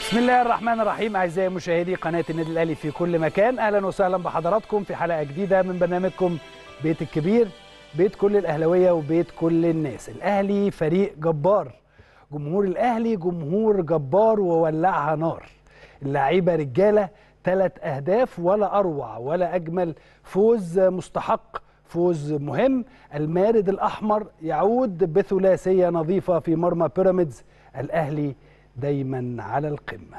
بسم الله الرحمن الرحيم اعزائي مشاهدي قناه النادي الاهلي في كل مكان اهلا وسهلا بحضراتكم في حلقه جديده من برنامجكم بيت الكبير بيت كل الاهلاويه وبيت كل الناس الاهلي فريق جبار جمهور الاهلي جمهور جبار وولعها نار اللعيبه رجاله ثلاث اهداف ولا اروع ولا اجمل فوز مستحق فوز مهم المارد الاحمر يعود بثلاثيه نظيفه في مرمى بيراميدز الاهلي دايما على القمه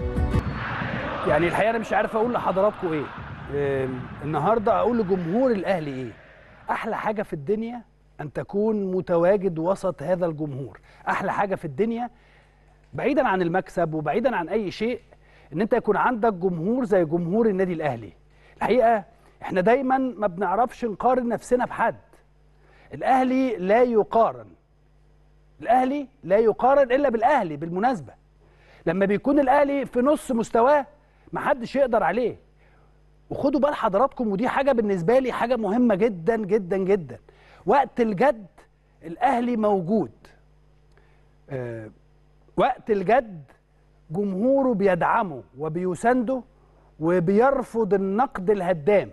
يعني الحقيقه انا مش عارف اقول لحضراتكم ايه آه، النهارده اقول لجمهور الاهلي ايه احلى حاجه في الدنيا ان تكون متواجد وسط هذا الجمهور احلى حاجه في الدنيا بعيدا عن المكسب وبعيدا عن اي شيء ان انت يكون عندك جمهور زي جمهور النادي الاهلي الحقيقه احنا دايما ما بنعرفش نقارن نفسنا بحد الاهلي لا يقارن الاهلي لا يقارن الا بالاهلي بالمناسبه لما بيكون الاهلي في نص مستواه محدش يقدر عليه وخدوا بال حضراتكم ودي حاجه بالنسبه لي حاجه مهمه جدا جدا جدا وقت الجد الاهلي موجود آه وقت الجد جمهوره بيدعمه وبيسانده وبيرفض النقد الهدام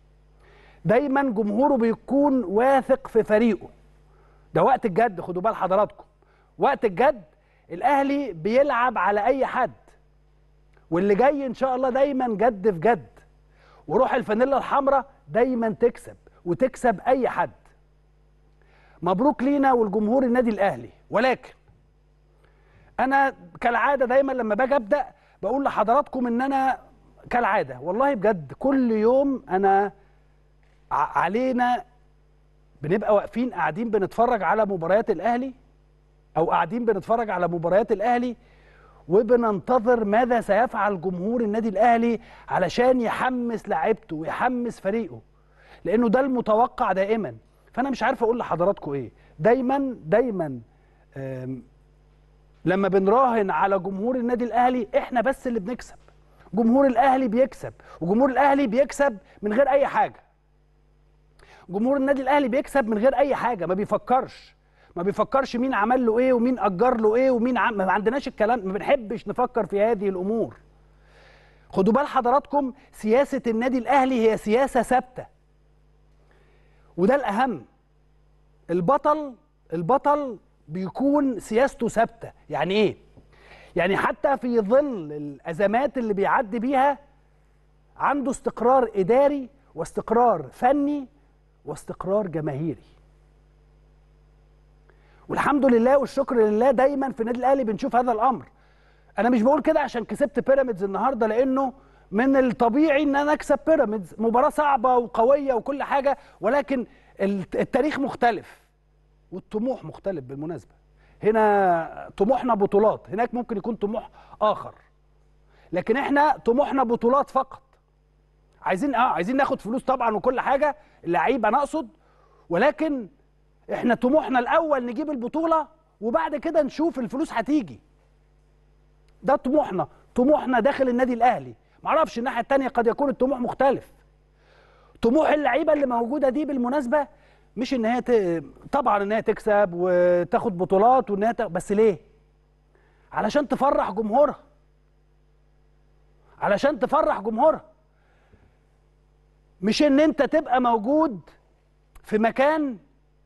دايما جمهوره بيكون واثق في فريقه ده وقت الجد خدوا بال حضراتكم وقت الجد الاهلي بيلعب على اي حد واللي جاي ان شاء الله دايما جد في جد وروح الفانيلا الحمراء دايما تكسب وتكسب اي حد مبروك لينا والجمهور النادي الاهلي ولكن انا كالعاده دايما لما باجي ابدا بقول لحضراتكم ان انا كالعاده والله بجد كل يوم انا ع- علينا بنبقى واقفين قاعدين بنتفرج على مباريات الاهلي او قاعدين بنتفرج على مباريات الاهلي وبننتظر ماذا سيفعل جمهور النادي الاهلي علشان يحمس لاعيبته ويحمس فريقه لانه ده المتوقع دائما فانا مش عارف اقول لحضراتكم ايه دايما دايما آم، لما بنراهن على جمهور النادي الاهلي احنا بس اللي بنكسب جمهور الاهلي بيكسب وجمهور الاهلي بيكسب من غير اي حاجه جمهور النادي الاهلي بيكسب من غير اي حاجه ما بيفكرش ما بيفكرش مين عمل له ايه ومين اجر له ايه ومين عم... ما عندناش الكلام ما بنحبش نفكر في هذه الامور خدوا بال حضراتكم سياسه النادي الاهلي هي سياسه ثابته وده الاهم البطل البطل بيكون سياسته ثابته يعني ايه يعني حتى في ظل الازمات اللي بيعدي بيها عنده استقرار اداري واستقرار فني واستقرار جماهيري والحمد لله والشكر لله دايما في النادي الاهلي بنشوف هذا الامر انا مش بقول كده عشان كسبت بيراميدز النهارده لانه من الطبيعي ان انا اكسب بيراميدز مباراه صعبه وقويه وكل حاجه ولكن الت- التاريخ مختلف والطموح مختلف بالمناسبه هنا طموحنا بطولات هناك ممكن يكون طموح اخر لكن احنا طموحنا بطولات فقط عايزين اه عايزين ناخد فلوس طبعا وكل حاجه اللعيبه انا اقصد ولكن احنا طموحنا الاول نجيب البطوله وبعد كده نشوف الفلوس هتيجي ده طموحنا طموحنا داخل النادي الاهلي معرفش الناحيه التانية قد يكون الطموح مختلف طموح اللعيبه اللي موجوده دي بالمناسبه مش ان هي ت... طبعا ان هي تكسب وتاخد بطولات وان هي ت... بس ليه علشان تفرح جمهورها علشان تفرح جمهورها مش ان انت تبقى موجود في مكان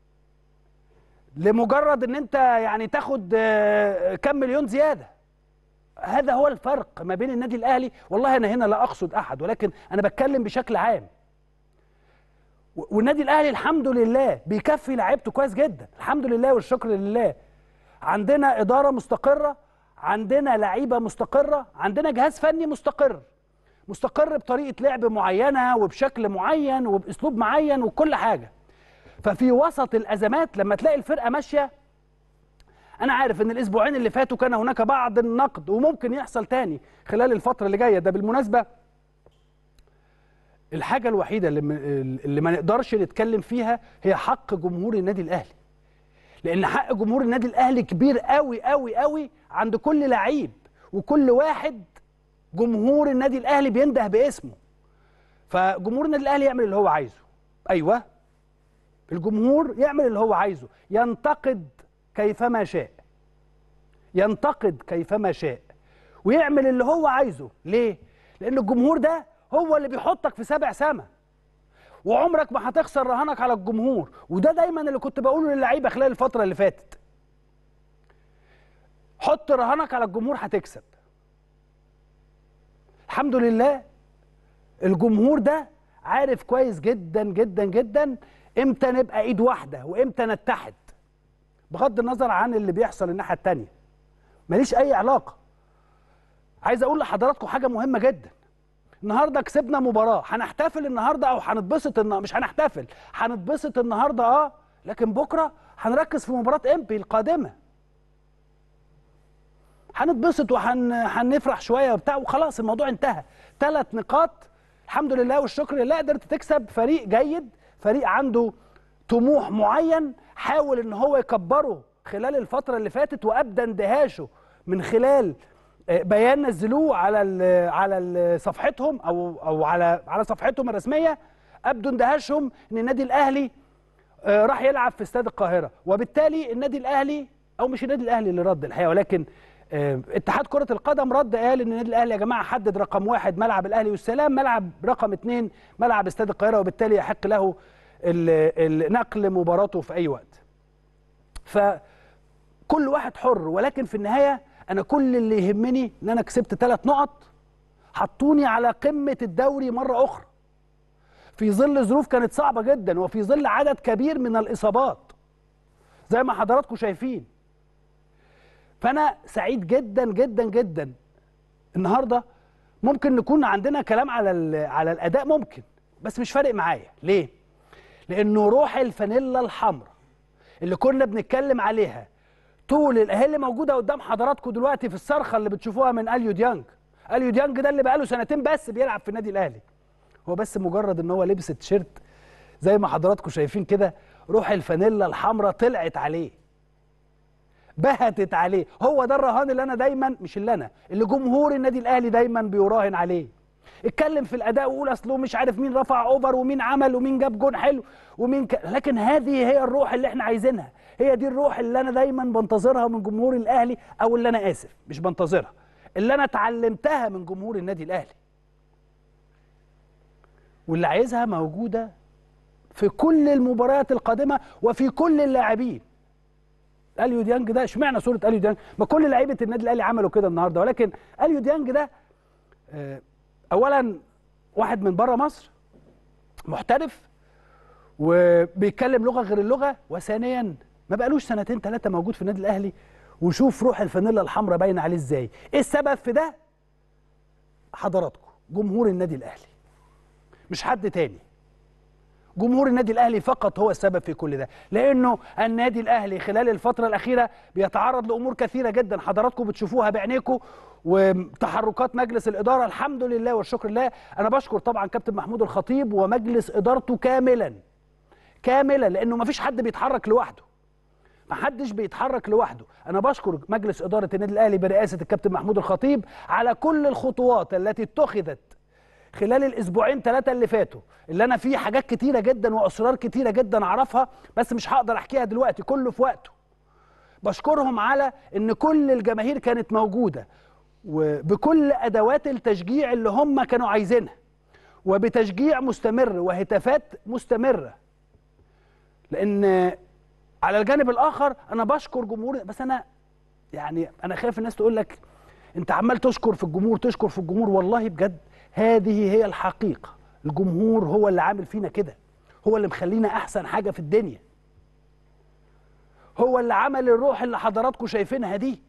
لمجرد ان انت يعني تاخد آه، كم مليون زياده هذا هو الفرق ما بين النادي الاهلي والله انا هنا لا اقصد احد ولكن انا بتكلم بشكل عام و- والنادي الاهلي الحمد لله بيكفي لعيبته كويس جدا الحمد لله والشكر لله عندنا اداره مستقره عندنا لعيبه مستقره عندنا جهاز فني مستقر مستقر بطريقه لعب معينه وبشكل معين وباسلوب معين وكل حاجه ففي وسط الازمات لما تلاقي الفرقه ماشيه انا عارف ان الاسبوعين اللي فاتوا كان هناك بعض النقد وممكن يحصل تاني خلال الفتره اللي جايه ده بالمناسبه الحاجه الوحيده اللي, م- اللي ما نقدرش نتكلم فيها هي حق جمهور النادي الاهلي لان حق جمهور النادي الاهلي كبير قوي قوي قوي عند كل لعيب وكل واحد جمهور النادي الاهلي بينده باسمه فجمهور النادي الاهلي يعمل اللي هو عايزه ايوه الجمهور يعمل اللي هو عايزه ينتقد كيفما شاء ينتقد كيفما شاء ويعمل اللي هو عايزه ليه لان الجمهور ده هو اللي بيحطك في سبع سما وعمرك ما هتخسر رهانك على الجمهور وده دايما اللي كنت بقوله للعيبه خلال الفتره اللي فاتت حط رهانك على الجمهور هتكسب الحمد لله الجمهور ده عارف كويس جدا جدا جدا امتى نبقى ايد واحده وامتى نتحد بغض النظر عن اللي بيحصل الناحيه التانيه ماليش اي علاقه عايز اقول لحضراتكم حاجه مهمه جدا النهارده كسبنا مباراه هنحتفل النهارده او هنتبسط النهارده مش هنحتفل هنتبسط النهارده اه لكن بكره هنركز في مباراه امبي القادمه هنتبسط وهنفرح شويه وبتاع وخلاص الموضوع انتهى ثلاث نقاط الحمد لله والشكر لله قدرت تكسب فريق جيد فريق عنده طموح معين حاول ان هو يكبره خلال الفتره اللي فاتت وابدى اندهاشه من خلال بيان نزلوه على ال على ال صفحتهم او او على على صفحتهم الرسميه ابدوا اندهاشهم ان النادي الاهلي راح يلعب في استاد القاهره وبالتالي النادي الاهلي او مش النادي الاهلي اللي رد الحقيقه ولكن اتحاد كره القدم رد قال ان النادي الاهلي يا جماعه حدد رقم واحد ملعب الاهلي والسلام ملعب رقم اثنين ملعب استاد القاهره وبالتالي يحق له نقل مباراته في اي وقت فكل واحد حر ولكن في النهايه انا كل اللي يهمني ان انا كسبت ثلاث نقط حطوني على قمه الدوري مره اخرى في ظل ظروف كانت صعبه جدا وفي ظل عدد كبير من الاصابات زي ما حضراتكم شايفين فانا سعيد جدا جدا جدا النهارده ممكن نكون عندنا كلام على على الاداء ممكن بس مش فارق معايا ليه لانه روح الفانيلا الحمراء اللي كنا بنتكلم عليها طول الاهي اللي موجوده قدام حضراتكم دلوقتي في الصرخه اللي بتشوفوها من اليو ديانج اليو ديانج ده اللي بقاله سنتين بس بيلعب في النادي الاهلي هو بس مجرد ان هو لبس التيشيرت زي ما حضراتكم شايفين كده روح الفانيلا الحمراء طلعت عليه بهتت عليه هو ده الرهان اللي انا دايما مش اللي انا اللي جمهور النادي الاهلي دايما بيراهن عليه اتكلم في الاداء وقول اصله مش عارف مين رفع اوفر ومين عمل ومين جاب جون حلو ومين ك... لكن هذه هي الروح اللي احنا عايزينها هي دي الروح اللي انا دايما بنتظرها من جمهور الاهلي او اللي انا اسف مش بنتظرها اللي انا اتعلمتها من جمهور النادي الاهلي واللي عايزها موجوده في كل المباريات القادمه وفي كل اللاعبين اليو ديانج ده اشمعنى صوره اليو ديانج ما كل لعيبه النادي الاهلي عملوا كده النهارده ولكن اليو ديانج ده اولا واحد من بره مصر محترف وبيتكلم لغه غير اللغه وثانيا ما بقالوش سنتين ثلاثه موجود في النادي الاهلي وشوف روح الفانيلا الحمراء باينه عليه ازاي ايه السبب في ده حضراتكم جمهور النادي الاهلي مش حد تاني جمهور النادي الاهلي فقط هو السبب في كل ده لانه النادي الاهلي خلال الفتره الاخيره بيتعرض لامور كثيره جدا حضراتكم بتشوفوها بعينيكم وتحركات مجلس الاداره الحمد لله والشكر لله انا بشكر طبعا كابتن محمود الخطيب ومجلس ادارته كاملا كاملا لانه ما فيش حد بيتحرك لوحده ما حدش بيتحرك لوحده انا بشكر مجلس اداره النادي الاهلي برئاسه الكابتن محمود الخطيب على كل الخطوات التي اتخذت خلال الاسبوعين ثلاثه اللي فاتوا اللي انا فيه حاجات كتيره جدا واسرار كتيره جدا اعرفها بس مش هقدر احكيها دلوقتي كله في وقته بشكرهم على ان كل الجماهير كانت موجوده وبكل ادوات التشجيع اللي هم كانوا عايزينها وبتشجيع مستمر وهتافات مستمره لان على الجانب الاخر انا بشكر جمهور بس انا يعني انا خايف الناس تقول لك انت عمال تشكر في الجمهور تشكر في الجمهور والله بجد هذه هي الحقيقه الجمهور هو اللي عامل فينا كده هو اللي مخلينا احسن حاجه في الدنيا هو اللي عمل الروح اللي حضراتكم شايفينها دي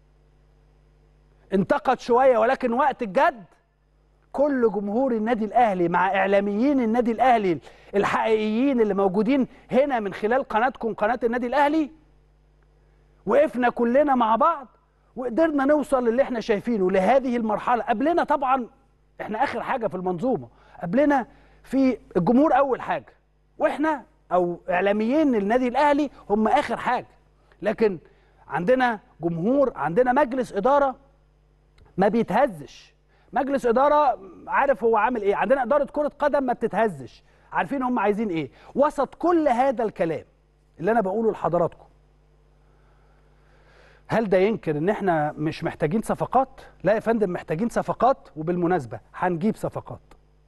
انتقد شويه ولكن وقت الجد كل جمهور النادي الاهلي مع اعلاميين النادي الاهلي الحقيقيين اللي موجودين هنا من خلال قناتكم قناه النادي الاهلي وقفنا كلنا مع بعض وقدرنا نوصل للي احنا شايفينه لهذه المرحله قبلنا طبعا احنا اخر حاجه في المنظومه قبلنا في الجمهور اول حاجه واحنا او اعلاميين النادي الاهلي هم اخر حاجه لكن عندنا جمهور عندنا مجلس اداره ما بيتهزش مجلس اداره عارف هو عامل ايه عندنا اداره كره قدم ما بتتهزش عارفين هم عايزين ايه وسط كل هذا الكلام اللي انا بقوله لحضراتكم هل ده ينكر ان احنا مش محتاجين صفقات لا يا فندم محتاجين صفقات وبالمناسبه هنجيب صفقات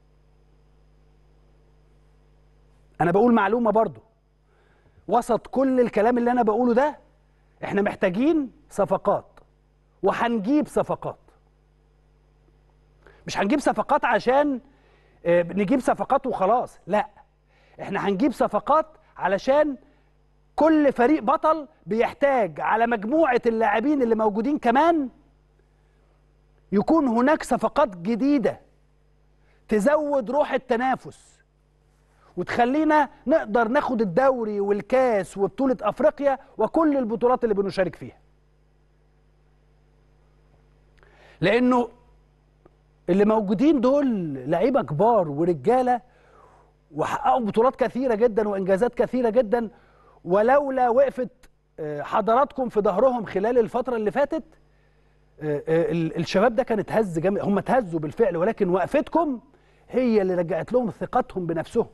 انا بقول معلومه برضو وسط كل الكلام اللي انا بقوله ده احنا محتاجين صفقات وهنجيب صفقات مش هنجيب صفقات عشان آه، نجيب صفقات وخلاص لا احنا هنجيب صفقات علشان كل فريق بطل بيحتاج على مجموعة اللاعبين اللي موجودين كمان يكون هناك صفقات جديدة تزود روح التنافس وتخلينا نقدر ناخد الدوري والكاس وبطولة أفريقيا وكل البطولات اللي بنشارك فيها لأنه اللي موجودين دول لعيبة كبار ورجالة وحققوا بطولات كثيرة جدا وإنجازات كثيرة جدا ولولا وقفت آه، حضراتكم في ظهرهم خلال الفترة اللي فاتت آه، آه، ال- الشباب ده كان اتهز جامد هم اتهزوا بالفعل ولكن وقفتكم هي اللي رجعت لهم ثقتهم بنفسهم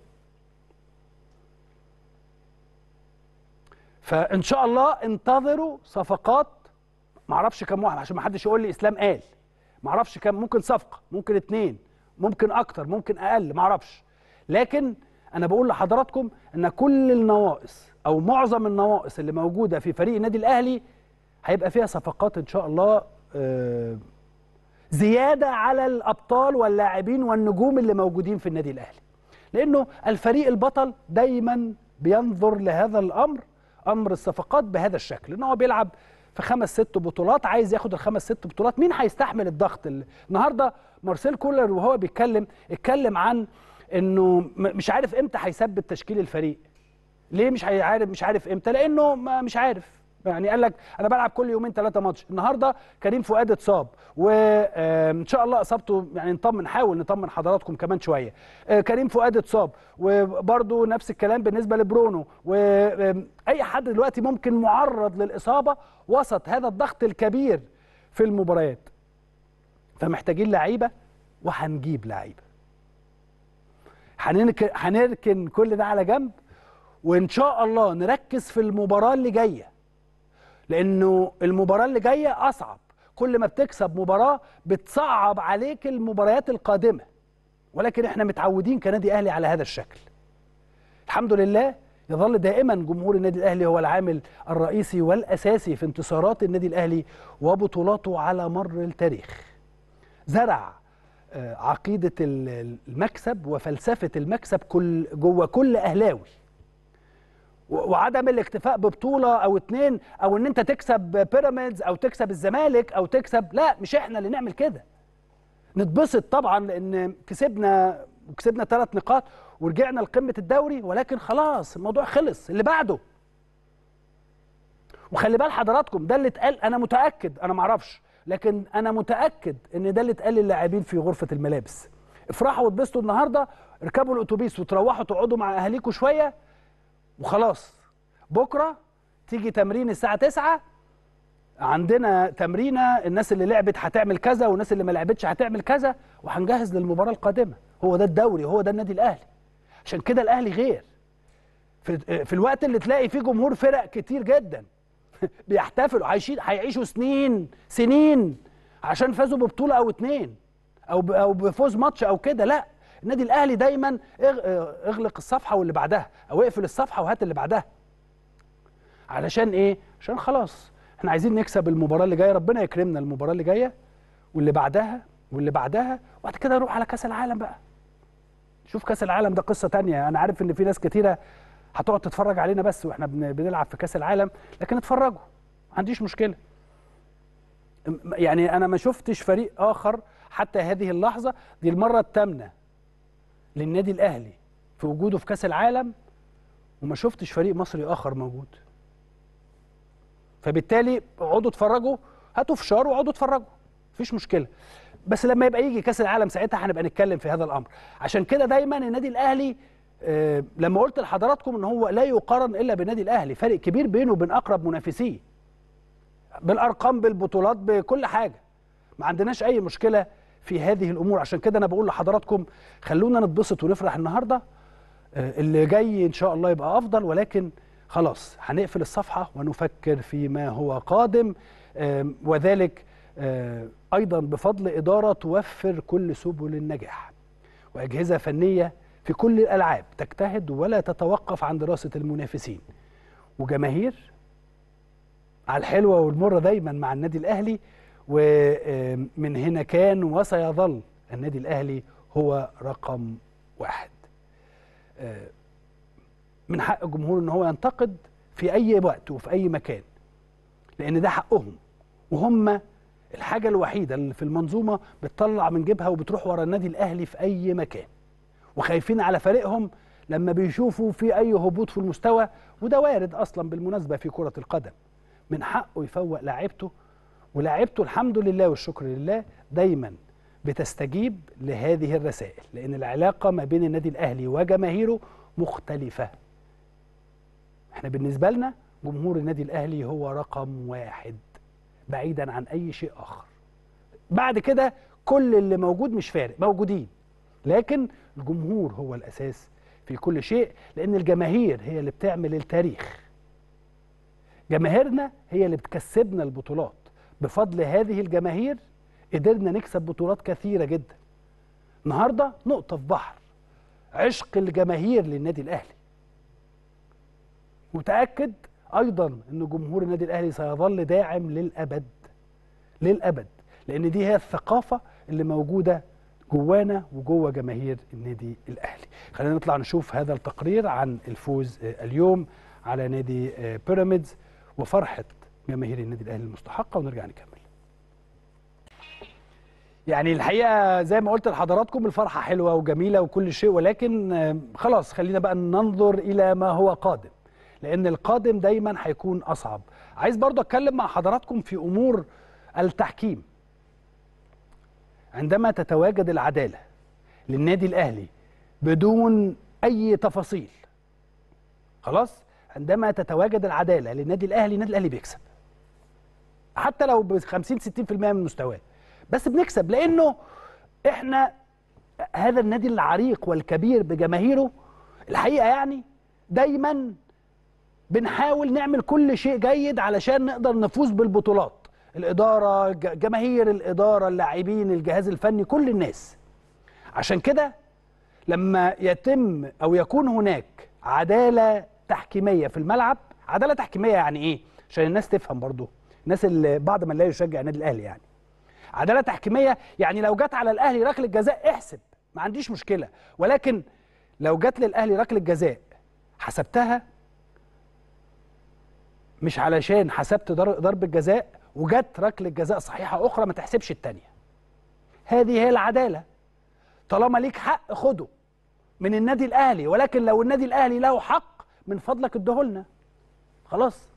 فان شاء الله انتظروا صفقات معرفش كم واحد عشان ما حدش يقول لي اسلام قال معرفش كم ممكن صفقه ممكن اتنين ممكن اكتر ممكن اقل معرفش لكن انا بقول لحضراتكم ان كل النواقص او معظم النواقص اللي موجوده في فريق النادي الاهلي هيبقى فيها صفقات ان شاء الله آه، زياده على الابطال واللاعبين والنجوم اللي موجودين في النادي الاهلي لانه الفريق البطل دايما بينظر لهذا الامر امر الصفقات بهذا الشكل ان هو بيلعب في خمس ست بطولات عايز ياخد الخمس ست بطولات مين هيستحمل الضغط ال- النهارده مارسيل كولر وهو بيتكلم اتكلم عن انه م- مش عارف امتى هيثبت تشكيل الفريق ليه مش عارف مش عارف امتى لانه ما مش عارف يعني قال لك انا بلعب كل يومين ثلاثه ماتش النهارده كريم فؤاد اتصاب وان شاء الله اصابته يعني نطمن نحاول نطمن حضراتكم كمان شويه آه، كريم فؤاد اتصاب وبرده نفس الكلام بالنسبه لبرونو واي حد دلوقتي ممكن معرض للاصابه وسط هذا الضغط الكبير في المباريات فمحتاجين لعيبه وهنجيب لعيبه هنركن هنركن كل ده على جنب وان شاء الله نركز في المباراه اللي جايه لانه المباراه اللي جايه اصعب كل ما بتكسب مباراه بتصعب عليك المباريات القادمه ولكن احنا متعودين كنادي اهلي على هذا الشكل الحمد لله يظل دائما جمهور النادي الاهلي هو العامل الرئيسي والاساسي في انتصارات النادي الاهلي وبطولاته على مر التاريخ زرع آه، عقيده ال- المكسب وفلسفه المكسب كل جوه كل اهلاوي و- وعدم الاكتفاء ببطوله او اتنين او ان انت تكسب بيراميدز او تكسب الزمالك او تكسب لا مش احنا اللي نعمل كده نتبسط طبعا لان كسبنا وكسبنا ثلاث نقاط ورجعنا لقمه الدوري ولكن خلاص الموضوع خلص اللي بعده وخلي بال حضراتكم ده اللي اتقال انا متاكد انا ما اعرفش لكن انا متاكد ان ده اللي اتقال للاعبين في غرفه الملابس افرحوا واتبسطوا النهارده اركبوا الاتوبيس وتروحوا تقعدوا مع اهاليكم شويه وخلاص بكره تيجي تمرين الساعه 9 عندنا تمرينه الناس اللي لعبت هتعمل كذا والناس اللي ما لعبتش هتعمل كذا وهنجهز للمباراه القادمه هو ده الدوري هو ده النادي الاهلي عشان كده الاهلي غير في, في الوقت اللي تلاقي فيه جمهور فرق كتير جدا بيحتفلوا عايشين هيعيشوا سنين سنين عشان فازوا ببطوله او اتنين او ب- او بفوز ماتش او كده لا النادي الاهلي دايما اغ- اغلق الصفحه واللي بعدها او اقفل الصفحه وهات اللي بعدها علشان ايه عشان خلاص احنا عايزين نكسب المباراه اللي جايه ربنا يكرمنا المباراه اللي جايه واللي بعدها واللي بعدها وبعد كده نروح على كاس العالم بقى شوف كاس العالم ده قصه تانية انا عارف ان في ناس كتيره هتقعد تتفرج علينا بس واحنا بن- بنلعب في كاس العالم لكن اتفرجوا ما عنديش مشكله م- يعني انا ما شفتش فريق اخر حتى هذه اللحظه دي المره الثامنه للنادي الاهلي في وجوده في كاس العالم وما شفتش فريق مصري اخر موجود فبالتالي اقعدوا اتفرجوا هاتوا فشار واقعدوا اتفرجوا مفيش مشكله بس لما يبقى يجي كاس العالم ساعتها هنبقى نتكلم في هذا الامر عشان كده دايما النادي الاهلي آه، لما قلت لحضراتكم ان هو لا يقارن الا بالنادي الاهلي فرق كبير بينه وبين اقرب منافسيه بالارقام بالبطولات بكل حاجه ما عندناش اي مشكله في هذه الامور عشان كده انا بقول لحضراتكم خلونا نتبسط ونفرح النهارده آه، اللي جاي ان شاء الله يبقى افضل ولكن خلاص هنقفل الصفحه ونفكر فيما هو قادم آم، وذلك آه، ايضا بفضل اداره توفر كل سبل النجاح واجهزه فنيه في كل الالعاب تجتهد ولا تتوقف عن دراسه المنافسين وجماهير على الحلوه والمره دايما مع النادي الاهلي ومن هنا كان وسيظل النادي الاهلي هو رقم واحد آه، من حق الجمهور ان هو ينتقد في اي وقت وفي اي مكان لان ده حقهم وهم الحاجه الوحيده اللي في المنظومه بتطلع من جيبها وبتروح ورا النادي الاهلي في اي مكان وخايفين على فريقهم لما بيشوفوا في اي هبوط في المستوى وده وارد اصلا بالمناسبه في كره القدم من حقه يفوق لاعيبته ولاعيبته الحمد لله والشكر لله دايما بتستجيب لهذه الرسائل لان العلاقه ما بين النادي الاهلي وجماهيره مختلفه احنا بالنسبه لنا جمهور النادي الاهلي هو رقم واحد بعيدا عن اي شيء اخر بعد كده كل اللي موجود مش فارق موجودين لكن الجمهور هو الاساس في كل شيء لان الجماهير هي اللي بتعمل التاريخ جماهيرنا هي اللي بتكسبنا البطولات بفضل هذه الجماهير قدرنا نكسب بطولات كثيره جدا النهارده نقطه في بحر عشق الجماهير للنادي الاهلي متاكد ايضا ان جمهور النادي الاهلي سيظل داعم للابد للابد لان دي هي الثقافه اللي موجوده جوانا وجوه جماهير النادي الاهلي خلينا نطلع نشوف هذا التقرير عن الفوز آه، اليوم على نادي آه، بيراميدز وفرحه جماهير النادي الاهلي المستحقه ونرجع نكمل يعني الحقيقه زي ما قلت لحضراتكم الفرحه حلوه وجميله وكل شيء ولكن آه، خلاص خلينا بقى ننظر الى ما هو قادم لان القادم دايما هيكون اصعب عايز برضه اتكلم مع حضراتكم في امور التحكيم عندما تتواجد العداله للنادي الاهلي بدون اي تفاصيل خلاص عندما تتواجد العداله للنادي الاهلي النادي الاهلي بيكسب حتى لو ب 50 60% من مستواه بس بنكسب لانه احنا هذا النادي العريق والكبير بجماهيره الحقيقه يعني دايما بنحاول نعمل كل شيء جيد علشان نقدر نفوز بالبطولات الإدارة ج- جماهير الإدارة اللاعبين الجهاز الفني كل الناس عشان كده لما يتم أو يكون هناك عدالة تحكيمية في الملعب عدالة تحكيمية يعني إيه؟ عشان الناس تفهم برضو الناس اللي بعض من لا يشجع النادي الأهلي يعني عدالة تحكيمية يعني لو جت على الأهلي ركلة جزاء احسب ما عنديش مشكلة ولكن لو جت للأهلي ركلة جزاء حسبتها مش علشان حسبت ضر- ضربة جزاء وجت ركلة جزاء صحيحة أخرى ما تحسبش التانية هذه هي العدالة طالما ليك حق خده من النادي الأهلي ولكن لو النادي الأهلي له حق من فضلك ادهولنا خلاص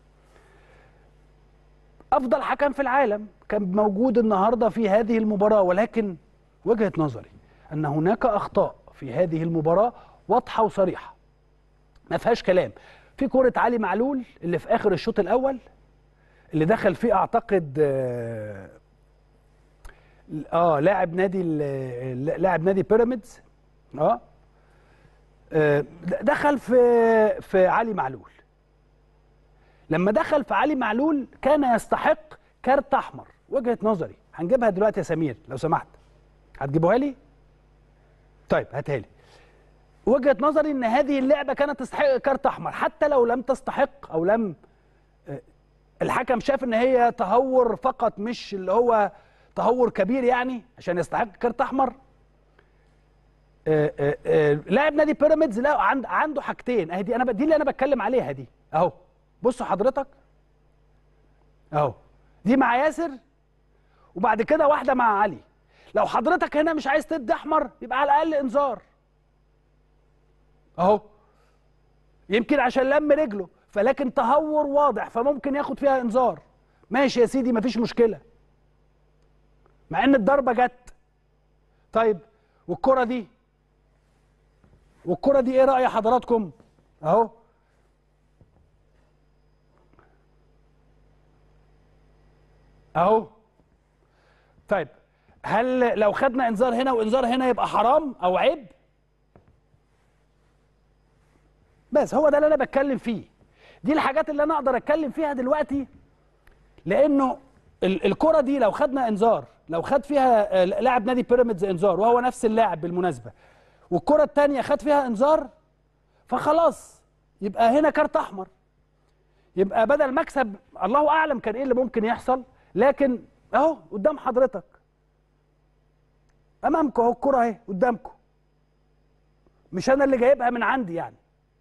أفضل حكم في العالم كان موجود النهاردة في هذه المباراة ولكن وجهة نظري أن هناك أخطاء في هذه المباراة واضحة وصريحة ما فيهاش كلام في كرة علي معلول اللي في آخر الشوط الأول اللي دخل فيه أعتقد آه، اه لاعب نادي ال- لاعب نادي بيراميدز اه آه، دخل في في علي معلول لما دخل في علي معلول كان يستحق كارت احمر وجهه نظري هنجيبها دلوقتي يا سمير لو سمحت هتجيبوها لي طيب هاتها لي وجهه نظري ان هذه اللعبه كانت تستحق كارت احمر حتى لو لم تستحق او لم آه، الحكم شاف ان هي تهور فقط مش اللي هو تهور كبير يعني عشان يستحق كارت احمر آه، آه، آه، لاعب نادي بيراميدز لا عند عنده حاجتين اهي دي انا ب- دي اللي انا بتكلم عليها دي اهو بصوا حضرتك اهو دي مع ياسر وبعد كده واحده مع علي لو حضرتك هنا مش عايز تدي احمر يبقى على الاقل انذار اهو يمكن عشان لم رجله فلكن تهور واضح فممكن ياخد فيها انذار ماشي يا سيدي مفيش مشكله مع ان الضربه جت طيب والكره دي والكره دي ايه راي حضراتكم اهو اهو طيب هل لو خدنا انذار هنا وانذار هنا يبقى حرام او عيب بس هو ده اللي انا بتكلم فيه دي الحاجات اللي انا اقدر اتكلم فيها دلوقتي لانه ال- الكره دي لو خدنا انذار لو خد فيها آه، لاعب نادي بيراميدز انذار وهو نفس اللاعب بالمناسبه والكره الثانيه خد فيها انذار فخلاص يبقى هنا كارت احمر يبقى بدل مكسب الله اعلم كان ايه اللي ممكن يحصل لكن اهو قدام حضرتك امامكم اهو الكره اهي قدامكم مش انا اللي جايبها من عندي يعني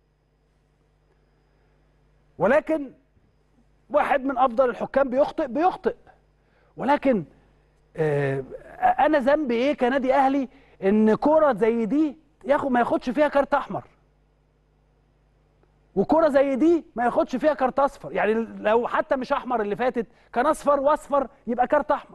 ولكن واحد من افضل الحكام بيخطئ بيخطئ ولكن آه انا ذنبي ايه كنادي اهلي ان كره زي دي ياخد ما ياخدش فيها كارت احمر وكره زي دي ما ياخدش فيها كارت اصفر يعني لو حتى مش احمر اللي فاتت كان اصفر واصفر يبقى كارت احمر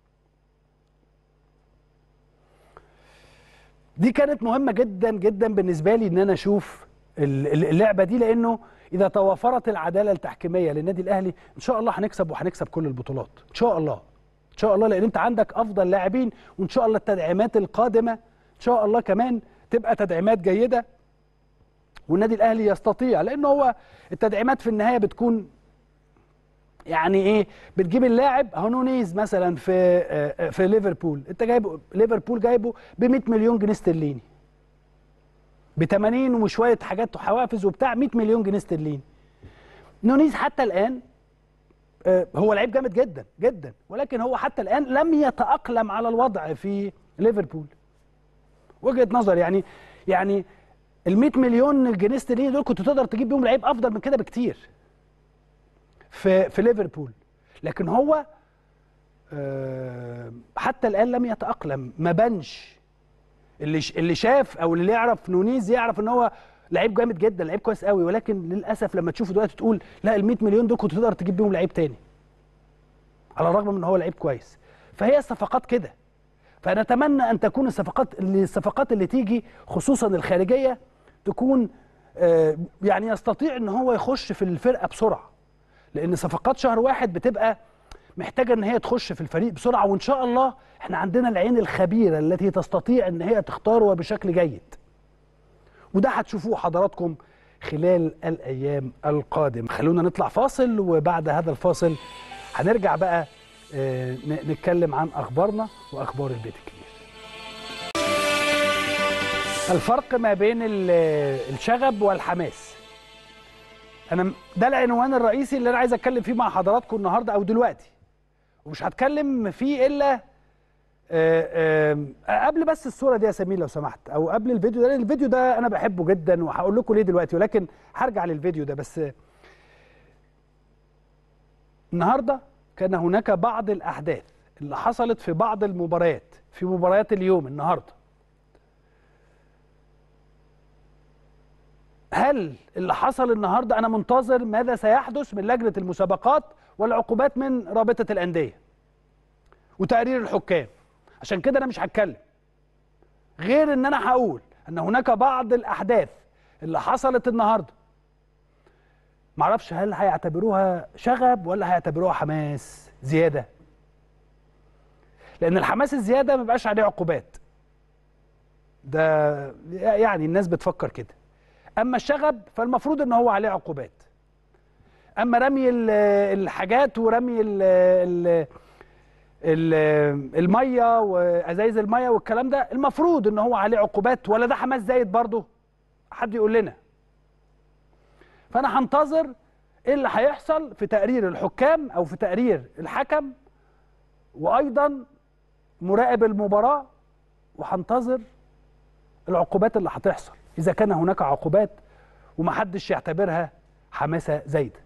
دي كانت مهمه جدا جدا بالنسبه لي ان انا اشوف ال- ال- اللعبه دي لانه اذا توافرت العداله التحكيميه للنادي الاهلي ان شاء الله هنكسب وهنكسب كل البطولات ان شاء الله ان شاء الله لان انت عندك افضل لاعبين وان شاء الله التدعيمات القادمه ان شاء الله كمان تبقى تدعيمات جيده والنادي الاهلي يستطيع لان هو التدعيمات في النهايه بتكون يعني ايه بتجيب اللاعب اهو نونيز مثلا في آه، في ليفربول انت جايبه ليفربول جايبه ب 100 مليون جنيه استرليني ب 80 وشويه حاجات وحوافز وبتاع 100 مليون جنيه استرليني نونيز حتى الان آه، هو لعيب جامد جدا جدا ولكن هو حتى الان لم يتاقلم على الوضع في ليفربول وجهه نظر يعني يعني ال 100 مليون جنيه استرليني دول كنت تقدر تجيب بيهم لعيب افضل من كده بكتير في في ليفربول لكن هو آه، حتى الان لم يتاقلم ما بانش اللي ش- اللي شاف او اللي يعرف نونيز يعرف ان هو لعيب جامد جدا لعيب كويس قوي ولكن للاسف لما تشوفه دلوقتي تقول لا ال 100 مليون دول كنت تقدر تجيب بيهم لعيب تاني على الرغم من ان هو لعيب كويس فهي الصفقات كده فنتمنى ان تكون الصفقات اللي الصفقات اللي تيجي خصوصا الخارجيه تكون آه، يعني يستطيع ان هو يخش في الفرقه بسرعه لان صفقات شهر واحد بتبقى محتاجه ان هي تخش في الفريق بسرعه وان شاء الله احنا عندنا العين الخبيره التي تستطيع ان هي تختاره بشكل جيد وده هتشوفوه حضراتكم خلال الايام القادمه خلونا نطلع فاصل وبعد هذا الفاصل هنرجع بقى آه، ن- نتكلم عن اخبارنا واخبار البيت الكبير الفرق ما بين ال- الشغب والحماس انا م- ده العنوان الرئيسي اللي انا عايز اتكلم فيه مع حضراتكم النهارده او دلوقتي ومش هتكلم فيه الا آه، آه، قبل بس الصوره دي يا سمير لو سمحت او قبل الفيديو ده لأن الفيديو ده انا بحبه جدا وهقول لكم ليه دلوقتي ولكن هرجع للفيديو ده بس آه، النهارده كان هناك بعض الاحداث اللي حصلت في بعض المباريات في مباريات اليوم النهارده هل اللي حصل النهارده انا منتظر ماذا سيحدث من لجنه المسابقات والعقوبات من رابطه الانديه وتقرير الحكام عشان كده انا مش هتكلم غير ان انا هقول ان هناك بعض الاحداث اللي حصلت النهارده معرفش هل هيعتبروها شغب ولا هيعتبروها حماس زياده لان الحماس الزياده ما بيبقاش عليه عقوبات ده يعني الناس بتفكر كده اما الشغب فالمفروض ان هو عليه عقوبات اما رمي ال- الحاجات ورمي ال ال ال الميه وازايز الميه والكلام ده المفروض ان هو عليه عقوبات ولا ده حماس زايد برضه حد يقول لنا فانا هنتظر ايه اللي هيحصل في تقرير الحكام او في تقرير الحكم وايضا مراقب المباراه وهنتظر العقوبات اللي هتحصل اذا كان هناك عقوبات ومحدش يعتبرها حماسه زايده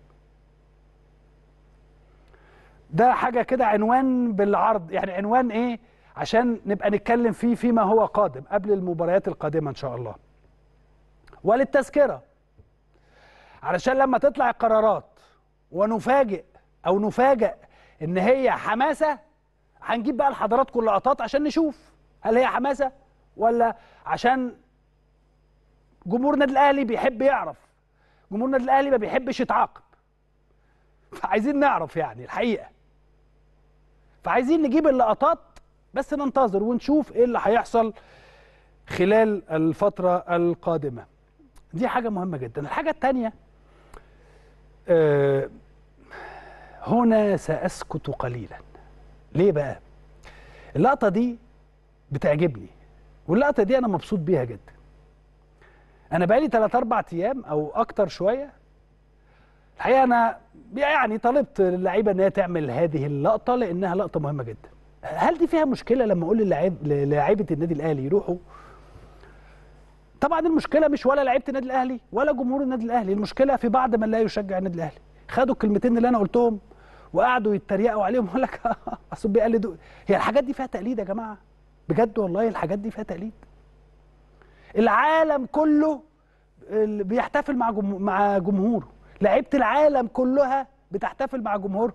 ده حاجه كده عنوان بالعرض يعني عنوان ايه عشان نبقى نتكلم فيه فيما هو قادم قبل المباريات القادمه ان شاء الله وللتذكره علشان لما تطلع القرارات ونفاجئ او نفاجئ ان هي حماسه هنجيب بقى لحضراتكم لقطات عشان نشوف هل هي حماسه ولا عشان جمهور النادي الاهلي بيحب يعرف جمهور النادي الاهلي ما بيحبش يتعاقب فعايزين نعرف يعني الحقيقه فعايزين نجيب اللقطات بس ننتظر ونشوف ايه اللي هيحصل خلال الفتره القادمه دي حاجه مهمه جدا الحاجه الثانيه هنا ساسكت قليلا ليه بقى اللقطه دي بتعجبني واللقطه دي انا مبسوط بيها جدا انا بقالي 3 4 ايام او اكتر شويه الحقيقه انا يعني طلبت اللعيبه ان هي تعمل هذه اللقطه لانها لقطه مهمه جدا هل دي فيها مشكله لما اقول للاعب للاعيبه النادي الاهلي يروحوا طبعا المشكله مش ولا لعيبه النادي الاهلي ولا جمهور النادي الاهلي المشكله في بعض من لا يشجع النادي الاهلي خدوا الكلمتين اللي انا قلتهم وقعدوا يتريقوا عليهم يقول لك اصل بيقلدوا هي الحاجات دي فيها تقليد يا جماعه بجد والله الحاجات دي فيها تقليد العالم كله بيحتفل مع مع جمهوره لعيبه العالم كلها بتحتفل مع جمهورها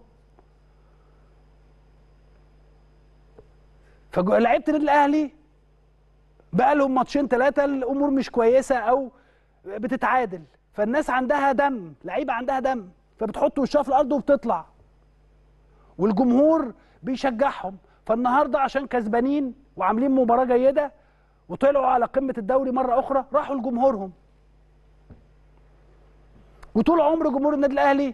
فلعيبه النادي الاهلي بقى لهم ماتشين ثلاثه الامور مش كويسه او بتتعادل فالناس عندها دم لعيبه عندها دم فبتحط وشها في الارض وبتطلع والجمهور بيشجعهم فالنهارده عشان كسبانين وعاملين مباراه جيده وطلعوا على قمه الدوري مره اخرى راحوا لجمهورهم وطول عمر جمهور النادي الاهلي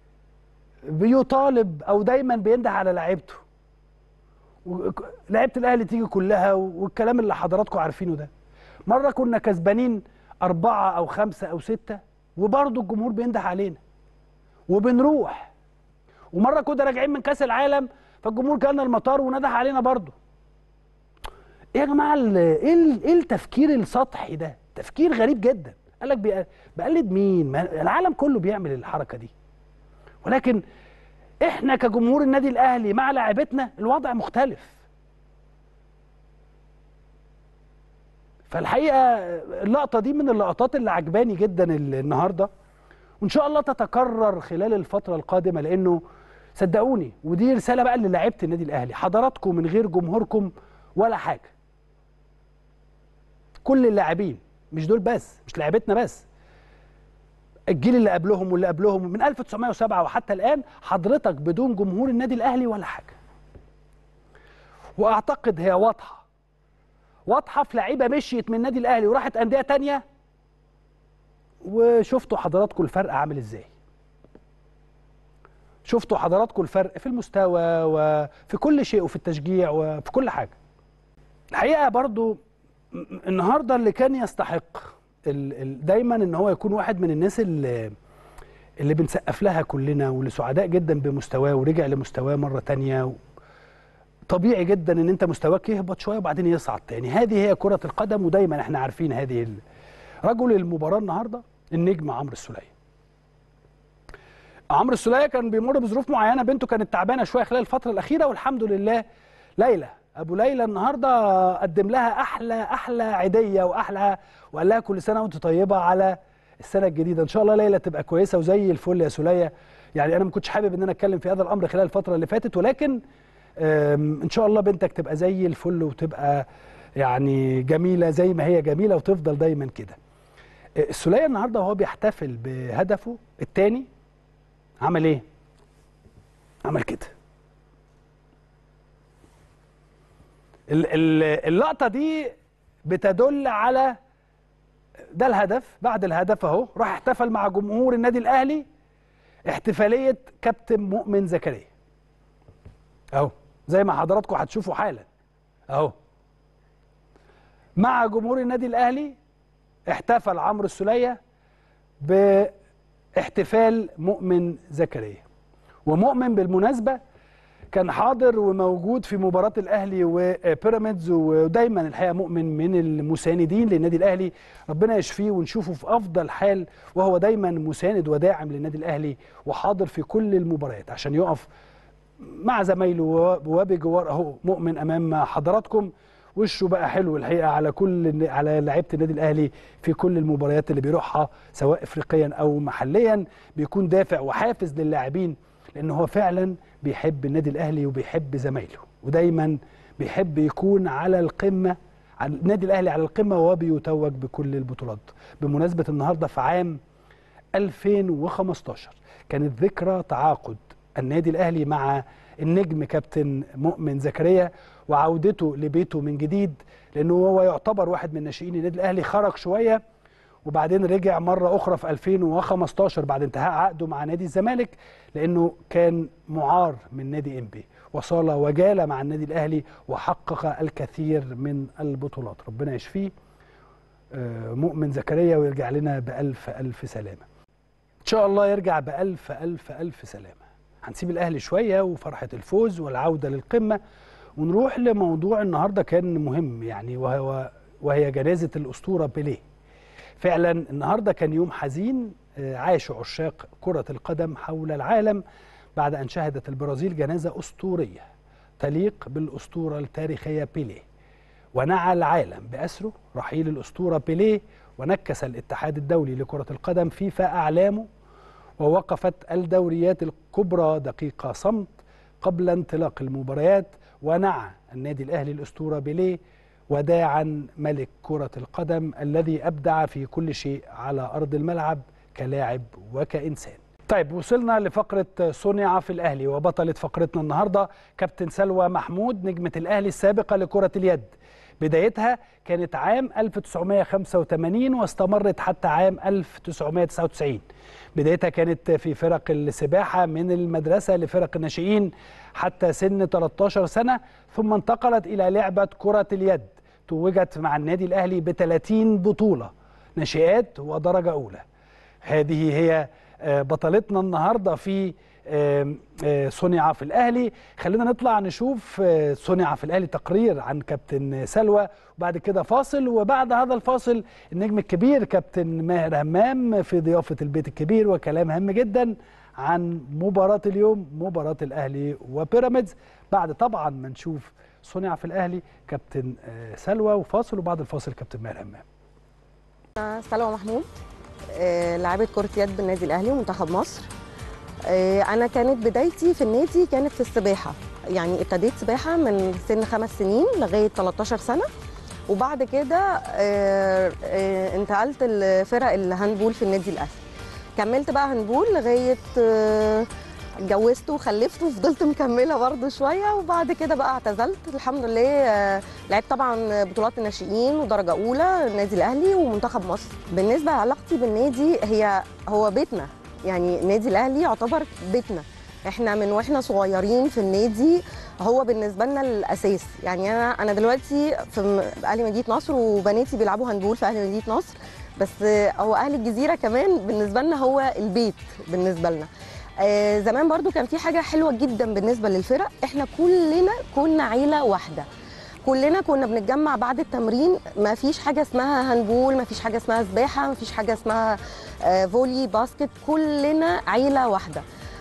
بيطالب او دايما بينده على لعيبته لعيبه الاهلي تيجي كلها والكلام اللي حضراتكم عارفينه ده مره كنا كسبانين اربعه او خمسه او سته وبرضه الجمهور بينده علينا وبنروح ومره كنا راجعين من كاس العالم فالجمهور جالنا المطار ونده علينا برضه ايه يا جماعه ايه ايه التفكير السطحي ده تفكير غريب جدا قال لك بقلد مين ما العالم كله بيعمل الحركه دي ولكن احنا كجمهور النادي الاهلي مع لاعبتنا الوضع مختلف فالحقيقه اللقطه دي من اللقطات اللي عجباني جدا النهارده وان شاء الله تتكرر خلال الفتره القادمه لانه صدقوني ودي رساله بقى للاعيبه النادي الاهلي حضراتكم من غير جمهوركم ولا حاجه كل اللاعبين مش دول بس مش لعيبتنا بس الجيل اللي قبلهم واللي قبلهم من 1907 وحتى الان حضرتك بدون جمهور النادي الاهلي ولا حاجه واعتقد هي واضحه واضحه في لعيبه مشيت من النادي الاهلي وراحت انديه تانية وشفتوا حضراتكم الفرق عامل ازاي شفتوا حضراتكم الفرق في المستوى وفي كل شيء وفي التشجيع وفي كل حاجه الحقيقه برضو النهارده اللي كان يستحق دايما ان هو يكون واحد من الناس اللي اللي بنسقف لها كلنا واللي سعداء جدا بمستواه ورجع لمستواه مره تانية طبيعي جدا ان انت مستواك يهبط شويه وبعدين يصعد تاني هذه هي كره القدم ودايما احنا عارفين هذه رجل المباراه النهارده النجم عمرو السوليه عمرو السوليه كان بيمر بظروف معينه بنته كانت تعبانه شويه خلال الفتره الاخيره والحمد لله ليلى ابو ليلى النهارده قدم لها احلى احلى عيديه واحلى وقال لها كل سنه وانت طيبه على السنه الجديده ان شاء الله ليلى تبقى كويسه وزي الفل يا سوليه يعني انا ما كنتش حابب ان انا اتكلم في هذا الامر خلال الفتره اللي فاتت ولكن ان شاء الله بنتك تبقى زي الفل وتبقى يعني جميله زي ما هي جميله وتفضل دايما كده السوليه النهارده وهو بيحتفل بهدفه الثاني عمل ايه عمل كده اللقطه دي بتدل على ده الهدف بعد الهدف اهو راح احتفل مع جمهور النادي الاهلي احتفاليه كابتن مؤمن زكريا اهو زي ما حضراتكم هتشوفوا حالا اهو مع جمهور النادي الاهلي احتفل عمرو السوليه باحتفال مؤمن زكريا ومؤمن بالمناسبه كان حاضر وموجود في مباراة الأهلي وبيراميدز ودايما الحقيقة مؤمن من المساندين للنادي الأهلي ربنا يشفيه ونشوفه في أفضل حال وهو دايما مساند وداعم للنادي الأهلي وحاضر في كل المباريات عشان يقف مع زمايله وبجوار أهو مؤمن أمام حضراتكم وشه بقى حلو الحقيقه على كل على لعيبه النادي الاهلي في كل المباريات اللي بيروحها سواء افريقيا او محليا بيكون دافع وحافز للاعبين لان هو فعلا بيحب النادي الاهلي وبيحب زمايله ودايما بيحب يكون على القمه النادي الاهلي على القمه وهو بيتوج بكل البطولات بمناسبه النهارده في عام 2015 كانت ذكرى تعاقد النادي الاهلي مع النجم كابتن مؤمن زكريا وعودته لبيته من جديد لانه هو يعتبر واحد من ناشئين النادي الاهلي خرج شويه وبعدين رجع مره اخرى في 2015 بعد انتهاء عقده مع نادي الزمالك لانه كان معار من نادي انبي وصال وجال مع النادي الاهلي وحقق الكثير من البطولات ربنا يشفيه آه، مؤمن زكريا ويرجع لنا بألف ألف سلامة إن شاء الله يرجع بألف ألف ألف سلامة هنسيب الأهلي شوية وفرحة الفوز والعودة للقمة ونروح لموضوع النهاردة كان مهم يعني وهو وهي جنازة الأسطورة بيليه فعلا النهاردة كان يوم حزين آه، عاشه عشاق كرة القدم حول العالم بعد أن شهدت البرازيل جنازة أسطورية تليق بالأسطورة التاريخية بيليه ونعى العالم بأسره رحيل الأسطورة بيليه ونكس الاتحاد الدولي لكرة القدم فيفا أعلامه ووقفت الدوريات الكبرى دقيقة صمت قبل انطلاق المباريات ونعى النادي الأهلي الأسطورة بيليه وداعا ملك كرة القدم الذي أبدع في كل شيء على أرض الملعب كلاعب وكإنسان طيب وصلنا لفقرة صنع في الأهلي وبطلة فقرتنا النهاردة كابتن سلوى محمود نجمة الأهلي السابقة لكرة اليد بدايتها كانت عام 1985 واستمرت حتى عام 1999 بدايتها كانت في فرق السباحة من المدرسة لفرق الناشئين حتى سن 13 سنة ثم انتقلت إلى لعبة كرة اليد توجت مع النادي الأهلي ب 30 بطولة ناشئات ودرجة أولى هذه هي آه، بطلتنا النهارده في آه، آه، صنع في الاهلي خلينا نطلع نشوف آه، صنع في الاهلي تقرير عن كابتن سلوى وبعد كده فاصل وبعد هذا الفاصل النجم الكبير كابتن ماهر همام في ضيافه البيت الكبير وكلام هام جدا عن مباراه اليوم مباراه الاهلي وبيراميدز بعد طبعا ما نشوف صنع في الاهلي كابتن آه، سلوى وفاصل وبعد الفاصل كابتن ماهر همام أنا سلوى محمود آه، لاعبة كرة يد بالنادي الأهلي ومنتخب مصر آه، أنا كانت بدايتي في النادي كانت في السباحة يعني ابتديت سباحة من سن خمس سنين لغاية 13 سنة وبعد كده آه، آه، انتقلت لفرق الهاندبول في النادي الأهلي كملت بقى هاندبول لغاية آه، اتجوزت وخلفت وفضلت مكملة برضه شوية وبعد كده بقى اعتزلت الحمد لله آه، لعبت طبعا بطولات الناشئين ودرجة أولى النادي الأهلي ومنتخب مصر بالنسبة لعلاقتي بالنادي هي هو بيتنا يعني النادي الأهلي يعتبر بيتنا احنا من واحنا صغيرين في النادي هو بالنسبة لنا الأساس يعني أنا أنا دلوقتي في م- أهلي مدينة نصر وبناتي بيلعبوا هاندبول في أهلي مدينة نصر بس آه، هو أهل الجزيرة كمان بالنسبة لنا هو البيت بالنسبة لنا آه، زمان برضو كان في حاجة حلوة جدا بالنسبة للفرق احنا كلنا كنا عيلة واحدة كلنا كنا بنتجمع بعد التمرين ما فيش حاجة اسمها هاندبول ما فيش حاجة اسمها سباحة ما فيش حاجة اسمها آه، فولي باسكت كلنا عيلة واحدة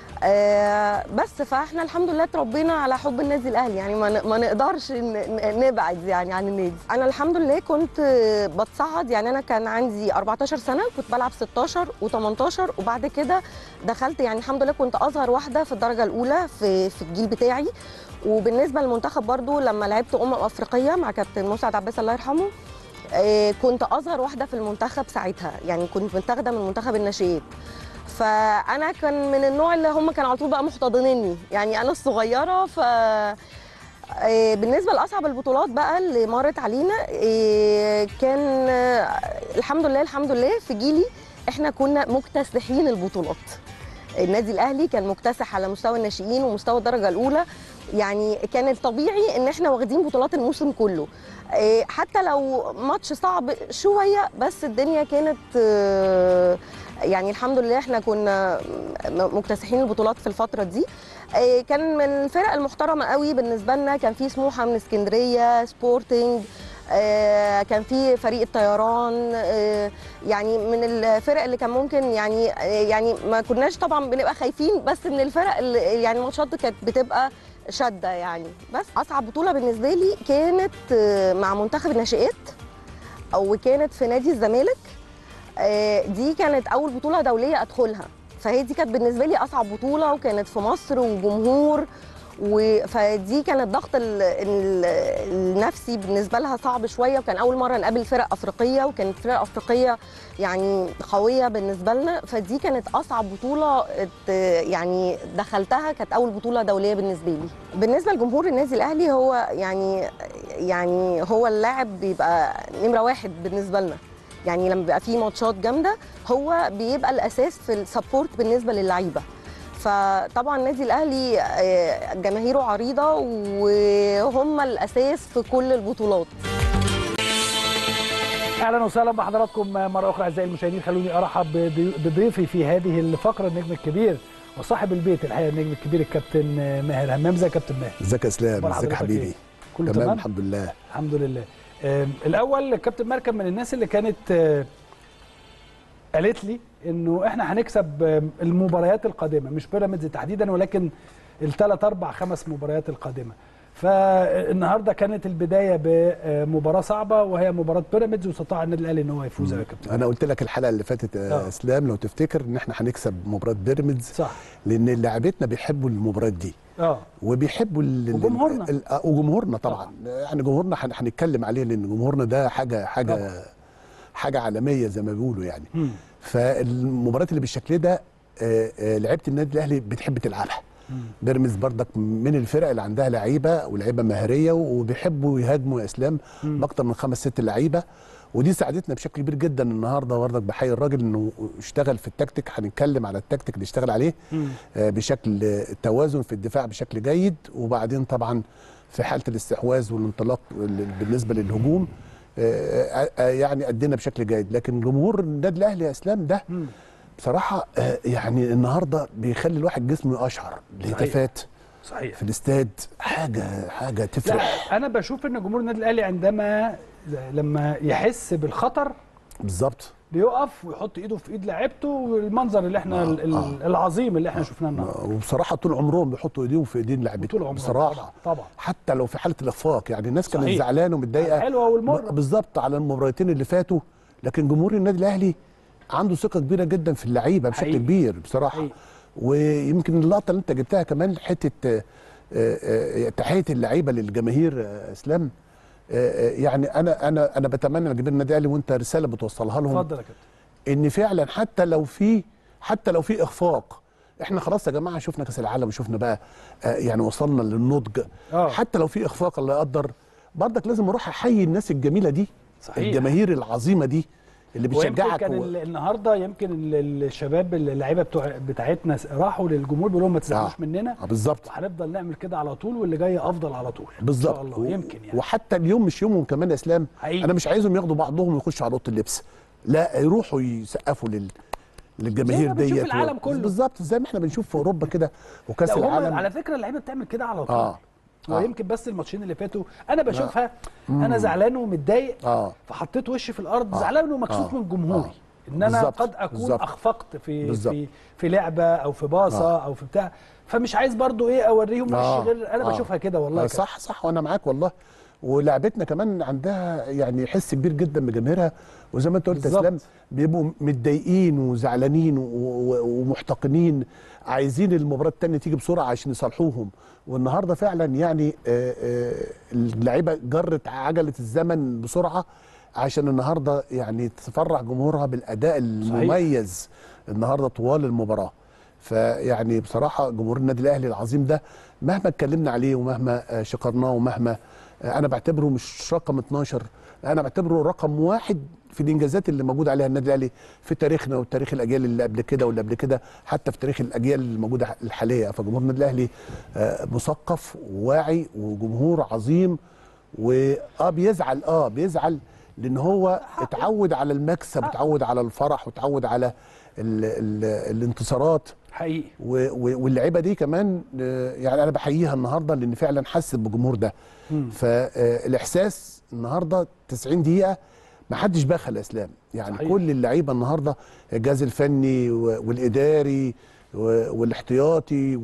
آه، بس فاحنا الحمد لله اتربينا على حب النادي الاهلي يعني ما ن- ما نقدرش ن- ن- نبعد يعني عن النادي انا الحمد لله كنت آه، بتصعد يعني انا كان عندي 14 سنه كنت بلعب 16 و18 وبعد كده دخلت يعني الحمد لله كنت اصغر واحده في الدرجه الاولى في في الجيل بتاعي وبالنسبه للمنتخب برضو لما لعبت امم افريقيه مع كابتن مسعد عباس الله يرحمه آه، كنت اصغر واحده في المنتخب ساعتها يعني كنت متاخده من منتخب الناشئات فانا كان من النوع اللي هم كانوا على طول بقى محتضنيني يعني انا الصغيره ف آه، بالنسبه لاصعب البطولات بقى اللي مرت علينا آه، كان آه، الحمد لله الحمد لله في جيلي احنا كنا مكتسحين البطولات النادي الاهلي كان مكتسح على مستوى الناشئين ومستوى الدرجه الاولى يعني كان الطبيعي ان احنا واخدين بطولات الموسم كله آه، حتى لو ماتش صعب شويه بس الدنيا كانت آه، يعني الحمد لله احنا كنا م- مكتسحين البطولات في الفتره دي آه، كان من الفرق المحترمه قوي بالنسبه لنا كان في سموحه من اسكندريه سبورتنج آه، كان في فريق الطيران آه، يعني من الفرق اللي كان ممكن يعني آه، يعني ما كناش طبعا بنبقى خايفين بس من الفرق اللي يعني الماتشات كانت بتبقى شاده يعني بس اصعب بطوله بالنسبه لي كانت آه، مع منتخب الناشئات او كانت في نادي الزمالك آه، دي كانت اول بطوله دوليه ادخلها فهي دي كانت بالنسبه لي اصعب بطوله وكانت في مصر وجمهور و... فدي كان الضغط ال... ال... النفسي بالنسبه لها صعب شويه وكان اول مره نقابل فرق افريقيه وكانت فرق افريقيه يعني قويه بالنسبه لنا فدي كانت اصعب بطوله ات... يعني دخلتها كانت اول بطوله دوليه بالنسبه لي بالنسبه لجمهور النادي الاهلي هو يعني يعني هو اللاعب بيبقى نمره واحد بالنسبه لنا يعني لما بيبقى في ماتشات جامده هو بيبقى الاساس في السبورت بالنسبه للعيبه فطبعا النادي الاهلي آه، جماهيره عريضه وهم الاساس في كل البطولات اهلا وسهلا بحضراتكم مره اخرى اعزائي المشاهدين خلوني ارحب بضي- بضيفي في هذه الفقره النجم الكبير وصاحب البيت الحقيقه النجم الكبير الكابتن ماهر همام ازيك يا كابتن ماهر ازيك يا اسلام أخبار ازيك يا حضرتك إيه؟ حبيبي كله تمام تمام الحمد لله الحمد لله آم، الاول الكابتن ماهر كان من الناس اللي كانت آه، قالت لي انه احنا هنكسب آم، المباريات القادمه مش بيراميدز تحديدا ولكن الثلاث اربع خمس مباريات القادمه فالنهارده كانت البدايه بمباراه صعبه وهي مباراه بيراميدز واستطاع النادي الاهلي ان هو يفوز يا كابتن انا قلت لك الحلقه اللي فاتت آه. يا اسلام لو تفتكر ان احنا هنكسب مباراه بيراميدز صح لان لاعبتنا بيحبوا المباريات دي اه وبيحبوا ال- ال- وجمهورنا. ال- آه، وجمهورنا طبعا يعني جمهورنا هن- هنتكلم عليه لان جمهورنا ده حاجه حاجه طبعاً. حاجه عالميه زي ما بيقولوا يعني مم. فالمباريات اللي بالشكل ده آه، آه، لعيبه النادي الاهلي بتحب تلعبها مم. بيراميدز برضك من الفرق اللي عندها لعيبه ولعيبه مهاريه وبيحبوا يهاجموا يا اسلام مم. باكتر من خمس ست لعيبه ودي ساعدتنا بشكل كبير جدا النهارده برضك بحيي الراجل انه اشتغل في التكتيك هنتكلم على التكتيك اللي اشتغل عليه مم. آه، بشكل آه، توازن في الدفاع بشكل جيد وبعدين طبعا في حاله الاستحواذ والانطلاق ال- بالنسبه للهجوم آه، آه، يعني ادينا بشكل جيد لكن جمهور النادي الاهلي يا اسلام ده مم. بصراحه آه، يعني النهارده بيخلي الواحد جسمه اشعر الهتافات صحيح في الاستاد حاجه حاجه تفرق لا انا بشوف ان جمهور النادي الاهلي عندما لما يحس بالخطر بالظبط بيقف ويحط ايده في ايد لعيبته والمنظر اللي احنا آه، ال- ال- آه. العظيم اللي احنا شفناه النهارده وبصراحه طول عمرهم بيحطوا ايديهم في ايدين طول لعيبتهم عمرهم بصراحه طبعا, طبعا. حتى لو في حاله الاخفاق يعني الناس كانت صحيح. زعلانه ومتضايقه الحلوه والمره ب- بالظبط على المباراتين اللي فاتوا لكن جمهور النادي الاهلي عنده ثقه كبيره جدا في اللعيبه بشكل حقيقي. كبير بصراحه حقيقي. ويمكن اللقطه اللي انت جبتها كمان حته آه، آه، آه، تحيه اللعيبه للجماهير آه، اسلام آه، آه، يعني انا انا انا بتمنى لجماهير النادي الاهلي وانت رساله بتوصلها لهم اتفضل يا كابتن ان فعلا حتى لو في حتى لو في اخفاق احنا خلاص يا جماعه شفنا كاس العالم وشفنا بقى آه، يعني وصلنا للنضج آه. حتى لو في اخفاق الله يقدر برضك لازم اروح احيي الناس الجميله دي صحيح. الجماهير العظيمه دي اللي ويمكن بتشجعك كان و... ال- النهارده يمكن ال- الشباب اللعيبه بتوع بتاعتنا راحوا للجمهور بيقولوا لهم ما تزعلوش آه. مننا آه، بالظبط وهنفضل نعمل كده على طول واللي جاي افضل على طول بالظبط ان شاء الله يمكن يعني وحتى اليوم مش يومهم كمان يا اسلام حقيقي. انا مش عايزهم ياخدوا بعضهم ويخشوا على اوضه اللبس لا يروحوا يسقفوا لل للجماهير زي ما بنشوف ديت العالم كله. بالظبط زي ما احنا بنشوف في اوروبا كده وكاس لا وهم العالم على فكره اللعيبه بتعمل كده على طول اه هو آه. يمكن بس الماتشين اللي فاتوا انا بشوفها انا زعلان ومتضايق اه فحطيت وشي في الارض آه. زعلان ومكسوف آه. من جمهوري آه. ان انا بالظبط. قد اكون بالظبط. اخفقت في بالظبط. في في لعبه او في باصه آه. او في بتاع فمش عايز برضو ايه اوريهم آه. وشي غير انا آه. بشوفها كده والله آه كده. صح صح وانا معاك والله ولعبتنا كمان عندها يعني حس كبير جدا بجماهيرها وزي ما انت قلت يا بالظبط. اسلام بيبقوا متضايقين وزعلانين و- و- ومحتقنين عايزين المباراه الثانيه تيجي بسرعه عشان يصالحوهم والنهارده فعلا يعني آه، آه، اللعيبه جرت عجله الزمن بسرعه عشان النهارده يعني تفرح جمهورها بالاداء المميز النهارده طوال المباراه فيعني بصراحه جمهور النادي الاهلي العظيم ده مهما اتكلمنا عليه ومهما آه، شكرناه ومهما آه، انا بعتبره مش رقم 12 انا بعتبره رقم واحد في الانجازات اللي موجود عليها النادي الاهلي في تاريخنا وتاريخ الاجيال اللي قبل كده واللي قبل كده حتى في تاريخ الاجيال الموجوده الحاليه فجمهور النادي الاهلي آه، مثقف وواعي وجمهور عظيم واه بيزعل اه بيزعل لان هو اتعود على المكسب اتعود على الفرح واتعود على ال ال الانتصارات حقيقي و- و- واللعيبه دي كمان آه، يعني انا بحييها النهارده لان فعلا حست بالجمهور ده مم. فالاحساس النهارده 90 دقيقه ما حدش بخل اسلام يعني صحيح. كل اللعيبه النهارده الجهاز الفني و- والاداري و- والاحتياطي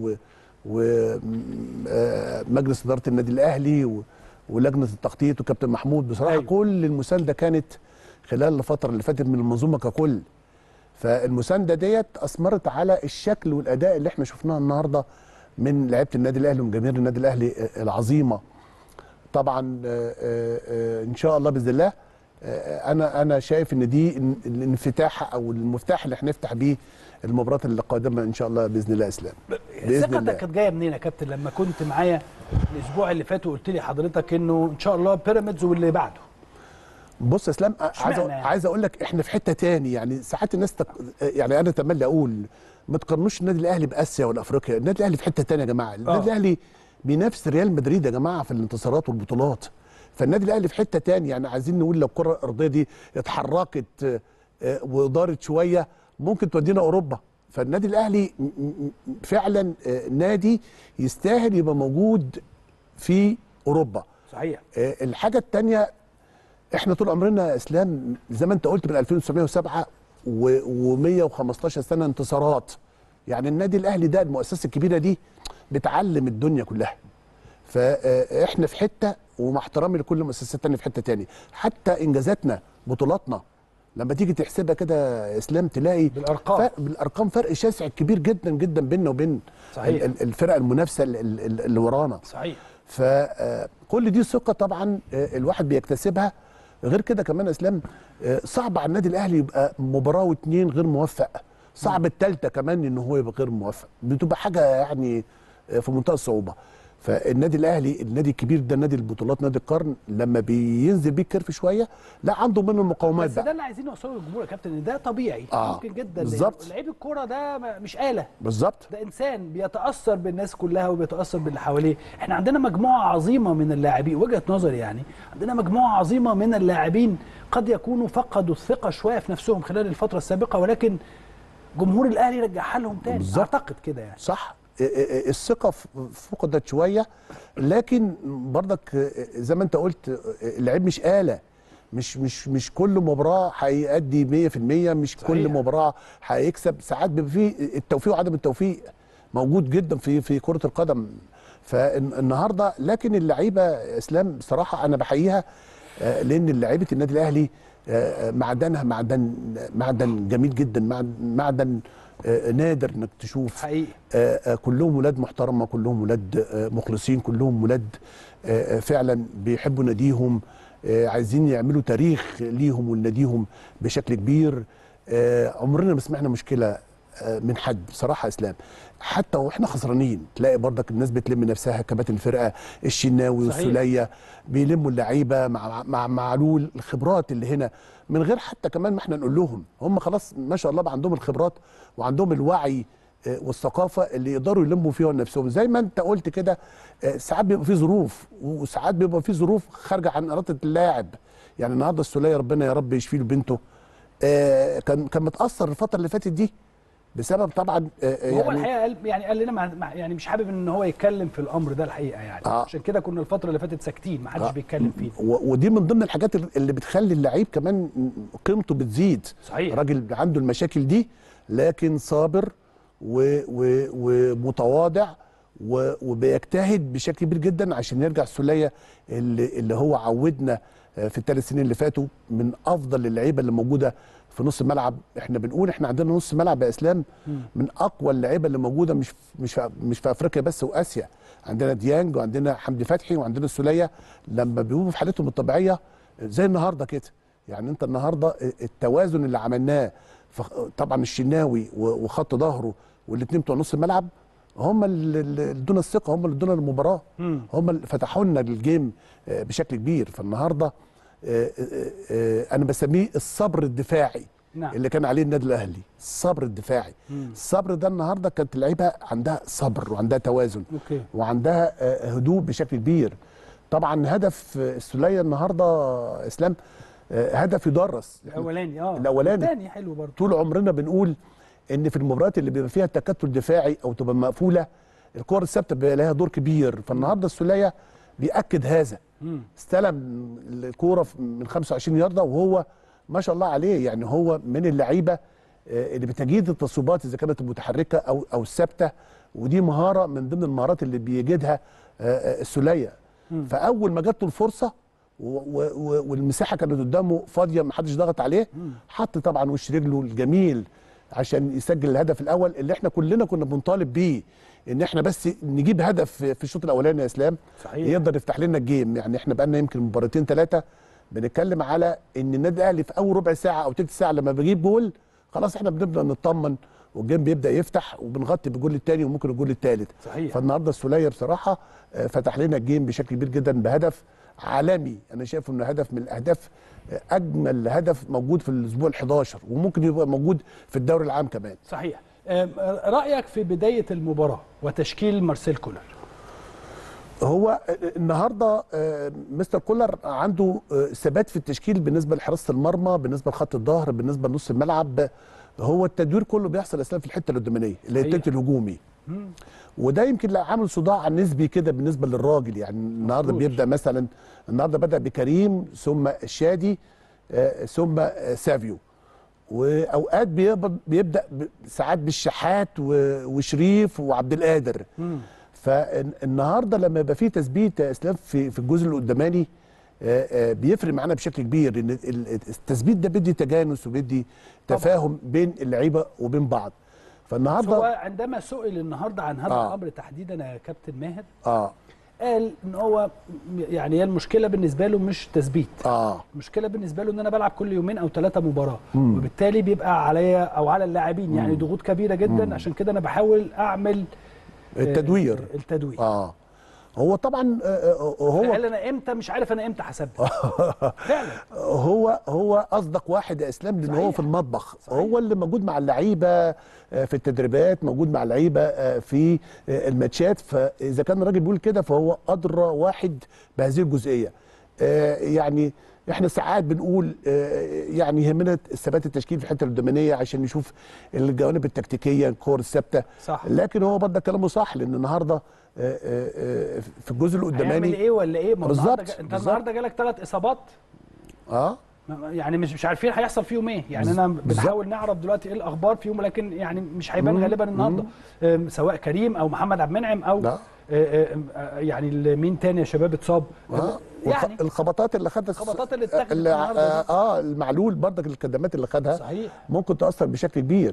ومجلس اداره النادي الاهلي و- ولجنه التخطيط وكابتن محمود بصراحه أيوة. أيوه. كل المسانده كانت خلال الفتره اللي فاتت من المنظومه ككل فالمسانده ديت اثمرت على الشكل والاداء اللي احنا شفناه النهارده من لعيبه النادي الاهلي ومن جماهير النادي الاهلي العظيمه طبعا آه، آه، آه، ان شاء الله باذن الله آه، انا انا شايف ان دي ال- الانفتاح او المفتاح اللي هنفتح بيه المباراه اللي قادمه ان شاء الله باذن الله اسلام بإذن ثقتك الله. كانت جايه منين يا كابتن لما كنت معايا الاسبوع اللي فات وقلت لي حضرتك انه ان شاء الله بيراميدز واللي بعده بص يا اسلام أ- عايز أ- اشمعنى يعني؟ عايز اقول لك احنا في حته تاني يعني ساعات الناس تق... يعني انا اتمنى اقول ما تقارنوش النادي الاهلي باسيا ولا افريقيا النادي الاهلي في حته تانيه يا جماعه النادي آه. الاهلي بينافس ريال مدريد يا جماعه في الانتصارات والبطولات فالنادي الاهلي في حته تانية يعني عايزين نقول لو الكره الارضيه دي اتحركت آه، آه، ودارت شويه ممكن تودينا اوروبا فالنادي الاهلي م- م- فعلا آه، نادي يستاهل يبقى موجود في اوروبا صحيح آه، الحاجه الثانيه احنا طول عمرنا يا اسلام زي ما انت قلت من 2907 و115 سنه انتصارات يعني النادي الاهلي ده المؤسسه الكبيره دي بتعلم الدنيا كلها فاحنا في حته ومع احترامي لكل المؤسسات التانية في حته تاني حتى انجازاتنا بطولاتنا لما تيجي تحسبها كده يا اسلام تلاقي بالأرقام. فرق بالارقام فرق شاسع كبير جدا جدا بيننا وبين صحيح. ال- ال- الفرق المنافسه ال- ال- اللي ورانا صحيح فكل دي ثقه طبعا آه، الواحد بيكتسبها غير كده كمان يا اسلام آه، صعب على النادي الاهلي يبقى مباراه واتنين غير موفق صعب الثالثه كمان ان هو يبقى غير موفق بتبقى حاجه يعني آه، في منتهى الصعوبه فالنادي الاهلي النادي الكبير ده نادي البطولات نادي القرن لما بينزل بيه الكيرف شويه لا عنده منه المقاومات بس ده بقى اللي عايزين نوصله للجمهور يا كابتن ان ده طبيعي آه، ممكن جدا بالظبط. لأن لعيب الكوره ده ما- مش آلة بالظبط ده انسان بيتاثر بالناس كلها وبيتاثر باللي حواليه احنا عندنا مجموعه عظيمه من اللاعبين وجهه نظري يعني عندنا مجموعه عظيمه من اللاعبين قد يكونوا فقدوا الثقه شويه في نفسهم خلال الفتره السابقه ولكن جمهور الاهلي رجعها لهم تاني بالظبط. اعتقد كده يعني صح ا- ا- الثقه ف- فقدت شويه لكن برضك زي ما انت قلت اللعيب مش آلة مش مش مش كل مباراه هيأدي 100% مش صحيح. كل مباراه هيكسب ساعات بيبقى فيه التوفيق وعدم التوفيق موجود جدا في في كره القدم فالنهارده لكن اللعيبه اسلام بصراحه انا بحييها آه، لان لعيبه النادي الاهلي آه، معدنها معدن معدن جميل جدا معدن- معدن آه، نادر انك تشوف حقيقي آه، آه، كلهم ولاد محترمه كلهم ولاد آه، مخلصين كلهم ولاد آه، آه، فعلا بيحبوا ناديهم آه، عايزين يعملوا تاريخ ليهم ولناديهم بشكل كبير آه، عمرنا ما سمعنا مشكله آه، من حد بصراحه يا اسلام حتى واحنا خسرانين تلاقي برضك الناس بتلم نفسها كباتن الفرقه الشناوي صحيح. والسوليه بيلموا اللعيبه مع مع معلول الخبرات اللي هنا من غير حتى كمان ما احنا نقول لهم هم خلاص ما شاء الله بقى عندهم الخبرات وعندهم الوعي آه، والثقافه اللي يقدروا يلموا فيها نفسهم زي ما انت قلت كده آه، ساعات بيبقى في ظروف وساعات بيبقى في ظروف خارجه عن اراده اللاعب يعني النهارده السوليه ربنا يا رب يشفي له بنته آه، كان كان متاثر الفتره اللي فاتت دي بسبب طبعا آه، هو يعني الحقيقه قال يعني قال لنا مع- مع- يعني مش حابب ان هو يتكلم في الامر ده الحقيقه يعني آه. عشان كده كنا الفتره اللي فاتت ساكتين ما حدش آه. بيتكلم فيه و- ودي من ضمن الحاجات اللي بتخلي اللعيب كمان قيمته بتزيد صحيح. راجل عنده المشاكل دي لكن صابر و- و- ومتواضع و- وبيجتهد بشكل كبير جدا عشان يرجع السوليه اللي, اللي هو عودنا آه، في الثلاث سنين اللي فاتوا من افضل اللعيبه اللي موجوده في نص الملعب احنا بنقول احنا عندنا نص ملعب يا اسلام من اقوى اللعيبه اللي موجوده مش مش في مش في افريقيا بس واسيا عندنا ديانج وعندنا حمدي فتحي وعندنا السوليه لما بيبقوا في حالتهم الطبيعيه زي النهارده كده يعني انت النهارده التوازن اللي عملناه فخ- طبعا الشناوي و- وخط ظهره والاثنين بتوع نص الملعب هم اللي اللي ادونا الثقه هم اللي ادونا المباراه مم. هم اللي فتحوا لنا الجيم آه، بشكل كبير فالنهارده آه، آه، آه، انا بسميه الصبر الدفاعي نعم. اللي كان عليه النادي الاهلي الصبر الدفاعي الصبر ده النهارده كانت اللعيبه عندها صبر وعندها توازن اوكي وعندها آه، هدوء بشكل كبير طبعا هدف آه، السوليه النهارده آه، اسلام آه، هدف يدرس الاولاني اه الأولاني. الثاني حلو برضه طول عمرنا بنقول ان في المباريات اللي بيبقى فيها تكتل دفاعي او تبقى مقفوله الكور الثابته بيبقى لها دور كبير فالنهارده السوليه بياكد هذا مم. استلم الكوره من 25 يارده وهو ما شاء الله عليه يعني هو من اللعيبه آه، اللي بتجيد التصويبات اذا كانت المتحركه او او الثابته ودي مهاره من ضمن المهارات اللي بيجدها آه، آه، السوليه فاول ما جات له الفرصه و- و- و- والمساحه كانت قدامه فاضيه ما حدش ضغط عليه حط طبعا وش رجله الجميل عشان يسجل الهدف الاول اللي احنا كلنا كنا بنطالب بيه ان احنا بس نجيب هدف في في الشوط الاولاني يا اسلام صحيح. يقدر يفتح لنا الجيم يعني احنا بقالنا يمكن مباراتين ثلاثه بنتكلم على ان النادي الاهلي في اول ربع ساعه او تلت ساعه لما بيجيب جول خلاص احنا بنبدا نطمن والجيم بيبدا يفتح وبنغطي بالجول الثاني وممكن الجول الثالث صحيح. فالنهارده السوليه بصراحه آه، فتح لنا الجيم بشكل كبير جدا بهدف عالمي انا شايف انه هدف من الاهداف آه، اجمل هدف موجود في الاسبوع ال11 وممكن يبقى موجود في الدوري العام كمان صحيح آم، رايك في بدايه المباراه وتشكيل مارسيل كولر هو النهارده آه، مستر كولر عنده آه، ثبات في التشكيل بالنسبه لحراسه المرمى بالنسبه لخط الظهر بالنسبه لنص الملعب هو التدوير كله بيحصل اساسا في الحته القدامانيه اللي هي حقيقة. التلت الهجومي وده يمكن لا عامل صداع نسبي كده بالنسبه للراجل يعني النهارده مظبوط. بيبدا مثلا النهارده بدا بكريم ثم الشادي آه، ثم آه، سافيو واوقات بيبد- بيبدا ب- ساعات بالشحات و- وشريف وعبد القادر فالنهارده لما يبقى فيه تثبيت يا اسلام في في الجزء القداماني آه، آه، بيفرق معانا بشكل كبير لان ال- التثبيت ده بيدي تجانس وبيدي طبعاً. تفاهم بين اللعيبه وبين بعض هو فالنهارده عندما سئل النهارده عن هذا آه. الامر تحديدا يا كابتن ماهر اه قال ان هو يعني هي المشكله بالنسبه له مش تثبيت اه المشكله بالنسبه له ان انا بلعب كل يومين او ثلاثه مباراه وبالتالي بيبقى عليا او على اللاعبين يعني ضغوط كبيره جدا عشان كده انا بحاول اعمل آه، التدوير التدوير اه هو طبعا آه، آه، هو قال انا امتى مش عارف انا امتى حسبت فعلا هو هو اصدق واحد يا اسلام لان هو صحيح. في المطبخ صحيح. هو اللي موجود مع اللعيبه آه، في التدريبات موجود مع اللعيبه آه، في آه، الماتشات فاذا كان الراجل بيقول كده فهو ادرى واحد بهذه الجزئيه آه، يعني احنا ساعات بنقول آه، يعني يهمنا ثبات التشكيل في الحته القدامانيه عشان نشوف الجوانب التكتيكيه الكور الثابته صح. لكن هو برضه كلامه صح لان النهارده آه، آه، آه، في الجزء هيعمل القداماني ايه ولا ايه ما هو بالظبط، النهارده جا- انت بالظبط. النهارده جالك ثلاث اصابات اه ما- يعني مش مش عارفين هيحصل فيهم ايه يعني انا بنحاول نعرف دلوقتي ايه الاخبار فيهم لكن يعني مش هيبان غالبا النهارده أم، سواء كريم او محمد عبد المنعم او لا. آه، آم، آه، يعني ال- مين تاني يا شباب اتصاب آه. يعني والخ- الخبطات اللي خدها الخبطات اللي اتاخدت اللي النهاردة آه, دي. اه المعلول برضك الكدمات اللي خدها صحيح ممكن تاثر بشكل كبير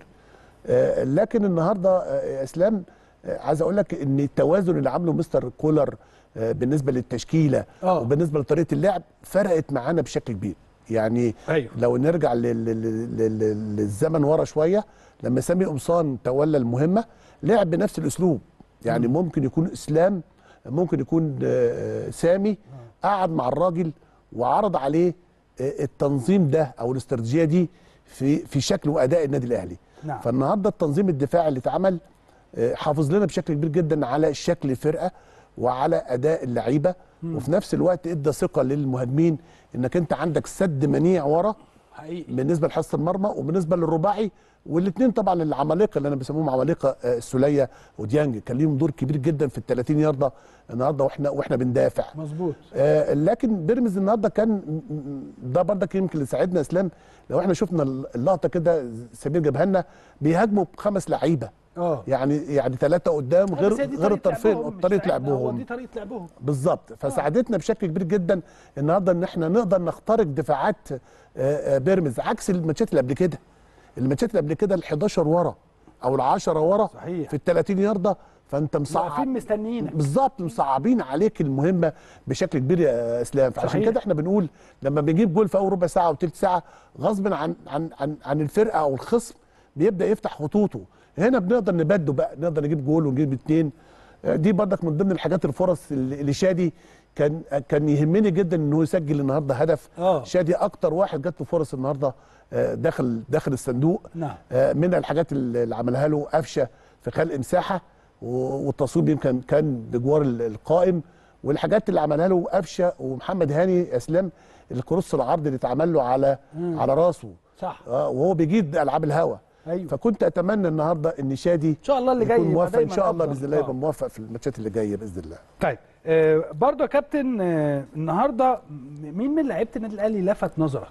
آه لكن النهارده آه يا اسلام آه عايز اقول لك ان التوازن اللي عامله مستر كولر آه بالنسبه للتشكيله آه. وبالنسبه لطريقه اللعب فرقت معانا بشكل كبير يعني أيوه. لو نرجع لل- لل- لل- للزمن ورا شويه لما سامي قمصان تولى المهمه لعب بنفس الاسلوب يعني ممكن يكون اسلام ممكن يكون آه، سامي قعد مع الراجل وعرض عليه آه، التنظيم ده او الاستراتيجيه دي في في شكل واداء النادي الاهلي نعم. فالنهارده التنظيم الدفاعي اللي اتعمل آه، حافظ لنا بشكل كبير جدا على شكل الفرقه وعلى اداء اللعيبه وفي نفس الوقت ادى ثقه للمهاجمين انك انت عندك سد منيع ورا حقيقي بالنسبه لحراسه المرمى وبالنسبه للرباعي والاثنين طبعا العمالقه اللي انا بسميهم عمالقه آه، السوليه وديانج كان ليهم دور كبير جدا في ال 30 يارده النهارده واحنا واحنا بندافع مظبوط آه لكن بيراميدز النهارده كان م- م- ده برضك يمكن اللي ساعدنا اسلام لو احنا شفنا اللقطه كده سمير جابها لنا بيهاجموا بخمس لعيبه اه يعني يعني ثلاثه قدام غير بس هي دي غير طريقة الطرفين لعبهم، مش طريقه ساعدنا، هو لعبهم دي طريقه لعبهم بالظبط فساعدتنا بشكل كبير جدا النهارده ان احنا نقدر نخترق دفاعات آه، آه، بيراميدز عكس الماتشات اللي قبل كده الماتشات اللي قبل كده ال 11 ورا او ال 10 ورا صحيح. في ال 30 يارده فانت مصعب واقفين مستنيينك بالظبط مصعبين عليك المهمه بشكل كبير يا اسلام فعشان صحيح. كده احنا بنقول لما بنجيب جول في اول ربع ساعه او ثلث ساعه غصب عن عن عن عن الفرقه او الخصم بيبدا يفتح خطوطه هنا بنقدر نبدو بقى نقدر نجيب جول ونجيب اثنين دي برضك من ضمن الحاجات الفرص اللي اللي شادي كان كان يهمني جدا ان هو يسجل النهارده هدف آه. شادي اكتر واحد جات له فرص النهارده آه، داخل داخل الصندوق نعم. آه، من الحاجات اللي عملها له قفشه في خلق مساحه و- والتصويب يمكن كان بجوار ال- القائم والحاجات اللي عملها له قفشه ومحمد هاني اسلام الكروس العرض اللي اتعمل له على على راسه صح اه وهو بيجيد العاب الهوا أيوة. فكنت اتمنى النهارده ان شادي ان شاء الله اللي جاي يكون يبقى موفق ان دايماً شاء الله أفضل. باذن الله آه. يبقى موفق في الماتشات اللي جايه باذن الله طيب آه برضه يا كابتن آه النهارده مين من لعيبه النادي الاهلي لفت نظرك؟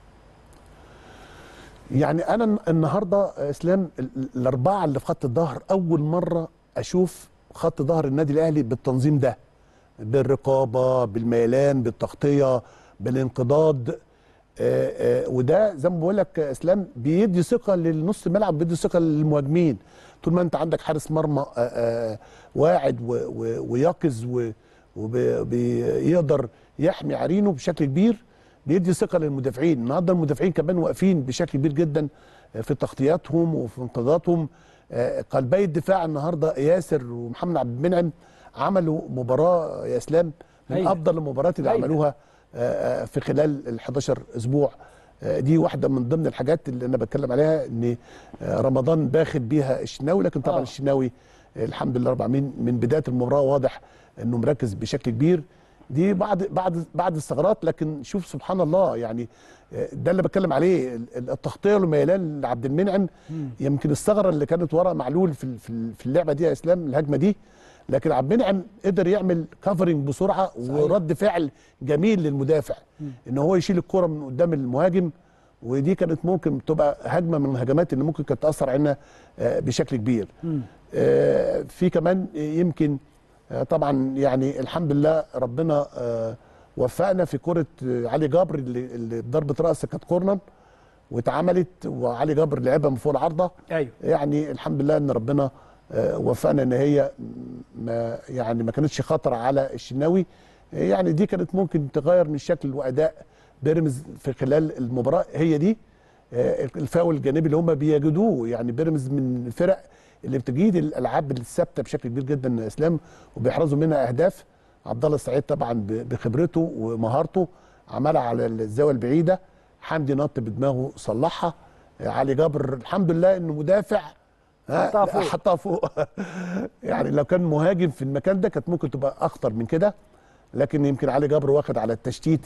يعني انا النهارده اسلام ال- ال- الاربعه اللي في خط الظهر اول مره اشوف خط ظهر النادي الاهلي بالتنظيم ده بالرقابه بالميلان بالتغطيه بالانقضاض آه، آه، وده زي ما بقول لك يا اسلام بيدي ثقه للنص الملعب بيدي ثقه للمهاجمين طول ما انت عندك حارس مرمى آه، آه، واعد و- و- ويقظ وبيقدر يحمي عرينه بشكل كبير بيدي ثقه للمدافعين النهارده المدافعين كمان واقفين بشكل كبير جدا في تغطياتهم وفي انقاذاتهم آه، قلبي الدفاع النهارده ياسر ومحمد عبد المنعم عملوا مباراه يا اسلام من هايلة. افضل المباريات اللي هايلة. عملوها آه، آه، في خلال ال 11 اسبوع آه، دي واحده من ضمن الحاجات اللي انا بتكلم عليها ان آه، رمضان باخد بيها الشناوي لكن طبعا آه. آه. الشناوي آه، الحمد لله رب العالمين من بدايه المباراه واضح انه مركز بشكل كبير دي بعد بعد بعد الثغرات لكن شوف سبحان الله يعني آه، ده اللي بتكلم عليه ال- ال- التغطيه والميلان لعبد المنعم يمكن الثغره اللي كانت ورا معلول في ال- في ال- في اللعبه دي يا اسلام الهجمه دي لكن عبد المنعم قدر يعمل كفرنج بسرعه ورد فعل جميل للمدافع ان هو يشيل الكره من قدام المهاجم ودي كانت ممكن تبقى هجمه من الهجمات اللي ممكن كانت تاثر علينا آه، بشكل كبير آه، في كمان يمكن آه، طبعا يعني الحمد لله ربنا آه، وفقنا في كره آه، علي جبر اللي اللي ضربه راس كانت كورنر واتعملت وعلي جبر لعبها من فوق العارضه ايوه يعني الحمد لله ان ربنا آه، وفقنا ان هي ما يعني ما كانتش خطر على الشناوي آه، يعني دي كانت ممكن تغير من شكل واداء بيراميدز في خلال المباراه هي دي آه، الفاول الجانبي اللي هم بيجدوه يعني بيراميدز من الفرق اللي بتجيد الالعاب الثابته بشكل كبير جدا يا اسلام وبيحرزوا منها اهداف عبد الله السعيد طبعا ب- بخبرته ومهارته عملها على الزاويه البعيده حمدي نط بدماغه صلحها آه، علي جبر الحمد لله انه مدافع ها، حطها فوق. حطها فوق يعني لو كان مهاجم في المكان ده كانت ممكن تبقى اخطر من كده لكن يمكن علي جبر واخد على التشتيت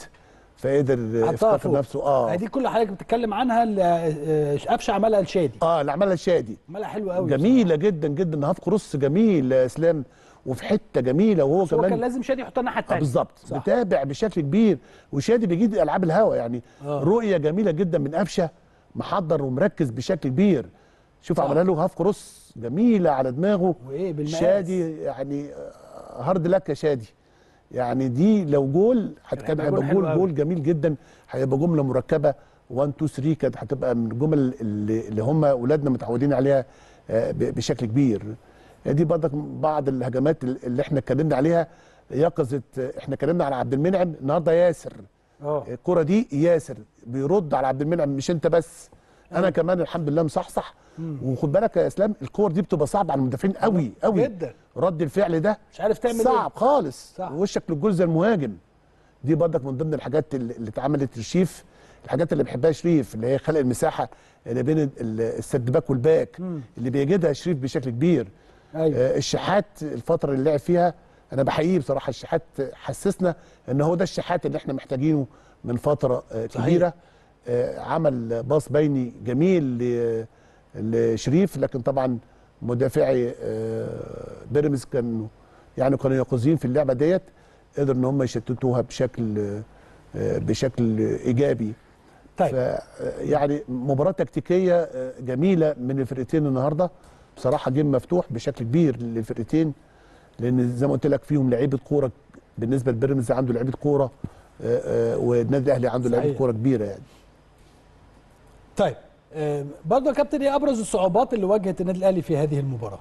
فقدر حطها يفتكر فوق نفسه اه دي كل حضرتك بتتكلم عنها اللي آه، قفشه عملها لشادي اه اللي عملها الشادي عملها حلو قوي جميله جدا جدا هاف كروس جميل يا اسلام وفي حته جميله وهو بس هو كان كمان لازم شادي يحطها الناحيه آه الثانيه بالظبط صح. بتابع بشكل كبير وشادي بيجيد العاب الهوا يعني آه. آه. رؤيه جميله جدا من قفشه محضر ومركز بشكل كبير شوف صح. عملها له هاف كروس جميله على دماغه وايه بالمقاس شادي يعني آه، هارد لك يا شادي يعني دي لو جول هت- كان هيبقى جول هيبقى حلو جول أوي. جول جميل جدا هيبقى جمله مركبه 1 2 3 كانت هتبقى من الجمل اللي, اللي هم اولادنا متعودين عليها آه، ب- بشكل كبير دي برضك بعض الهجمات اللي احنا اتكلمنا عليها يقظه احنا اتكلمنا على عبد المنعم النهارده ياسر اه الكره دي ياسر بيرد على عبد المنعم مش انت بس انا كمان الحمد لله مصحصح وخد بالك يا اسلام الكور دي بتبقى صعبه على المدافعين قوي قوي جدا رد الفعل ده مش عارف تعمل صعب ايه خالص صح. وشك للجول زي المهاجم دي برضك من ضمن الحاجات اللي اللي اتعملت لشريف الحاجات اللي بيحبها شريف اللي هي خلق المساحه اللي بين ال- ال- السد باك والباك اللي بيجدها شريف بشكل كبير ايوه آه، الشحات الفتره اللي لعب فيها انا بحييه بصراحه الشحات حسسنا ان هو ده الشحات اللي احنا محتاجينه من فتره آه، صحيح. كبيره آه، عمل باص بيني جميل ل- لشريف لكن طبعا مدافعي آه، بيراميدز كانوا يعني كانوا يقظين في اللعبه ديت قدروا ان هم يشتتوها بشكل آه، بشكل ايجابي طيب ف يعني مباراه تكتيكيه آه، جميله من الفرقتين النهارده بصراحه جيم مفتوح بشكل كبير للفرقتين لان زي ما قلت لك فيهم لعيبه كوره بالنسبه لبيراميدز عنده لعيبه كوره آه، آه، والنادي الاهلي عنده صحيح. لعيبه كوره كبيره يعني طيب آه، برضه يا كابتن ايه ابرز الصعوبات اللي واجهت النادي الاهلي في هذه المباراه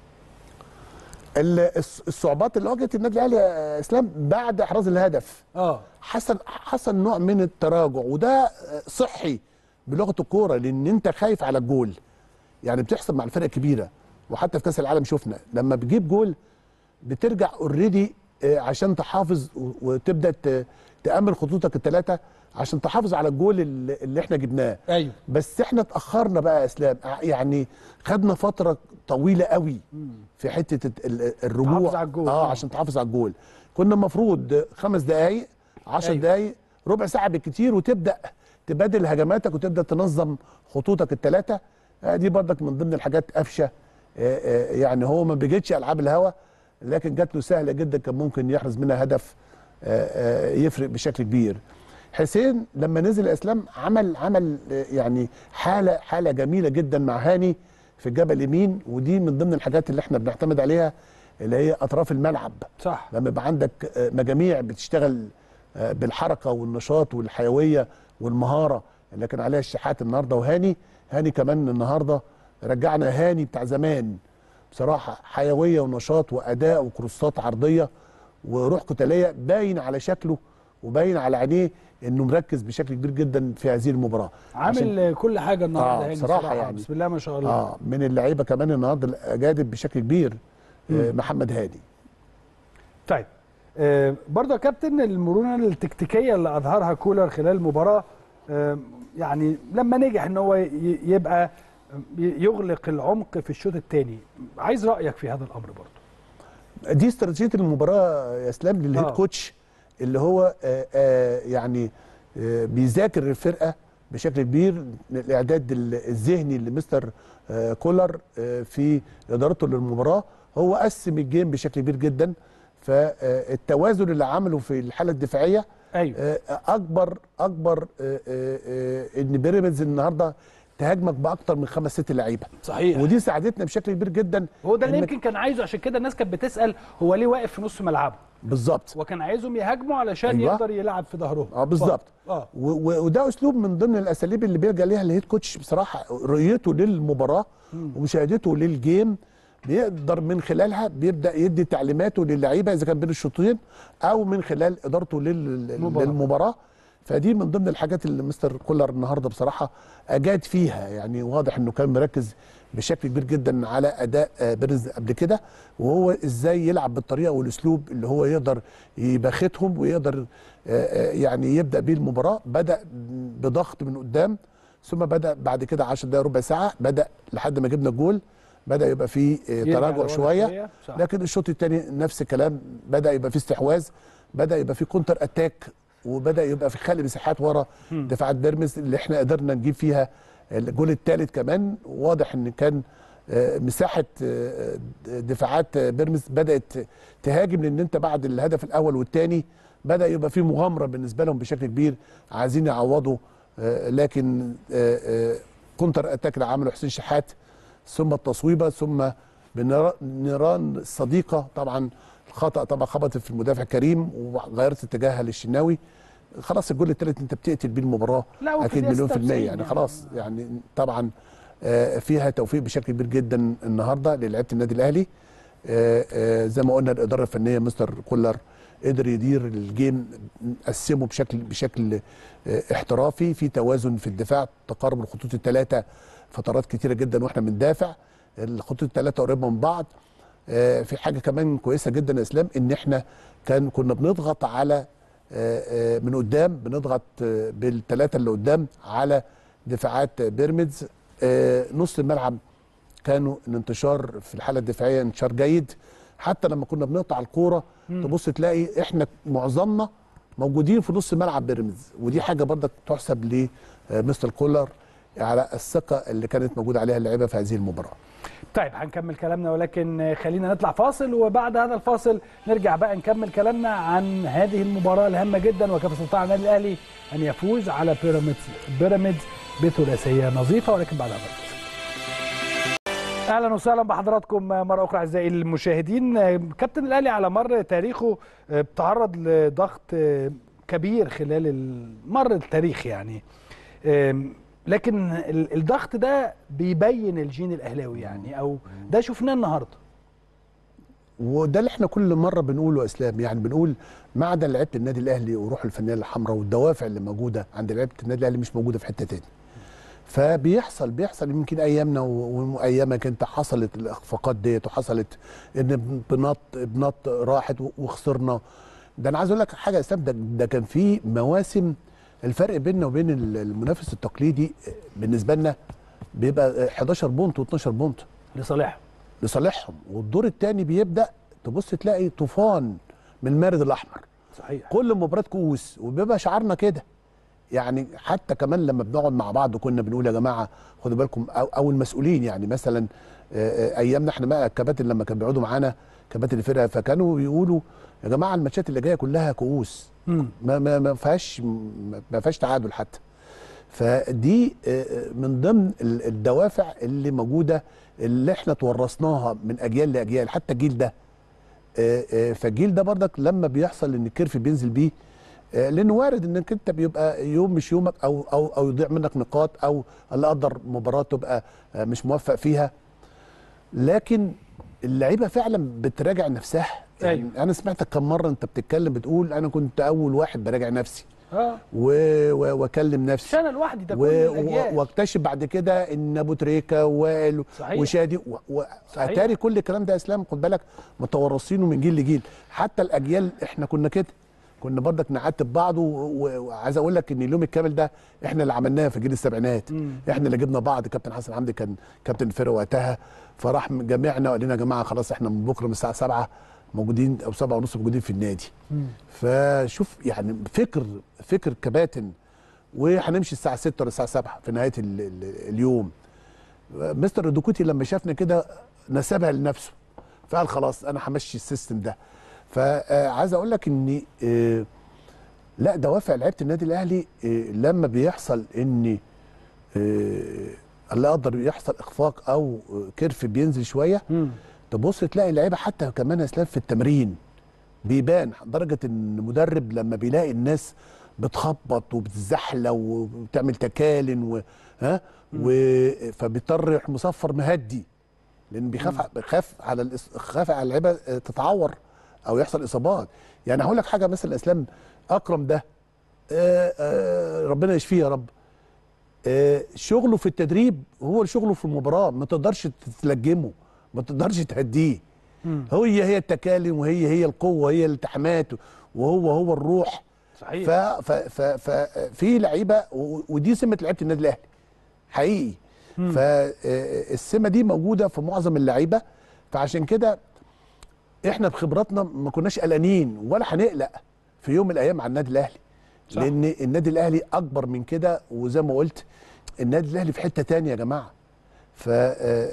ال- الص- الصعوبات اللي واجهت النادي الاهلي يا اسلام بعد احراز الهدف اه حصل حصل نوع من التراجع وده صحي بلغه الكوره لان انت خايف على الجول يعني بتحصل مع الفرق الكبيره وحتى في كاس العالم شفنا لما بتجيب جول بترجع اوريدي عشان تحافظ و- وتبدا ت- تامن خطوطك الثلاثه عشان تحافظ على الجول اللي اللي احنا جبناه ايوه بس احنا اتاخرنا بقى يا اسلام يعني خدنا فتره طويله قوي في حته ال- ال- الرجوع تحافظ على الجول. اه آه. عشان تحافظ على الجول كنا المفروض خمس دقائق 10 أيوة. دقائق ربع ساعه بالكتير وتبدا تبادل هجماتك وتبدا تنظم خطوطك الثلاثه آه دي برضك من ضمن الحاجات قفشه آه آه يعني هو ما بيجيتش العاب الهوا لكن جات له سهله جدا كان ممكن يحرز منها هدف آه آه يفرق بشكل كبير حسين لما نزل اسلام عمل عمل آه، يعني حاله حاله جميله جدا مع هاني في الجبهه اليمين ودي من ضمن الحاجات اللي احنا بنعتمد عليها اللي هي اطراف الملعب صح لما يبقى عندك آه، مجاميع بتشتغل آه، بالحركه والنشاط والحيويه والمهاره اللي كان عليها الشحات النهارده وهاني هاني كمان النهارده رجعنا هاني بتاع زمان بصراحه حيويه ونشاط واداء وكروسات عرضيه وروح قتاليه باين على شكله وباين على عينيه انه مركز بشكل كبير جدا في هذه المباراه عشان- عامل كل حاجه النهارده آه، هاني بصراحة يعني. بسم الله ما شاء الله اه من اللعيبه كمان النهارده الاجادب بشكل كبير آه محمد هادي طيب آه، برضه يا كابتن المرونه التكتيكيه اللي اظهرها كولر خلال المباراه آه، يعني لما نجح ان هو ي- يبقى ي- يغلق العمق في الشوط الثاني عايز رايك في هذا الامر برضه دي استراتيجيه المباراه يا اسلام للهيد آه. كوتش اللي هو آه آه يعني آه بيذاكر الفرقه بشكل كبير الاعداد ال- الذهني لمستر آه كولر آه في ادارته للمباراه هو قسم الجيم بشكل كبير جدا فالتوازن اللي عمله في الحاله الدفاعيه ايوه آه، اكبر اكبر آه، آه، آه، ان بيراميدز النهارده تهاجمك باكتر من خمس ست لعيبه صحيح ودي ساعدتنا بشكل كبير جدا هو ده اللي إنك- يمكن كان عايزه عشان كده الناس كانت بتسال هو ليه واقف في نص ملعبه بالظبط وكان عايزهم يهاجموا علشان أيوة. يقدر يلعب في ظهرهم اه بالظبط اه و- و- وده اسلوب من ضمن الاساليب اللي بيلجا ليها الهيد كوتش بصراحه رؤيته للمباراه ومشاهدته للجيم بيقدر من خلالها بيبدا يدي تعليماته للعيبه اذا كان بين الشوطين او من خلال ادارته لل- مباراة. للمباراه فدي من ضمن الحاجات اللي مستر كولر النهارده بصراحه اجاد فيها يعني واضح انه كان مركز بشكل كبير جدا على اداء آه، بيرز قبل كده وهو ازاي يلعب بالطريقه والاسلوب اللي هو يقدر يباختهم ويقدر آه، آه، يعني يبدا بيه المباراه بدا بضغط من قدام ثم بدا بعد كده 10 دقائق ربع ساعه بدا لحد ما جبنا الجول بدا يبقى فيه آه، يرجع تراجع لورا شويه صح. لكن الشوط الثاني نفس الكلام بدا يبقى فيه استحواذ بدا يبقى فيه كونتر اتاك وبدا يبقى في خلق مساحات ورا دفاعات بيراميدز اللي احنا قدرنا نجيب فيها الجول الثالث كمان واضح ان كان آه، مساحه آه، دفاعات آه، بيراميدز بدات تهاجم لان انت بعد الهدف الاول والثاني بدا يبقى في مغامره بالنسبه لهم بشكل كبير عايزين يعوضوا آه، لكن آه، آه، كونتر اتاك اللي عمله حسين شحات ثم التصويبه ثم بنيران نيران الصديقه طبعا خطا طبعا خبطت في المدافع كريم وغيرت اتجاهها للشناوي خلاص الجول الثالث انت بتقتل بيه المباراه لا وفي اكيد دقيقة مليون في 96 المية يعني خلاص يعني طبعا آه، فيها توفيق بشكل كبير جدا النهارده للعيبه النادي الاهلي آه، آه، زي ما قلنا الاداره الفنيه مستر كولر قدر يدير الجيم قسمه بشكل بشكل آه، احترافي في توازن في الدفاع تقارب الخطوط الثلاثه فترات كتيره جدا واحنا بندافع الخطوط الثلاثه قريبه من بعض آه، في حاجه كمان كويسه جدا يا اسلام ان احنا كان كنا بنضغط على آه، آه، من قدام بنضغط آه، بالثلاثه اللي قدام على دفاعات بيراميدز آه، نص الملعب كانوا الانتشار في الحاله الدفاعيه انتشار جيد حتى لما كنا بنقطع الكوره تبص تلاقي احنا معظمنا موجودين في نص ملعب بيراميدز ودي حاجه برضك تحسب لمستر كولر على الثقه اللي كانت موجوده عليها اللعيبه في هذه المباراه طيب هنكمل كلامنا ولكن خلينا نطلع فاصل وبعد هذا الفاصل نرجع بقى نكمل كلامنا عن هذه المباراة الهامة جدا وكيف استطاع النادي الأهلي أن يفوز على بيراميدز بيراميدز بثلاثية نظيفة ولكن بعد هذا الفاصل. اهلا وسهلا بحضراتكم مره اخرى اعزائي المشاهدين كابتن الاهلي على مر تاريخه تعرض لضغط كبير خلال مر التاريخ يعني لكن ال- الضغط ده بيبين الجين الاهلاوي يعني او ده شفناه النهارده وده اللي احنا كل مره بنقوله يا اسلام يعني بنقول معدن لعيبه النادي الاهلي وروح الفنيه الحمراء والدوافع اللي موجوده عند لعيبه النادي الاهلي مش موجوده في حته تاني فبيحصل بيحصل يمكن ايامنا و- وايامك انت حصلت الاخفاقات ديت وحصلت ان بنط بنط راحت و- وخسرنا ده انا عايز اقول لك حاجه يا اسلام ده, ده كان في مواسم الفرق بيننا وبين ال- المنافس التقليدي بالنسبه لنا بيبقى 11 بونت و12 بونت لصالحهم لصالحهم والدور الثاني بيبدا تبص تلاقي طوفان من المارد الاحمر صحيح كل مباراه كؤوس وبيبقى شعارنا كده يعني حتى كمان لما بنقعد مع بعض كنا بنقول يا جماعه خدوا بالكم او, أو المسؤولين يعني مثلا آه، آه، ايامنا احنا بقى الكباتن لما كانوا بيقعدوا معانا كباتن الفرقه فكانوا بيقولوا يا جماعه الماتشات اللي جايه كلها كؤوس مم. ما ما ما فيهاش ما فيهاش تعادل حتى فدي آه، آه، من ضمن ال- الدوافع اللي موجوده اللي احنا تورثناها من اجيال لاجيال حتى الجيل ده آه، آه، فالجيل ده برضك لما بيحصل ان الكيرف بينزل بيه آه، لانه وارد انك انت بيبقى يوم مش يومك او او او يضيع منك نقاط او الله قدر مباراه تبقى آه، مش موفق فيها لكن اللعيبه فعلا بتراجع نفسها يعني أيوة. انا سمعتك كم مره انت بتتكلم بتقول انا كنت اول واحد براجع نفسي اه و- و- واكلم مش نفسي انا لوحدي ده كل و- الاجيال و- واكتشف بعد كده ان ابو تريكه ووائل صحيح. وشادي و- و- صحيح. اتاري كل الكلام ده اسلام خد بالك متورثينه من جيل لجيل حتى الاجيال احنا كنا كده كنا برضك نعاتب بعض و- و- وعايز اقول لك ان اليوم الكامل ده احنا اللي عملناه في جيل السبعينات مم. احنا اللي جبنا بعض كابتن حسن حمدي كان كابتن الفرقه وقتها فراح جميعنا وقال لنا يا جماعه خلاص احنا من بكره من الساعه 7 موجودين او 7 ونص موجودين في النادي مم. فشوف يعني فكر فكر كباتن وهنمشي الساعه 6 ولا الساعه 7 في نهايه ال ال اليوم مستر دوكوتي لما شافنا كده نسبها لنفسه فقال خلاص انا همشي السيستم ده فعايز اقول لك ان آه، لا دوافع لعيبه النادي الاهلي آه، لما بيحصل ان آه، الله يقدر يحصل اخفاق او آه، كرف بينزل شويه مم. تبص تلاقي اللعيبه حتى كمان يا اسلام في التمرين بيبان درجه ان المدرب لما بيلاقي الناس بتخبط وبتزحلق وبتعمل تكالن و ها و فبيضطر يروح مصفر مهدي لان بيخاف بيخاف على الإص- خاف على اللعيبه تتعور او يحصل اصابات يعني هقول لك حاجه مثلا اسلام اكرم ده آه، آه، ربنا يشفيه يا رب آه، شغله في التدريب هو شغله في المباراه ما تقدرش تتلجمه ما تقدرش تهديه مم. هي هي التكالم وهي هي القوه هي الالتحامات وهو هو الروح ف صحيح ف ف ف في لعيبه و- ودي سمه لعيبه النادي الاهلي حقيقي فالسمه دي موجوده في معظم اللعيبه فعشان كده احنا بخبراتنا ما كناش قلقانين ولا هنقلق في يوم من الايام على النادي الاهلي صح. لان النادي الاهلي اكبر من كده وزي ما قلت النادي الاهلي في حته تانية يا جماعه ف آه،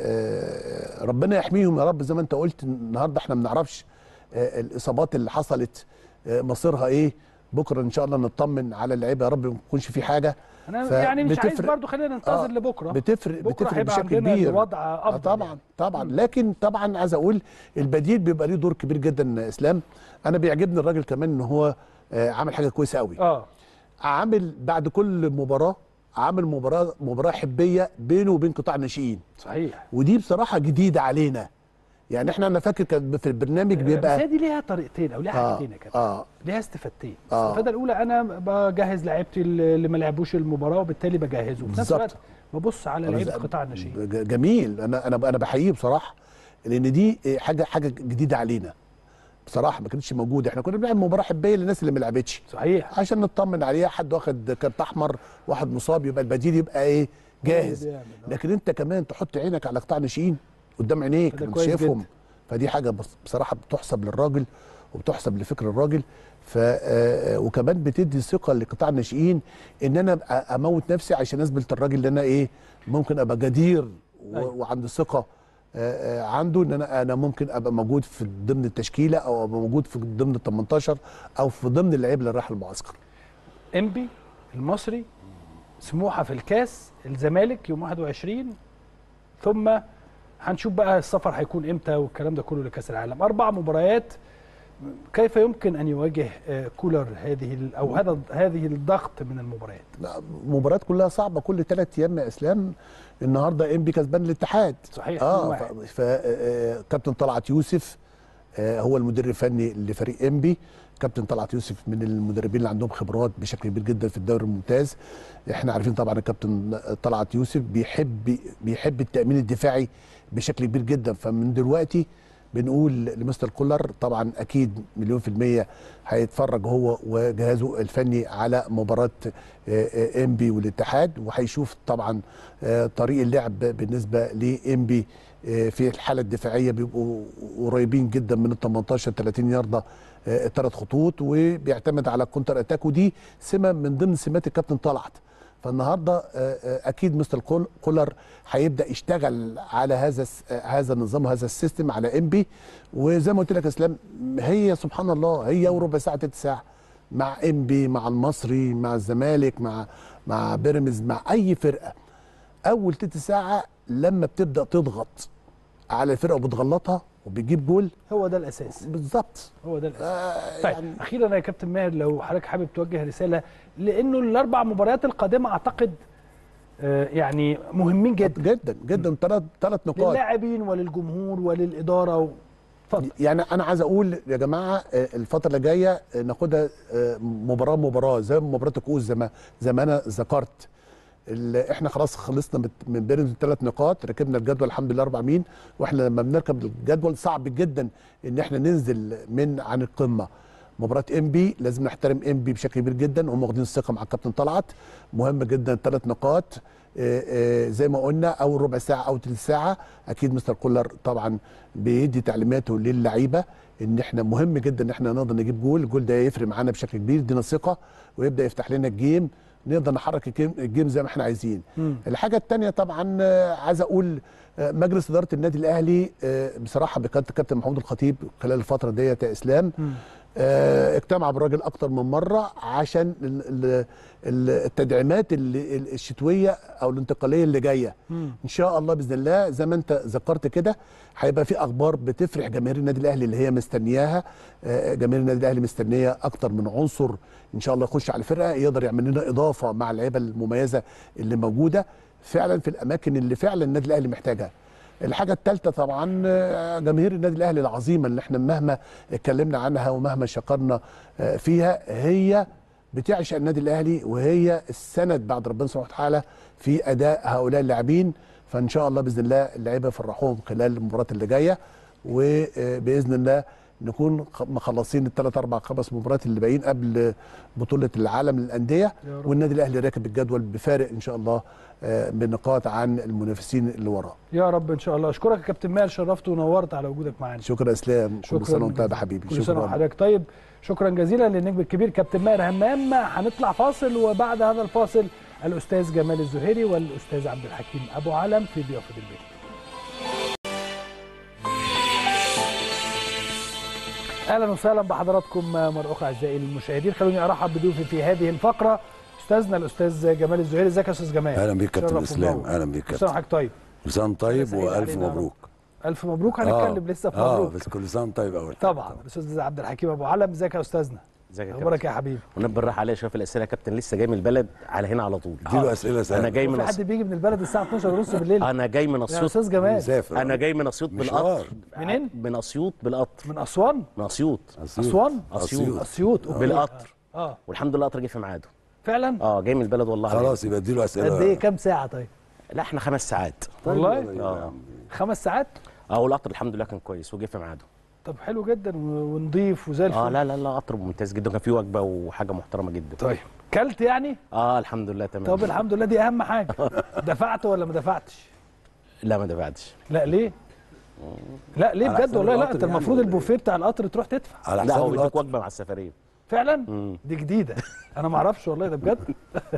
آه، ربنا يحميهم يا رب زي ما انت قلت النهارده احنا ما بنعرفش آه، الاصابات اللي حصلت آه، مصيرها ايه بكره ان شاء الله نطمن على اللعيبه يا رب ما يكونش في حاجه انا ف- يعني مش عايز بتفرق- برضو خلينا ننتظر آه، لبكره بتفرق بكره بتفرق هيبقى بشكل عندنا كبير الوضع آه افضل طبعا يعني. طبعا لكن طبعا عايز اقول البديل بيبقى ليه دور كبير جدا يا اسلام انا بيعجبني الراجل كمان ان هو آه، عامل حاجه كويسه قوي اه عامل بعد كل مباراه عامل مباراه مباراه حبيه بينه وبين قطاع الناشئين صحيح ودي بصراحه جديده علينا يعني احنا انا فاكر كان في البرنامج بس هي بيبقى دي ليها طريقتين او ليها اه حاجتين يا كابتن اه ليها استفادتين آه. الاستفاده الاولى انا بجهز لعيبتي اللي ما لعبوش المباراه وبالتالي بجهزه وفي نفس بالظبط. الوقت ببص على لعيبه بز- قطاع الناشئين ج- جميل انا انا انا بحييه بصراحه لان دي حاجه حاجه جديده علينا بصراحه ما كانتش موجوده احنا كنا بنلعب مباراه حبيه للناس اللي ما لعبتش صحيح عشان نطمن عليها حد واخد كارت احمر واحد مصاب يبقى البديل يبقى ايه جاهز بيعمل، آه. لكن انت كمان تحط عينك على قطاع ناشئين قدام عينيك فده انت كويس شايفهم جدا. فدي حاجه بص- بصراحه بتحسب للراجل وبتحسب لفكر الراجل ف آه، وكمان بتدي ثقه لقطاع الناشئين ان انا ابقى اموت نفسي عشان اثبت للراجل ان انا ايه ممكن ابقى جدير و- أيوة. وعندي ثقه آه، آه، عنده ان انا انا ممكن ابقى موجود في ضمن التشكيله او ابقى موجود في ضمن ال 18 او في ضمن اللعيبه اللي راح المعسكر انبي المصري سموحه في الكاس الزمالك يوم 21 ثم هنشوف بقى السفر هيكون امتى والكلام ده كله لكاس العالم اربع مباريات كيف يمكن ان يواجه آه، كولر هذه ال- او هذا هذه الضغط من المباريات لا، مباريات كلها صعبه كل ثلاث ايام يا اسلام النهارده انبي كسبان الاتحاد صحيح اه 2-1. ف- ف- آه، كابتن طلعت يوسف آه، هو المدير الفني لفريق انبي كابتن طلعت يوسف من المدربين اللي عندهم خبرات بشكل كبير جدا في الدوري الممتاز احنا عارفين طبعا الكابتن طلعت يوسف بيحب بيحب التامين الدفاعي بشكل كبير جدا فمن دلوقتي بنقول لمستر كولر طبعا اكيد مليون في الميه هيتفرج هو وجهازه الفني على مباراه انبي والاتحاد وهيشوف طبعا آه، طريق اللعب بالنسبه لانبي آه، في الحاله الدفاعيه بيبقوا قريبين جدا من ال 18 30 يارده الثلاث خطوط وبيعتمد على الكونتر اتاك ودي سمه من ضمن سمات الكابتن طلعت فالنهارده آه، آه، اكيد مستر كول- كولر هيبدا يشتغل على هذا الس- آه، هذا النظام وهذا السيستم على انبي وزي ما قلت لك يا اسلام هي سبحان الله هي وربع ساعه تلت ساعه مع انبي مع المصري مع الزمالك مع مع بيراميدز مع اي فرقه اول تلت ساعه لما بتبدا تضغط على الفرقه وبتغلطها وبتجيب جول هو ده الاساس بالظبط هو ده الاساس آه طيب يعني اخيرا يا كابتن ماهر لو حضرتك حابب توجه رساله لانه الاربع مباريات القادمه اعتقد آه، يعني مهمين جدا جدا جدا ثلاث ثلاث نقاط للاعبين وللجمهور وللاداره و... اتفضل يعني انا عايز اقول يا جماعه آه، الفتره اللي جايه آه، ناخدها آه، مباراه مباراه زي مباراه الكؤوس زي ما زي ما انا ذكرت ال- احنا خلاص خلصنا بت- من بيراميدز ثلاث نقاط ركبنا الجدول الحمد لله اربع مين واحنا لما بنركب الجدول صعب جدا ان احنا ننزل من عن القمه مباراه ام بي لازم نحترم ام بي بشكل كبير جدا هم واخدين الثقه مع الكابتن طلعت مهم جدا ثلاث نقاط آه، آه، زي ما قلنا اول ربع ساعه او ثلث ساعه اكيد مستر كولر طبعا بيدي تعليماته للعيبه ان احنا مهم جدا ان احنا نقدر نجيب جول الجول ده يفرق معانا بشكل كبير يدينا ثقه ويبدا يفتح لنا الجيم نقدر نحرك الجيم, الجيم زي ما احنا عايزين مم. الحاجه الثانيه طبعا آه، عايز اقول آه، مجلس اداره النادي الاهلي آه، بصراحه بقياده الكابتن محمود الخطيب خلال الفتره ديت يا اسلام مم. آه، اجتمع بالراجل اكتر من مره عشان ال- ال- ال- التدعيمات اللي- ال- الشتويه او الانتقاليه اللي جايه مم. ان شاء الله باذن الله زي ما انت ذكرت كده هيبقى في اخبار بتفرح جماهير النادي الاهلي اللي هي مستنياها آه، جماهير النادي الاهلي مستنيه اكتر من عنصر ان شاء الله يخش على الفرقه يقدر يعمل لنا اضافه مع اللعيبه المميزه اللي موجوده فعلا في الاماكن اللي فعلا النادي الاهلي محتاجها الحاجة الثالثة طبعا آه، جماهير النادي الأهلي العظيمة اللي احنا مهما اتكلمنا عنها ومهما شكرنا آه، فيها هي بتعشق النادي الأهلي وهي السند بعد ربنا سبحانه وتعالى في أداء هؤلاء اللاعبين فإن شاء الله بإذن الله اللعيبة يفرحوهم خلال المباريات اللي جاية وبإذن الله نكون خ- مخلصين الثلاث أربع خمس مباريات اللي باقيين قبل بطولة العالم للأندية يا رب. والنادي الأهلي راكب الجدول بفارق إن شاء الله آه، بنقاط عن المنافسين اللي وراه يا رب ان شاء الله اشكرك يا كابتن ماهر شرفت ونورت على وجودك معانا شكرا اسلام كل سنه وانت جزيلا. طيب يا حبيبي كل سنه شكرا وحضرتك طيب شكرا جزيلا للنجم الكبير كابتن ماهر همام هنطلع فاصل وبعد هذا الفاصل الاستاذ جمال الزهيري والاستاذ عبد الحكيم ابو علم في ضيافه البيت اهلا وسهلا بحضراتكم مره اخرى اعزائي المشاهدين خلوني ارحب بضيوفي في هذه الفقره استاذنا الاستاذ جمال الزهيري ازيك يا استاذ جمال اهلا بيك كابتن شرف اسلام ونور. اهلا بيك كل سنه كابتن وحضرتك طيب كل سنه وأنت طيب سعيد والف علينا يا رب. مبروك الف مبروك هنتكلم لسه في اه مبروك بس كل سنه وأنت طيب اول طبعا الاستاذ عبد الحكيم ابو علم ازيك يا استاذنا ازيك يا اخبارك كابتن يا حبيبي ونبه الراحه عليا شويه في الاسئله يا كابتن لسه جاي من البلد على هنا على طول اديله اسئله سهله انا جاي في من حد أس... بيجي من البلد الساعه 12 ونص بالليل انا جاي من يا اسيوط استاذ جمال مسافر انا جاي من اسيوط مشوار. بالقطر منين؟ من اسيوط بالقطر من اسوان من اسيوط اسوان اسيوط اسيوط أوكي. بالقطر اه والحمد لله القطر جه في ميعاده فعلا اه جاي من البلد والله خلاص عليك. يبقى اديله اسئله قد ايه كام ساعه طيب لا احنا خمس ساعات والله اه خمس ساعات اه والقطر الحمد لله كان كويس وجه في ميعاده طب حلو جدا و- ونضيف وزي الفل اه لا لا لا قطر ممتاز جدا كان فيه وجبه وحاجه محترمه جدا طيب كلت يعني اه الحمد لله تمام طب الحمد لله دي اهم حاجه دفعت ولا ما دفعتش لا ما دفعتش لا ليه لا ليه على بجد حساب والله لا القطر انت يعني المفروض ولا البوفيه بتاع القطر تروح تدفع على لا هو حساب بيديك القطر وجبه مع السفريه فعلا مم. دي جديده انا ما اعرفش والله ده بجد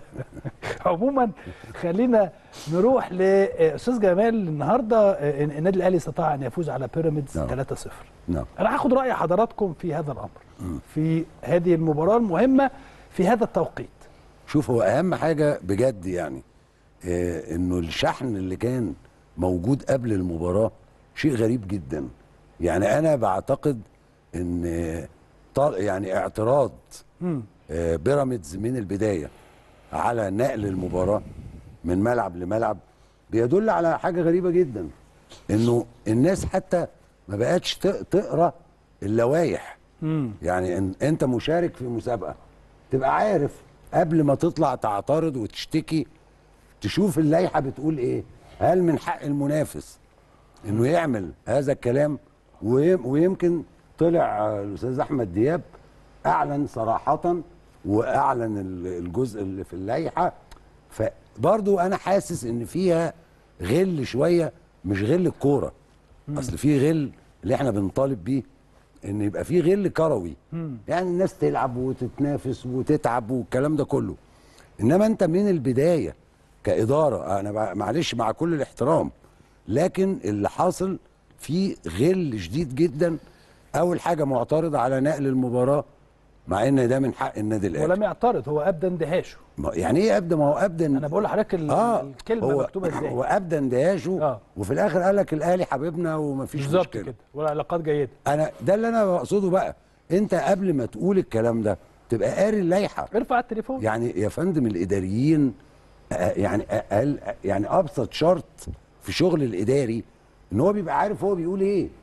عموما خلينا نروح لاستاذ جمال النهارده آه، النادي الاهلي استطاع ان يفوز على بيراميدز نعم. 3-0 نعم انا هاخد راي حضراتكم في هذا الامر في هذه المباراه المهمه في هذا التوقيت شوف هو اهم حاجه بجد يعني آه انه الشحن اللي كان موجود قبل المباراه شيء غريب جدا يعني انا بعتقد ان آه، طال يعني اعتراض مم. آه، بيراميدز من البدايه على نقل المباراه من ملعب لملعب بيدل على حاجه غريبه جدا انه الناس حتى ما بقتش ت- تقرا اللوائح مم. يعني إن انت مشارك في مسابقه تبقى عارف قبل ما تطلع تعترض وتشتكي تشوف اللائحه بتقول ايه هل من حق المنافس انه يعمل هذا الكلام ويم- ويمكن طلع آه، الاستاذ احمد دياب اعلن صراحه واعلن ال- الجزء اللي في اللائحه فبرضو انا حاسس ان فيها غل شويه مش غل الكوره اصل في غل اللي احنا بنطالب بيه ان يبقى في غل كروي يعني الناس تلعب وتتنافس وتتعب والكلام ده كله انما انت من البدايه كاداره انا بع- معلش مع كل الاحترام لكن اللي حاصل في غل شديد جدا اول حاجه معترض على نقل المباراه مع ان ده من حق النادي الاهلي ولم يعترض هو ابدى اندهاشه ما- يعني ايه ابدا ما هو ابدا انا بقول لحضرتك ال- اه الكلمه هو مكتوبه ازاي هو ابدا اندهاشه آه. وفي الاخر قال لك الاهلي حبيبنا ومفيش بالظبط مشكله كده والعلاقات جيده انا ده اللي انا بقصده بقى انت قبل ما تقول الكلام ده تبقى قاري اللائحه ارفع التليفون يعني يا فندم الاداريين آه، يعني اقل يعني ابسط شرط في شغل الاداري ان هو بيبقى عارف هو بيقول ايه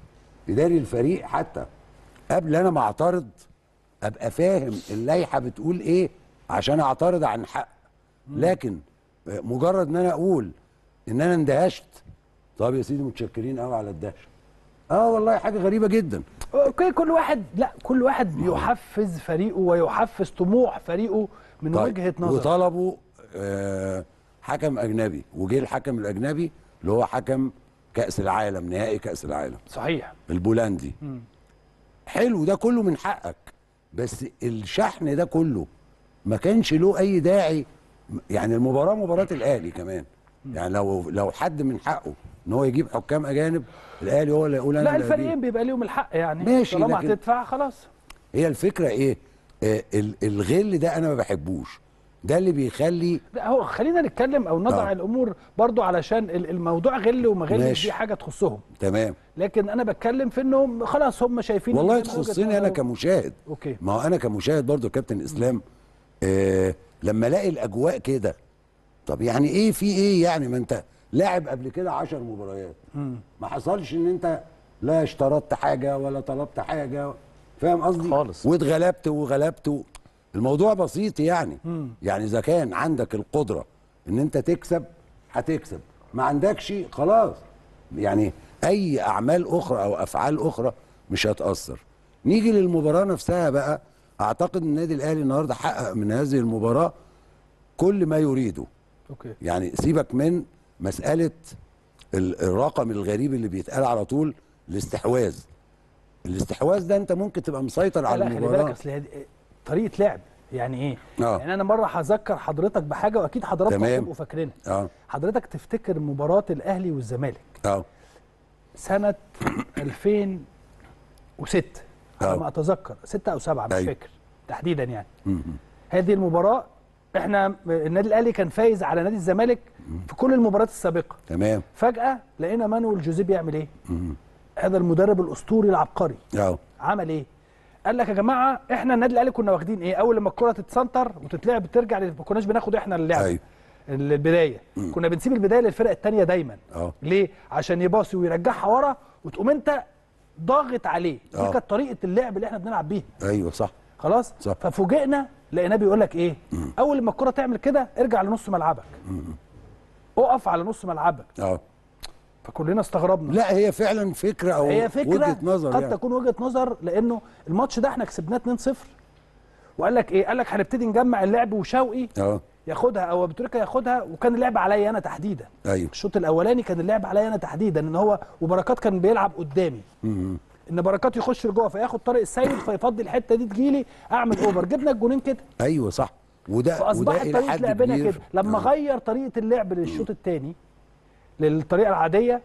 اداري الفريق حتى قبل انا ما اعترض ابقى فاهم اللائحه بتقول ايه عشان اعترض عن حق لكن مجرد ان انا اقول ان انا اندهشت طب يا سيدي متشكرين قوي على الدهشه اه والله حاجه غريبه جدا اوكي كل واحد لا كل واحد بيحفز فريقه ويحفز طموح فريقه من وجهه نظر وطلبوا آه حكم اجنبي وجه الحكم الاجنبي اللي هو حكم كاس العالم نهائي كاس العالم صحيح البولندي حلو ده كله من حقك بس الشحن ده كله ما كانش له اي داعي يعني المباراه مباراه الاهلي كمان يعني لو لو حد من حقه ان هو يجيب حكام اجانب الاهلي هو اللي يقول انا لا اللي الفريقين هجيب. بيبقى ليهم الحق يعني ماشي، طالما لكن- هتدفع خلاص هي الفكره ايه آه ال- الغل ده انا ما بحبوش ده اللي بيخلي لا هو خلينا نتكلم او نضع آه. الامور برضو علشان ال- الموضوع غل وما غل ماشي. دي حاجه تخصهم تمام لكن انا بتكلم في انهم خلاص هم شايفين والله إن من وجهة تخصني انا نظرهم- كمشاهد اوكي ما هو انا كمشاهد برضو يا كابتن اسلام آه لما الاقي الاجواء كده طب يعني ايه في ايه يعني ما انت لاعب قبل كده عشر مباريات ما حصلش ان انت لا اشترطت حاجه ولا طلبت حاجه فاهم قصدي خالص. واتغلبت وغلبت و... الموضوع بسيط يعني يعني اذا كان عندك القدره ان انت تكسب هتكسب ما عندكش خلاص يعني اي اعمال اخرى او افعال اخرى مش هتاثر نيجي للمباراه نفسها بقى اعتقد ان النادي الاهلي النهارده حقق من هذه المباراه كل ما يريده اوكي يعني سيبك من مساله ال- الرقم الغريب اللي بيتقال على طول الاستحواذ الاستحواذ ده انت ممكن تبقى مسيطر على لا خلي بالك المباراه اصل هي دي- طريقه لعب يعني ايه؟ آه. يعني انا مره هذكر حضرتك بحاجه واكيد حضراتكم تمام. هتبقوا فاكرينها اه حضرتك تفتكر مباراه الاهلي والزمالك اه سنه 2006 على آه. ما اتذكر 6 او 7 مش أيوة. فاكر تحديدا يعني مم. هذه المباراه احنا النادي الاهلي كان فايز على نادي الزمالك في كل المباريات السابقه تمام فجاه لقينا مانويل جوزيه بيعمل ايه هذا المدرب الاسطوري العبقري اه عمل ايه قال لك يا جماعه احنا النادي الاهلي كنا واخدين ايه اول لما الكره تتسنتر وتتلعب ترجع لل- ما كناش بناخد احنا اللعب أيوة. البدايه كنا بنسيب البدايه للفرق الثانيه دايما اه ليه عشان يباصي ويرجعها ورا وتقوم انت ضاغط عليه دي آه. كانت طريقه اللعب اللي احنا بنلعب بيها ايوه صح خلاص صح. ففوجئنا لقيناه بيقول لك ايه اول لما الكره تعمل كده ارجع لنص ملعبك اقف على نص ملعبك اه فكلنا استغربنا لا هي فعلا فكره او هي فكره وجهه نظر قد يعني. تكون وجهه نظر لانه الماتش ده احنا كسبناه 2-0 وقال لك ايه قال لك هنبتدي نجمع اللعب وشوقي اه ياخدها او ابو تريكه ياخدها وكان اللعب عليا انا تحديدا ايوه الشوط الاولاني كان اللعب عليا انا تحديدا ان هو وبركات كان بيلعب قدامي مم. ان بركات يخش لجوه فياخد طارق السيد فيفضي الحته دي تجيلي اعمل اوفر جبنا الجونين كده ايوه صح وده وده فاصبحت الى طريقه حد لعبنا كبير كده لما آه. غير طريقه اللعب للشوط الثاني للطريقه العاديه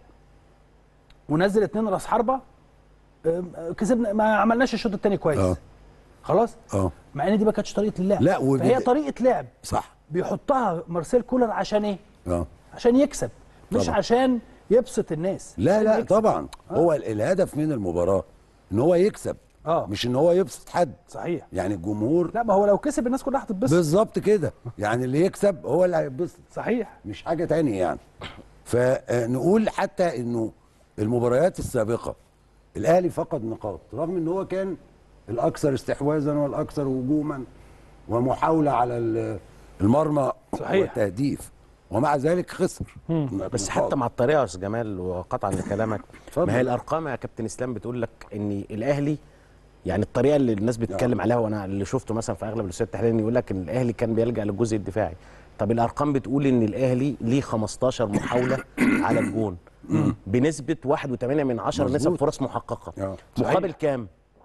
ونزل اتنين راس حربه أم، كسبنا ما عملناش الشوط الثاني كويس اه خلاص اه مع ان دي ما كانتش طريقه اللعب لا، وبد- فهي طريقه لعب صح بيحطها مارسيل كولر عشان ايه اه عشان يكسب مش طبعا. عشان يبسط الناس لا عشان لا يكسب. طبعا هو ال- الهدف من المباراه ان هو يكسب اه مش ان هو يبسط حد صحيح يعني الجمهور لا ما هو لو كسب الناس كلها هتتبسط بالظبط كده يعني اللي يكسب هو اللي هيتبسط صحيح مش حاجه تانية يعني فنقول حتى انه المباريات السابقه الاهلي فقد نقاط رغم ان هو كان الاكثر استحواذا والاكثر هجوما ومحاوله على ال- المرمى صحيح. والتهديف ومع ذلك خسر بس نقاط. حتى مع الطريقه يا استاذ جمال وقطعا لكلامك اتفضل. ما هي الارقام يا كابتن اسلام بتقول لك ان الاهلي يعني الطريقه اللي الناس بتتكلم عليها وانا اللي شفته مثلا في اغلب الاستوديوهات التحليليه يقول لك ان الاهلي كان بيلجا للجزء الدفاعي طب الارقام بتقول ان الاهلي ليه 15 محاوله على الجون بنسبه 1.8 من 10 نسب مظبوط. فرص محققه آه. مقابل كام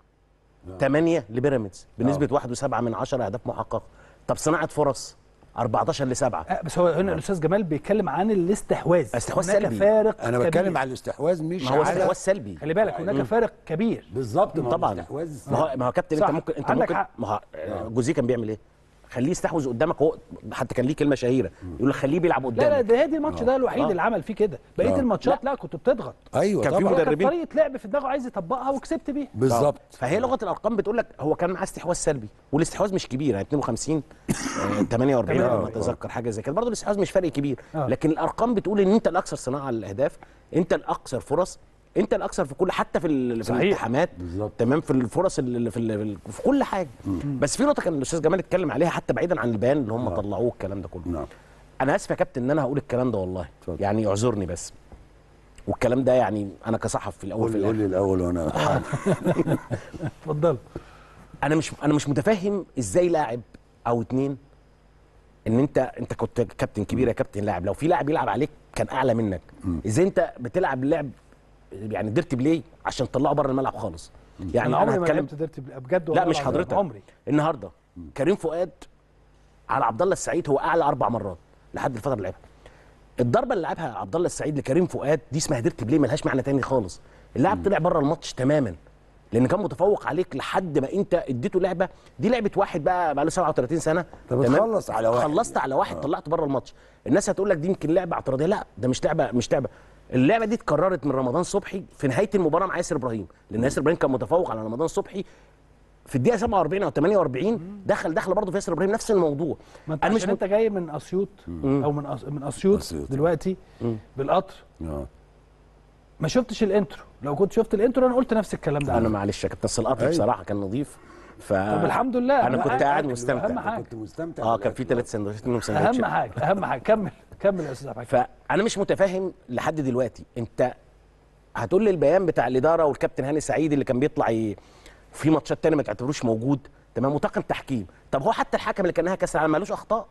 8 لبيراميدز بنسبه 1.7 من 10 اهداف محققه طب صناعه فرص 14 ل 7 آه، بس هو هنا الاستاذ جمال بيتكلم عن الاستحواذ استحواذ هناك سلبي. فارق انا كبير. بتكلم على الاستحواذ مش ما هو على استحواذ سلبي خلي بالك هناك فارق كبير بالظبط ما هو طبعا الاستحواذ ما هو ما هو كابتن صح، انت ممكن انت عندك ممكن حق. ما هو آه، جوزيه كان بيعمل ايه؟ خليه يستحوذ قدامك هو حتى كان ليه كلمه شهيره يقول لك خليه بيلعب لا لا قدامك ده هي الماتش ده الوحيد آه. اللي عمل فيه كده بقيه آه. الماتشات لا كنت بتضغط ايوه كان في طبعا هو كانت مدربين. طريقه لعب في دماغه عايز يطبقها وكسبت بيها بالظبط فهي لغه الارقام بتقول لك هو كان معاه استحواذ سلبي والاستحواذ مش كبير يعني 52 آه، 48 على ما آه. اتذكر حاجه زي كده برضه الاستحواذ مش فرق كبير آه. لكن الارقام بتقول ان انت الاكثر صناعه للاهداف انت الاكثر فرص انت الاكثر في كل حتى في, ال- في صحيح. الالتحامات بالظبط. تمام في الفرص اللي في, ال- في كل حاجه بس في نقطه كان الاستاذ جمال اتكلم عليها حتى بعيدا عن البيان اللي هم طلعوه الكلام ده كله نعم انا اسف يا كابتن ان انا هقول الكلام ده والله اتفضل. يعني اعذرني بس والكلام ده يعني انا كصحفي في الاول في قول لي قول الاخر لي الاول وانا اتفضل انا مش انا مش متفهم ازاي لاعب او اتنين ان انت انت كنت كابتن كبير يا كابتن لاعب لو في لاعب يلعب عليك كان اعلى منك ازاي انت بتلعب لعب يعني ديرت بلاي عشان تطلعه بره الملعب خالص يعني انا عمري ما هتكلم- لعبت ديرتي بلاي، بجد لا والله مش العظيم، حضرتك عمري النهارده كريم فؤاد على عبد الله السعيد هو اعلى اربع مرات لحد الفتره اللي لعبها الضربه اللي لعبها عبد الله السعيد لكريم فؤاد دي اسمها ديرت بلاي ملهاش معنى تاني خالص اللاعب طلع بره الماتش تماما لان كان متفوق عليك لحد ما انت اديته لعبه دي لعبه واحد بقى بقى له 37 سنه طب تمام؟ بتخلص على واحد. خلصت على واحد طلعت بره الماتش الناس هتقول لك دي يمكن لعبه اعتراضيه لا ده مش لعبه مش لعبه اللعبه دي اتكررت من رمضان صبحي في نهايه المباراه مع ياسر ابراهيم لان ياسر ابراهيم كان متفوق على رمضان صبحي في الدقيقه 47 او 48 دخل دخل برضه في ياسر ابراهيم نفس الموضوع ما انت انا مش عشان مت... انت جاي من اسيوط او من أس... من اسيوط أسيوط. دلوقتي بالقطر آه. ما شفتش الانترو لو كنت شفت الانترو انا قلت نفس الكلام ده انا معلش يا كابتن أصل القطر أيوة. بصراحه كان نظيف ف طب الحمد لله انا أهم كنت حاجة قاعد أكل، مستمتع اهم حاجه كنت مستمتع اه كان بالأكل. في ثلاث سندوتشات منهم سندوتش اهم حاجه اهم حاجه كمل كمل يا استاذ عبد الحكيم. فانا مش متفاهم لحد دلوقتي انت هتقول لي البيان بتاع الاداره والكابتن هاني سعيد اللي كان بيطلع ي... في ماتشات تانية ما تعتبروش موجود تمام وطاقم تحكيم طب هو حتى الحكم اللي كان نهائي كاس العالم مالوش اخطاء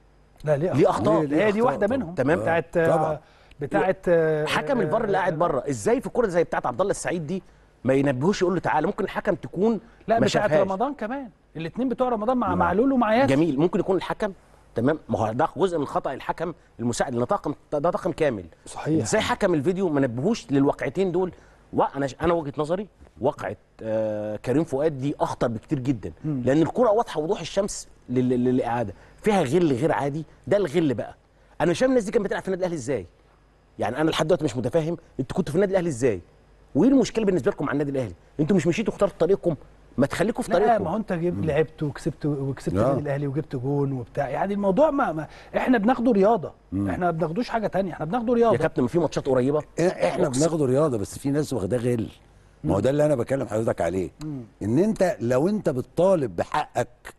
لا ليه ليه أخطاء. ليه- ليه هي دي أخطاء واحده طبعاً. منهم تمام. بتاعت طبعاً. بتاعت حكم الفار اللي قاعد بره ازاي في كوره زي بتاعت عبد الله السعيد دي ما ينبهوش يقول له تعالى ممكن الحكم تكون لا ما بتاعت شافهاش. رمضان كمان الاثنين بتوع رمضان مع معلول ومع ياسر جميل ممكن يكون الحكم تمام ما هو ده جزء من خطا الحكم المساعد لان طاقم ده طاقم كامل صحيح. ازاي حكم الفيديو ما نبهوش للواقعتين دول وانا انا وجهه نظري واقعه آه كريم فؤاد دي اخطر بكتير جدا لان الكره واضحه وضوح الشمس لل- لل- للاعاده فيها غل غير عادي ده الغل بقى انا مش فاهم الناس دي كانت بتلعب في النادي الاهلي ازاي يعني انا لحد دلوقتي مش متفاهم انتوا كنتوا في النادي الاهلي ازاي وايه المشكله بالنسبه لكم مع النادي الاهلي انتوا مش مشيتوا اخترتوا طريقكم ما تخليكم في لا طريقكم ما هو انت جيب لعبت وكسبت وكسبت آه. النادي الاهلي وجبت جون وبتاع يعني الموضوع ما, ما احنا بناخده رياضه احنا ما بناخدوش حاجه تانية احنا بناخده يا رياضه كابتن ما في ماتشات قريبه احنا أقسم. بناخده رياضه بس في ناس واخداه غل ما هو ده اللي انا بكلم حضرتك عليه ان انت لو انت بتطالب بحقك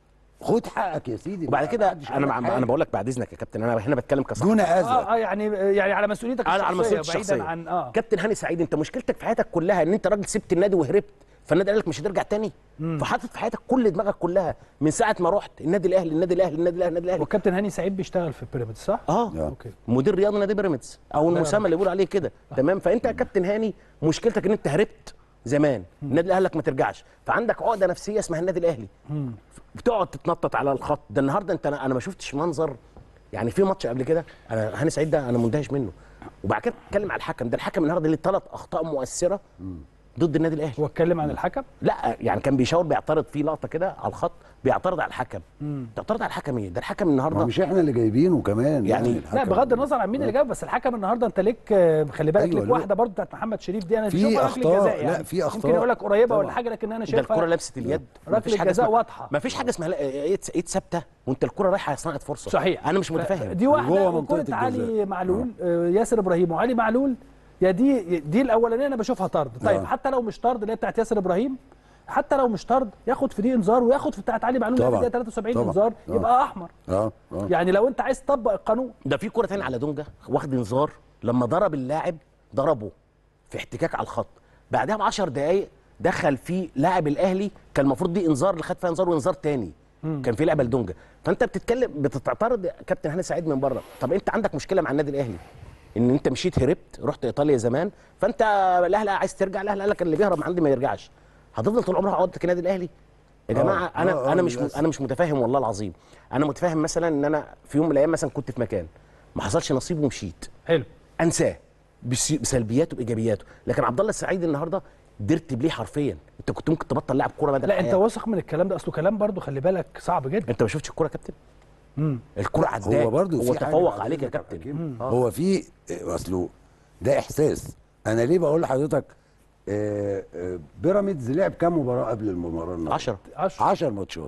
خد حقك يا سيدي وبعد ما كده حدش قال انا لك مع حاجة. انا بقول لك بعد اذنك يا كابتن انا هنا بتكلم كصحفي دون اذى اه اه يعني يعني على مسؤوليتك على على مسؤوليتي بعيدا الشخصيه عن اه كابتن هاني سعيد انت مشكلتك في حياتك كلها ان انت راجل سبت النادي وهربت فالنادي قال لك مش هترجع تاني فحاطط في حياتك كل دماغك كلها من ساعه ما رحت النادي الاهلي النادي الاهلي النادي الاهلي النادي الاهلي والكابتن هاني سعيد بيشتغل في بيراميدز صح؟ اه آه. اوكي مدير رياضي نادي بيراميدز او المسمى اللي بيقولوا عليه كده تمام فانت يا كابتن هاني مشكلتك ان انت هربت زمان النادي الاهلي قال لك ما ترجعش فعندك عقده نفسيه اسمها النادي الاهلي بتقعد تتنطط على الخط ده النهارده انت انا ما شفتش منظر يعني في ماتش قبل كده انا هاني سعيد ده انا مندهش منه وبعد كده اتكلم على الحكم ده الحكم النهارده ليه ثلاث اخطاء مؤثره ضد النادي الاهلي هو اتكلم عن الحكم لا يعني كان بيشاور بيعترض في لقطه كده على الخط بيعترض على الحكم تعترض على الحكم ايه ده الحكم ما هو النهارده مش احنا اللي جايبينه كمان يعني- لا الحكم. بغض النظر عن مين اللي جاب بس الحكم النهارده انت ليك آه، خلي بالك أيوة، ليك له- واحده برضه بتاعت محمد شريف دي انا في بشوفها ركله أخطاء، جزاء لا، يعني في ممكن أخطاء. يقول لك قريبه ولا طبعا. حاجه لكن انا ده شايفها الكره لمست اليد ركلة مفيش حاجة جزاء اسمها- واضحة. مفيش حاجه اسمها لا- ايد ايد ثابته وانت الكره رايحه صناعه فرصه صحيح انا مش ف- متفاهم دي واحده جوه منطقة وكره علي الجزاء. معلول آه، ياسر ابراهيم وعلي معلول يا دي دي الاولانيه انا بشوفها طرد طيب آه. حتى لو مش طرد اللي هي بتاعت ياسر ابراهيم حتى لو مش طرد ياخد في دي انذار وياخد في بتاعت علي معلول اللي في طبعاً. الدقيقه 73 طبعاً. انذار آه. يبقى احمر اه اه يعني لو انت عايز تطبق القانون ده في كره تانية على دونجا واخد انذار لما ضرب اللاعب ضربه في احتكاك على الخط بعدها ب 10 دقائق دخل في لاعب الاهلي كان المفروض دي انذار اللي خد فيها انذار وانذار تاني كان في لعبه لدونجا فانت بتتكلم بتعترض كابتن هاني سعيد من بره طب انت عندك مشكله مع النادي الاهلي ان انت مشيت هربت رحت ايطاليا زمان فانت الاهلي عايز ترجع الاهلي قال لك اللي بيهرب من عندي ما يرجعش هتفضل طول عمرك عقدتك النادي الاهلي يا جماعه آه، انا آه، انا آه، مش للأسف. انا مش متفاهم والله العظيم انا متفاهم مثلا ان انا في يوم من الايام مثلا كنت في مكان ما حصلش نصيب ومشيت حلو انساه بس- بسلبياته بايجابياته لكن عبد الله السعيد النهارده درت بليه حرفيا انت كنت ممكن تبطل لاعب كوره بدل لا انت الحياة. واثق من الكلام ده اصله كلام برضه خلي بالك صعب جدا انت ما شفتش الكوره يا كابتن امم الكوره عداك هو برضه هو في حاجة تفوق بعد عليك يا إذنك كابتن حكيم. آه. هو في اصله ده احساس انا ليه بقول لحضرتك آه، آه، بيراميدز لعب كام مباراه قبل المباراه النهارده 10 10 10 ماتشات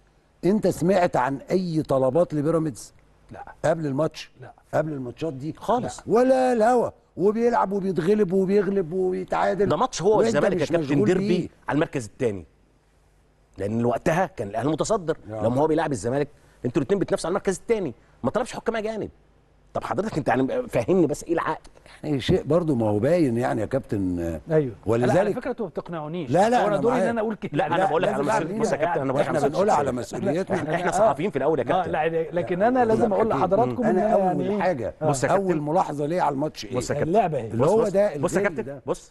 انت سمعت عن اي طلبات لبيراميدز لا قبل الماتش لا. قبل الماتشات دي خالص. لا. ولا الهوا وبيلعب وبيتغلب وبيغلب وبيتعادل ده ماتش هو وأنت والزمالك يا مش كابتن مشغول ديربي بيه. على المركز الثاني لان وقتها كان الاهلي متصدر آه. لما هو بيلعب الزمالك انتوا الاثنين بتنافسوا على المركز الثاني ما طلبش حكام اجانب طب حضرتك انت يعني فهمني بس ايه العقل يعني شيء برضو ما هو باين يعني يا كابتن آه، ايوه لا على ولذلك فكره انتوا ما بتقنعونيش لا، لا، هو انا أنا دوري ان معاك. انا اقول كده لا انا لا، بقول لك على لازم مسؤوليتي نعمل بص يا إيه؟ كابتن انا بقول لك احنا على بنقول على مسؤوليتي. مسؤوليتنا إحنا- احنا آه. صحفيين في الاول يا اه كابتن لا لكن انا لازم اقول أكيد. لحضراتكم ان انا انا اول يعني إيه؟ حاجه آه. بص يا اول كابتن. ملاحظه ليه على الماتش ايه بص يا كابتن اللعبه اهي اللي بص هو بص ده بص يا الجري كابتن ده. بص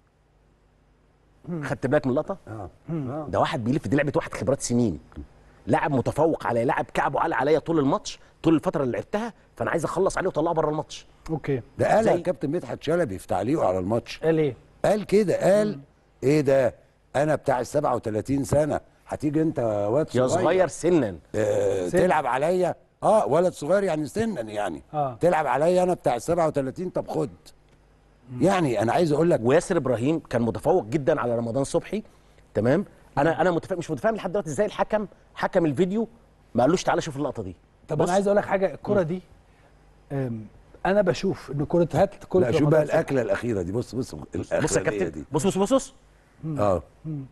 خدت بالك من اللقطه اه اه ده واحد بيلف دي لعبه واحد خبرات سنين لاعب متفوق على لاعب كعبه على عليا طول الماتش طول الفتره اللي لعبتها فانا عايز اخلص عليه واطلعه بره الماتش اوكي ده قال زي- الكابتن مدحت شلبي في تعليقه على الماتش قال ايه قال كده قال ايه ده انا بتاع ال 37 سنه هتيجي انت واد يا صغير سنا آه سن. تلعب عليا اه ولد صغير يعني سنا يعني آه. تلعب عليا انا بتاع ال 37 طب خد يعني انا عايز اقول لك وياسر ابراهيم كان متفوق جدا على رمضان صبحي تمام انا انا متفاهم مش متفاهم لحد دلوقتي ازاي الحكم حكم الفيديو ما قالوش تعالى شوف اللقطه دي طب بص. انا عايز اقول لك حاجه الكره دي أم، انا بشوف ان كره هات كره لا شوف رمضان بقى صبحي. الاكله الاخيره دي بص بص بص يا الأخرانية كابتن دي بص بص بص بص اه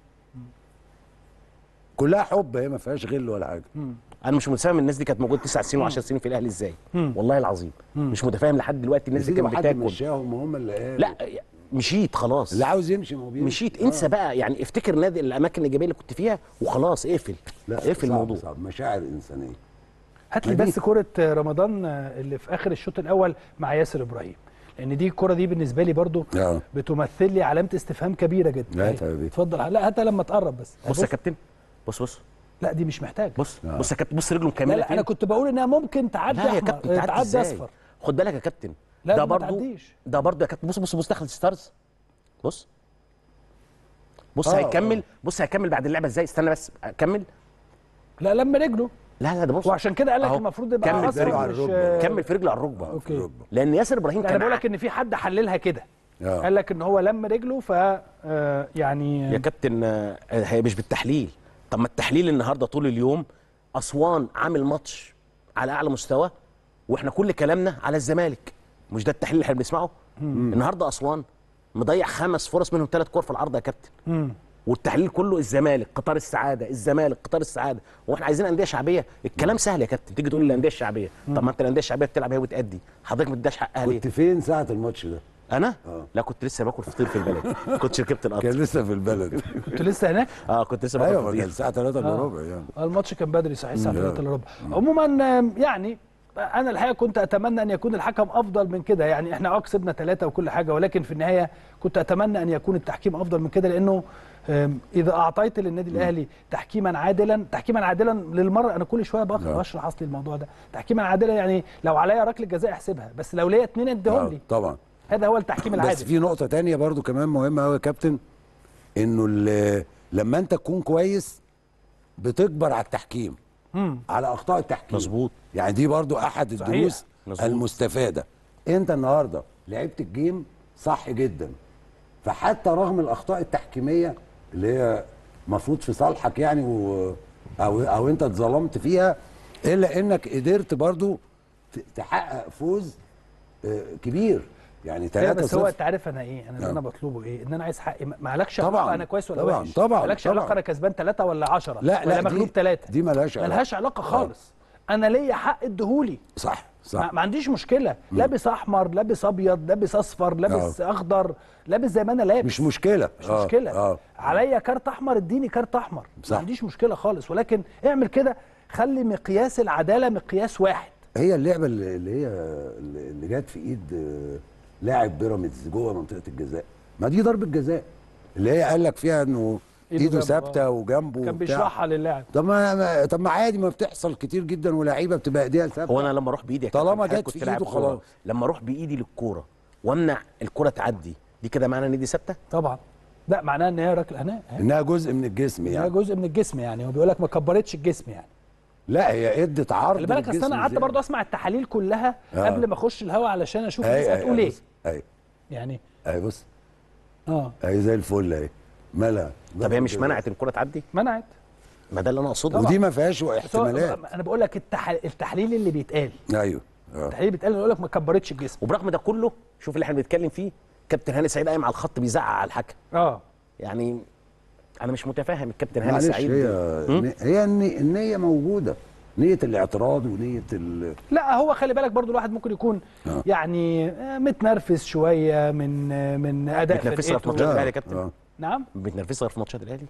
كلها حب هي ما فيهاش غل ولا حاجه انا مش متفاهم الناس دي كانت موجوده تسع سنين و10 سنين في الاهلي ازاي والله العظيم مش متفاهم لحد دلوقتي الناس دي سيدي كانت ما حد بتاكل مشاهم هم اللي قالوا. لا مشيت خلاص اللي عاوز يمشي ما هو بيمشي. مشيت انسى بقى يعني افتكر نادي الاماكن الايجابيه اللي كنت فيها وخلاص اقفل لا اقفل صعب الموضوع صعب مشاعر انسانيه هات لي ما دي- بس كره رمضان اللي في اخر الشوط الاول مع ياسر ابراهيم لان دي الكره دي بالنسبه لي برضو اه بتمثل لي علامه استفهام كبيره جدا لا أهي. يا حبيبي. اتفضل لا هاتها لما تقرب بس بص يا كابتن بص بص لا دي مش محتاج بص آه. بص يا كابتن بص رجله لا, مكمله لا فين انا كنت بقول انها ممكن تعدي لا يا أحمر، كابتن تعدي تعدي ازاي اصفر خد بالك يا كابتن لا، ده ما برضو تعديش. ده برضو يا كابتن بص بص بص دخلت ستارز بص بص آه، هيكمل آه. بص هيكمل بعد اللعبه ازاي استنى بس كمل لا لما رجله لا لا ده بص وعشان كده قال لك أهو. المفروض يبقى كمل اصفر على مش الركبة. كمل في رجله على الركبه اوكي لان ياسر ابراهيم انا كان بقول ع- لك ان في حد حللها كده آه. قال لك ان هو لم رجله ف آه، يعني يا كابتن آه، هي مش بالتحليل طب ما التحليل النهارده طول اليوم اسوان عامل ماتش على اعلى مستوى واحنا كل كلامنا على الزمالك مش ده التحليل اللي احنا بنسمعه النهارده اسوان مضيع خمس فرص منهم ثلاث كور في العارضه يا كابتن مم. والتحليل كله الزمالك قطار السعاده الزمالك قطار السعاده واحنا عايزين انديه شعبيه الكلام سهل يا كابتن تيجي تقول الانديه الشعبيه طب ما انت الانديه الشعبيه بتلعب هي وتأدي حضرتك ما تديهاش حقها ليه كنت فين ساعه الماتش ده انا آه. لا كنت لسه باكل فطير في البلد كنت ركبت كان القطر لسه في البلد كنت لسه هناك اه كنت لسه باكل ايوه ما كان فطير الساعه 3 الا ربع يعني آه، الماتش كان بدري صحيح الساعه مم. 3 الا ربع عموما آم، يعني انا الحقيقه كنت اتمنى ان يكون الحكم افضل من كده يعني احنا اه كسبنا ثلاثه وكل حاجه ولكن في النهايه كنت اتمنى ان يكون التحكيم افضل من كده لانه آم، اذا اعطيت للنادي الاهلي تحكيما عادلا تحكيما عادلا للمره انا كل شويه بخ- آه. بشرح اصلي الموضوع ده تحكيما عادلا يعني لو عليا ركله جزاء احسبها بس لو ليا اثنين اديهم آه، لي طبعا هذا هو التحكيم بس العادل في نقطه تانية برضو كمان مهمه قوي يا كابتن انه ال- لما انت تكون كويس بتكبر على التحكيم مم. على اخطاء التحكيم مظبوط. يعني دي برضو احد صحيح. الدروس مظبوط. المستفاده انت النهارده لعبت الجيم صح جدا فحتى رغم الاخطاء التحكيميه اللي هي المفروض في صالحك يعني و... او او انت اتظلمت فيها الا انك قدرت برضو ت- تحقق فوز آه، كبير يعني ايوه 3 بس هو 0 انت عارف انا ايه انا اللي آه. انا بطلبه ايه ان انا عايز حقي ما- مالكش طبعاً، علاقه انا كويس ولا طبعاً، وحش طبعاً، مالكش طبعاً. علاقه انا كسبان ثلاثه ولا 10 لا ولا لا مغلوب دي ثلاثه دي ملهاش علاقه ملهاش علاقه خالص انا ليا حق اديهولي صح ما, صح ما عنديش مشكله لابس احمر لابس ابيض لابس اصفر لابس اخضر لابس زي ما انا لابس مش مشكله مش آه، مشكله اه عليا كارت احمر اديني كارت احمر صح. ما عنديش مشكله خالص ولكن اعمل كده خلي مقياس العداله مقياس واحد هي اللعبه اللي اللي هي اللي جت في ايد آه، لاعب بيراميدز جوه منطقه الجزاء ما دي ضربه جزاء اللي هي قال لك فيها انه إيده ايده جنبه، ثابته آه. وجنبه كان وبتاع. بيشرحها للاعب طب ما ما- طب ما عادي ما بتحصل كتير جدا ولاعيبه بتبقى ايديها ثابته هو انا لما اروح بايدي يا طالما كابتن، حضرتك جت كنت في لاعب إيده كورة. خلاص. لما اروح بايدي للكوره وامنع الكوره تعدي دي كده معنى ان دي ثابته طبعا لا معناها ان هي ركله هنا أهي. انها جزء من الجسم هي يعني جزء من الجسم يعني هو بيقول لك ما كبرتش الجسم يعني لا هي ادت عرض خلي بالك اصل للجسم انا قعدت زيادة. برضه اسمع التحاليل كلها آه. قبل ما اخش الهوا علشان اشوف أي- الناس أي- هتقول أي ايه بص، اي يعني اي بص اه اي زي الفل اهي مالها طب هي مش ضربة منعت الكوره تعدي منعت ما ده اللي انا اقصده ودي ما فيهاش بس هو- احتمالات انا بقول لك التح... التحليل اللي بيتقال ايوه آه. التحليل بيتقال يقول لك ما كبرتش الجسم وبرغم ده كله شوف اللي احنا بنتكلم فيه كابتن هاني سعيد قايم على الخط بيزعق على الحكم اه يعني انا مش متفاهم الكابتن هاني معلش سعيد هي هي الني- النية موجودة نية الاعتراض ونية ال... لا هو خلي بالك برضو الواحد ممكن يكون آه. يعني آه، متنرفز شويه من آه، من اداء بتنافسها في فرقته. ماتشات آه، الاهلي يا كابتن آه. نعم بتنافسها غير في ماتشات الاهلي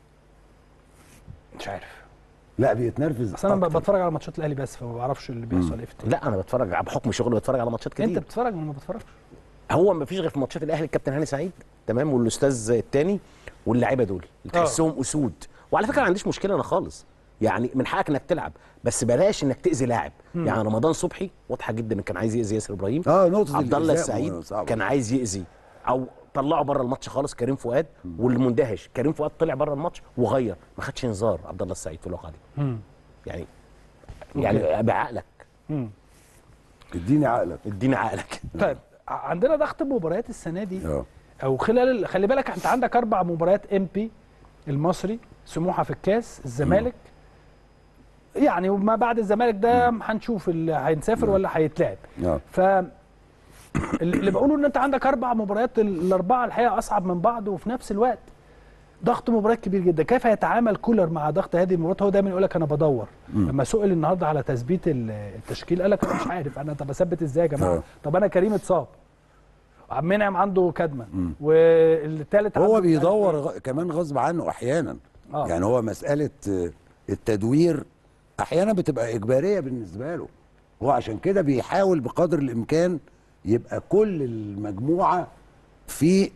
مش عارف لا بيتنرفز اصل انا ب- أكتر. بتفرج على ماتشات الاهلي بس فما بعرفش اللي بيحصل ايه في التاني لا انا بتفرج على- بحكم شغلي بتفرج على ماتشات كتير انت بتتفرج وانا ما بتفرجش هو ما فيش غير في ماتشات الاهلي الكابتن هاني سعيد تمام والاستاذ التاني واللعيبه دول اللي آه. تحسهم اسود وعلى فكره ما عنديش مشكله انا خالص يعني من حقك انك تلعب بس بلاش انك تاذي لاعب يعني رمضان صبحي واضحه جدا ان كان عايز ياذي ياسر ابراهيم اه نقطة عبد الله الإلزام السعيد صعبة. كان عايز يأذي او طلعه بره الماتش خالص كريم فؤاد واللي مندهش كريم فؤاد طلع بره الماتش وغير ما خدش انذار عبد الله السعيد في الواقعه دي مم. يعني يعني بعقلك مم. اديني عقلك اديني عقلك طيب ع- عندنا ضغط مباريات السنه دي اه او خلال خلي بالك انت عندك اربع مباريات ام بي المصري سموحه في الكاس الزمالك يعني وما بعد الزمالك ده هنشوف اللي هينسافر ولا هيتلعب اه ف اللي بقوله ان انت عندك اربع مباريات ال- الاربعه الحقيقه اصعب من بعض وفي نفس الوقت ضغط مباريات كبير جدا كيف يتعامل كولر مع ضغط هذه المباريات هو دايما يقول لك انا بدور لما سئل النهارده على تثبيت ال- التشكيل قال لك انا مش عارف انا طب اثبت ازاي يا جماعه آه. طب انا كريم اتصاب عبد المنعم عنده كدمه والثالث هو بيدور غ... كمان غصب عنه احيانا آه. يعني هو مساله آه، التدوير احيانا بتبقى اجباريه بالنسبه له هو عشان كده بيحاول بقدر الامكان يبقى كل المجموعه في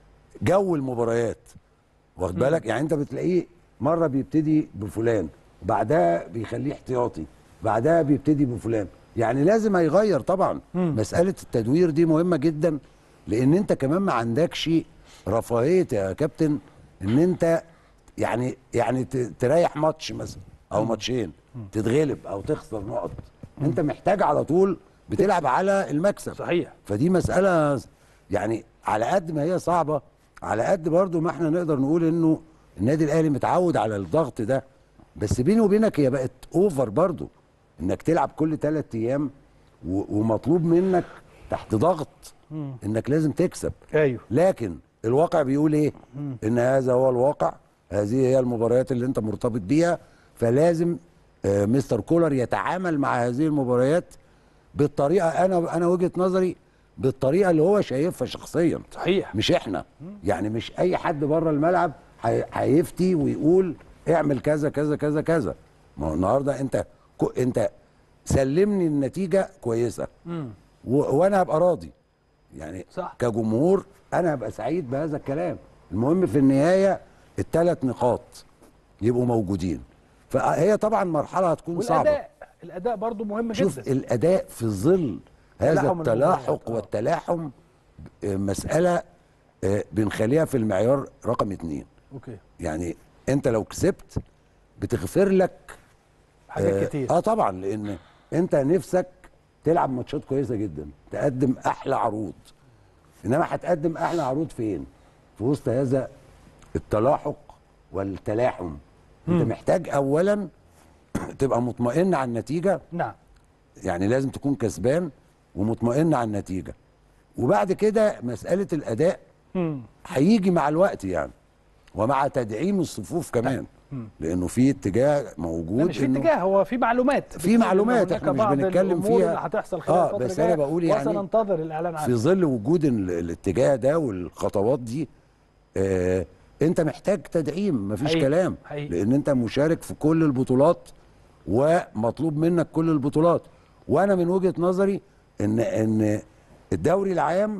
جو المباريات واخد بالك يعني انت بتلاقيه مره بيبتدي بفلان بعدها بيخليه احتياطي بعدها بيبتدي بفلان يعني لازم هيغير طبعا مساله التدوير دي مهمه جدا لان انت كمان ما عندكش رفاهيه يا كابتن ان انت يعني يعني ت- تريح ماتش مثلا او ماتشين تتغلب او تخسر نقط انت محتاج على طول بتلعب على المكسب صحيح فدي مسألة يعني على قد ما هي صعبة على قد برضو ما احنا نقدر نقول انه النادي الاهلي متعود على الضغط ده بس بيني وبينك هي بقت اوفر برضو انك تلعب كل ثلاث ايام و- ومطلوب منك تحت ضغط انك لازم تكسب ايوه لكن الواقع بيقول ايه ان هذا هو الواقع هذه هي المباريات اللي انت مرتبط بيها فلازم آه، مستر كولر يتعامل مع هذه المباريات بالطريقه انا انا وجهه نظري بالطريقه اللي هو شايفها شخصيا صحيح مش احنا يعني مش اي حد بره الملعب هي- هيفتي ويقول اعمل كذا كذا كذا كذا ما هو النهارده انت كو انت سلمني النتيجه كويسه و... وانا هبقى راضي يعني صح. كجمهور انا هبقى سعيد بهذا الكلام المهم في النهايه الثلاث نقاط يبقوا موجودين فهي طبعا مرحله هتكون صعبه والاداء الاداء برضو مهم شوف جدا الاداء في ظل هذا تلاحم التلاحق المباريات، آه. والتلاحم آه، مساله آه، بنخليها في المعيار رقم اتنين اوكي يعني انت لو كسبت بتغفر لك حاجات آه، كتير اه طبعا لان انت نفسك تلعب ماتشات كويسه جدا تقدم احلى عروض انما هتقدم احلى عروض فين في وسط هذا التلاحق والتلاحم انت محتاج اولا تبقى مطمئن على النتيجه نعم يعني لازم تكون كسبان ومطمئن على النتيجه وبعد كده مساله الاداء مم. هيجي مع الوقت يعني ومع تدعيم الصفوف كمان لانه في اتجاه لا موجود مش في إنه- اتجاه هو في معلومات في بتقول إن معلومات هناك احنا مش بعض بنتكلم الأمور فيها. اللي هتحصل خلال آه، الفترة بس الجاية أنا بقول يعني وسننتظر الاعلان في عنه ظل وجود ال- الاتجاه ده والخطوات دي آه انت محتاج تدعيم مفيش حقيقي، كلام حقيقي. لان انت مشارك في كل البطولات ومطلوب منك كل البطولات وانا من وجهة نظري ان ان الدوري العام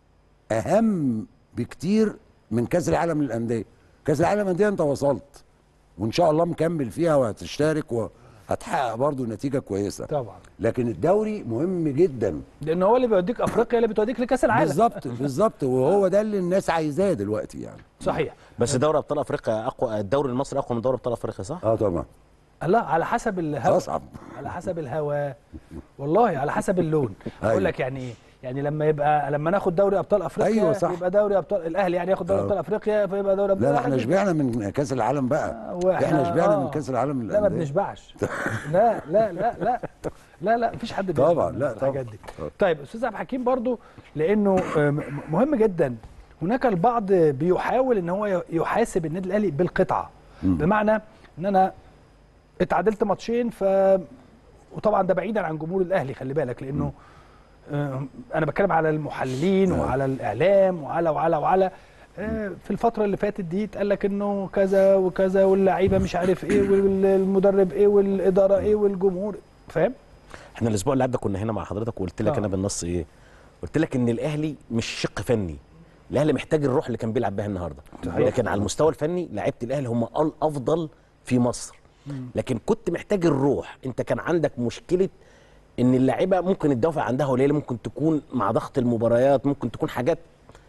اهم بكتير من كاس العالم للانديه كاس العالم للانديه انت وصلت وان شاء الله مكمل فيها وهتشترك وهتحقق برضو نتيجه كويسه طبعا لكن الدوري مهم جدا لان هو اللي بيوديك افريقيا اللي بتوديك لكاس العالم بالظبط بالظبط وهو ده اللي الناس عايزاه دلوقتي يعني صحيح بس دوري ابطال افريقيا اقوى الدوري المصري اقوى من دوري ابطال افريقيا صح؟ اه طبعا لا على حسب الهواء اصعب على حسب الهواء والله على حسب اللون أيوة. اقول لك يعني ايه يعني لما يبقى لما ناخد دوري ابطال افريقيا أيوة صح. يبقى دوري ابطال الاهلي يعني ياخد دوري آه. ابطال افريقيا فيبقى دوري ابطال لا لا احنا الأهلي. شبعنا من كاس العالم بقى وإحنا- احنا شبعنا آه. من كاس العالم لا ما للأندية. بنشبعش لا لا لا لا لا لا مفيش حد بيشبع طبعاً، من لا الحاجات طبعاً. دي طيب استاذ عبد الحكيم برضو لانه آه، م- مهم جدا هناك البعض بيحاول ان هو يحاسب النادي الاهلي بالقطعه بمعنى ان انا اتعادلت ماتشين ف وطبعا ده بعيدا عن جمهور الاهلي خلي بالك لانه آه، انا بتكلم على المحللين وعلى الاعلام وعلى وعلى وعلى آه، في الفتره اللي فاتت دي اتقال لك انه كذا وكذا واللعيبه مش عارف ايه والمدرب ايه والاداره ايه والجمهور فاهم احنا الاسبوع اللي عدى كنا هنا مع حضرتك وقلت لك آه. انا بالنص ايه قلت لك ان الاهلي مش شق فني الاهلي محتاج الروح اللي كان بيلعب بيها النهارده صحيح. لكن على المستوى الفني لعيبه الاهلي هم الافضل في مصر لكن كنت محتاج الروح انت كان عندك مشكله ان اللعيبه ممكن الدافع عندها قليله ممكن تكون مع ضغط المباريات ممكن تكون حاجات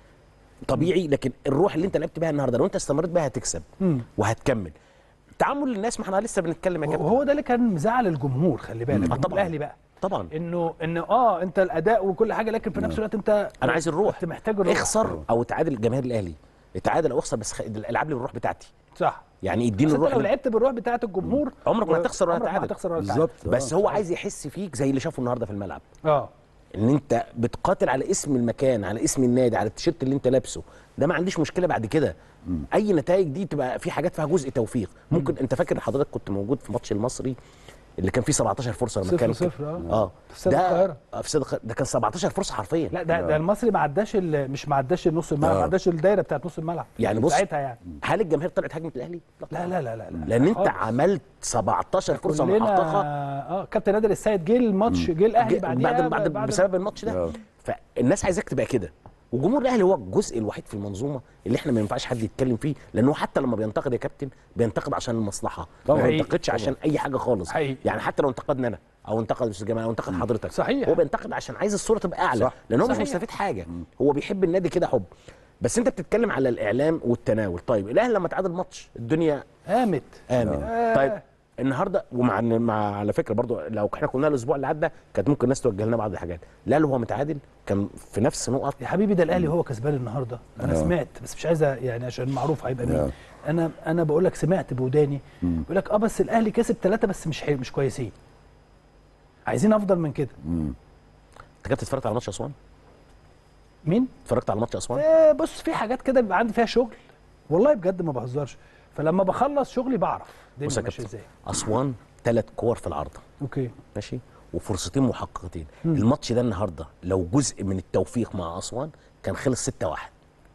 طبيعي لكن الروح اللي انت لعبت بيها النهارده لو انت استمريت بيها هتكسب مم. وهتكمل تعامل الناس ما احنا لسه بنتكلم يا كابتن وهو ده اللي كان مزعل الجمهور خلي بالك آه، الجمهور طبعاً. الاهلي بقى طبعا انه انه اه انت الاداء وكل حاجه لكن في نفس الوقت انت انا عايز الروح انت محتاج الروح اخسر او تعادل الجماهير الاهلي اتعادل او اخسر بس خ- العب لي بالروح بتاعتي صح يعني بس اديني انت الروح لو اللي- لعبت بالروح بتاعه الجمهور عمرك ما و- هتخسر ولا عمرك ما هتعادل. هتخسر ولا بالظبط تعادل. بس هو عايز يحس فيك زي اللي شافه النهارده في الملعب اه ان انت بتقاتل على اسم المكان على اسم النادي على التيشيرت اللي انت لابسه ده ما عنديش مشكله بعد كده اي نتائج دي تبقى في حاجات فيها جزء توفيق ممكن انت فاكر حضرتك كنت موجود في ماتش المصري اللي كان فيه 17 فرصه لما صفر كان صفر، آه. اه في استاد ده القاهرة. آه، في استاد القاهره ده كان 17 فرصه حرفيا لا ده ده المصري ما عداش ال- مش ما عداش النص الملعب ما آه. عداش الدايره بتاعت نص الملعب يعني بص ساعتها يعني هل الجماهير طلعت هجمه الاهلي؟ لا لا لا لا, لا. لان انت خالص. عملت 17 فرصه كلنا محققه اه كابتن نادر السيد جه الماتش جه الاهلي جه- بعديها بعد, بعد, بسبب الماتش ده آه. فالناس عايزاك تبقى كده وجمهور الاهلي هو الجزء الوحيد في المنظومه اللي احنا ما ينفعش حد يتكلم فيه لانه حتى لما بينتقد يا كابتن بينتقد عشان المصلحه طبعاً. ما بينتقدش عشان اي حاجه خالص حقيقي. يعني حتى لو انتقدنا انا او انتقد الاستاذ جمال او انتقد حضرتك صحيح. هو بينتقد عشان عايز الصوره تبقى اعلى صح. لان هو مش صحيح. مستفيد حاجه هو بيحب النادي كده حب بس انت بتتكلم على الاعلام والتناول طيب الاهلي لما تعادل ماتش الدنيا قامت امن آه. طيب النهارده ومع مع على فكره برضو لو احنا كنا الاسبوع اللي عدى كانت ممكن الناس توجه لنا بعض الحاجات لا هو متعادل كان في نفس نقط يا حبيبي ده الاهلي هو كسبان النهارده انا سمعت بس مش عايز يعني عشان معروف هيبقى مين آه. انا انا بقول لك سمعت بوداني بيقول لك اه بس الاهلي كسب ثلاثه بس مش حلو مش كويسين عايزين افضل من كده انت كنت اتفرجت على ماتش اسوان مين اتفرجت على ماتش اسوان آه بص في حاجات كده بيبقى عندي فيها شغل والله بجد ما بهزرش فلما بخلص شغلي بعرف بص يا الدنيا ماشيه كابتن ازاي اسوان ثلاث كور في العارضه اوكي ماشي وفرصتين محققتين الماتش ده النهارده لو جزء من التوفيق مع اسوان كان خلص 6 1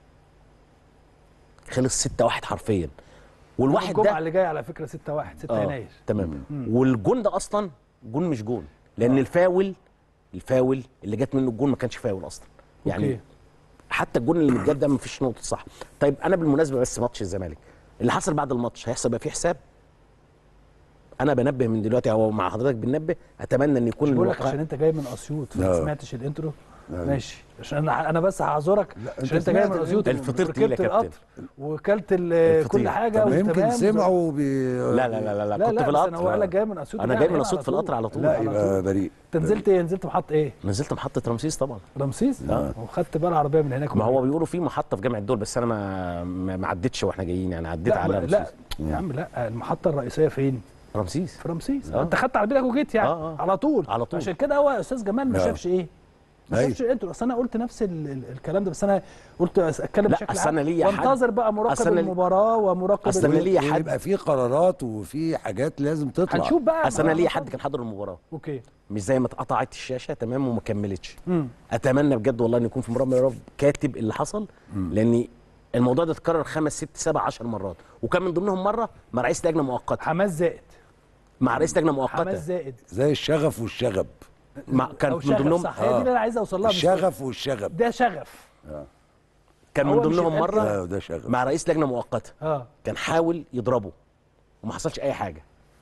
خلص 6 1 حرفيا والواحد الجمعه ده اللي جايه على فكره 6 1 6 آه، يناير تمام والجون ده اصلا جون مش جون لان الفاول الفاول اللي جت منه الجون ما كانش فاول اصلا يعني أوكي. حتى الجون اللي متجاب ده ما فيش نقطه صح طيب انا بالمناسبه بس ماتش الزمالك اللي حصل بعد الماتش هيحصل بقى فيه حساب انا بنبه من دلوقتي او مع حضرتك بننبه اتمنى ان يكون مش بقول لك الواقع- عشان انت جاي من اسيوط فما آه. سمعتش الانترو ماشي عشان انا انا بس هعذرك عشان أنت انت جاي سمعت من اسيوط الفطير تقيل يا وركبت كابتن. القطر وكلت ال- الفطير. كل حاجه طب ما يمكن وتمام. سمعوا بي... لا لا لا لا, لا, لا كنت لا في بس انا هو قال لك القطر جاي من اسيوط انا جاي جاي من هنا اسيوط على في القطر على طول لا على يبقى طول. بريء انت نزلت ايه نزلت محطه ايه نزلت محطه رمسيس طبعا رمسيس وخدت بقى العربيه من هناك ما هو بيقولوا في محطه في جامع الدول بس انا ما ما ما عدتش واحنا جايين يعني عديت لا على ما- لا رمسيس يا عم لا المحطه الرئيسيه فين رمسيس في رمسيس آه. انت خدت عربيتك وجيت يعني آه، آه. على طول على طول. عشان كده هو يا استاذ جمال ما آه. شافش ايه ما أيوة. شافش الانترو اصل انا قلت نفس ال ال الكلام ده بس انا قلت اتكلم لا، بشكل أصل أنا عام ليا حد- وانتظر بقى أصل مراقب أنا لي- المباراه ومراقب أصل أنا ال- ليا حد- يبقى في قرارات وفي حاجات لازم تطلع هنشوف بقى اصل انا ما- ليا حد كان حاضر المباراه اوكي مش زي ما اتقطعت الشاشه تمام وما كملتش مم. اتمنى بجد والله ان يكون في مباراه من يا رب كاتب اللي حصل لان الموضوع ده اتكرر خمس ست سبع عشر مرات وكان من ضمنهم مره مع رئيس لجنه مؤقته حماس زائد مع رئيس لجنه حماس مؤقته زائد زي الشغف والشغب مع كان او من شغف ضمنهم صح هي دي اللي انا عايز اوصل لها مش- الشغف والشغب ده شغف كان من هو مش ضمنهم يبقى مره لا ده شغف مع رئيس لجنه مؤقته اه كان حاول يضربه وما حصلش اي حاجه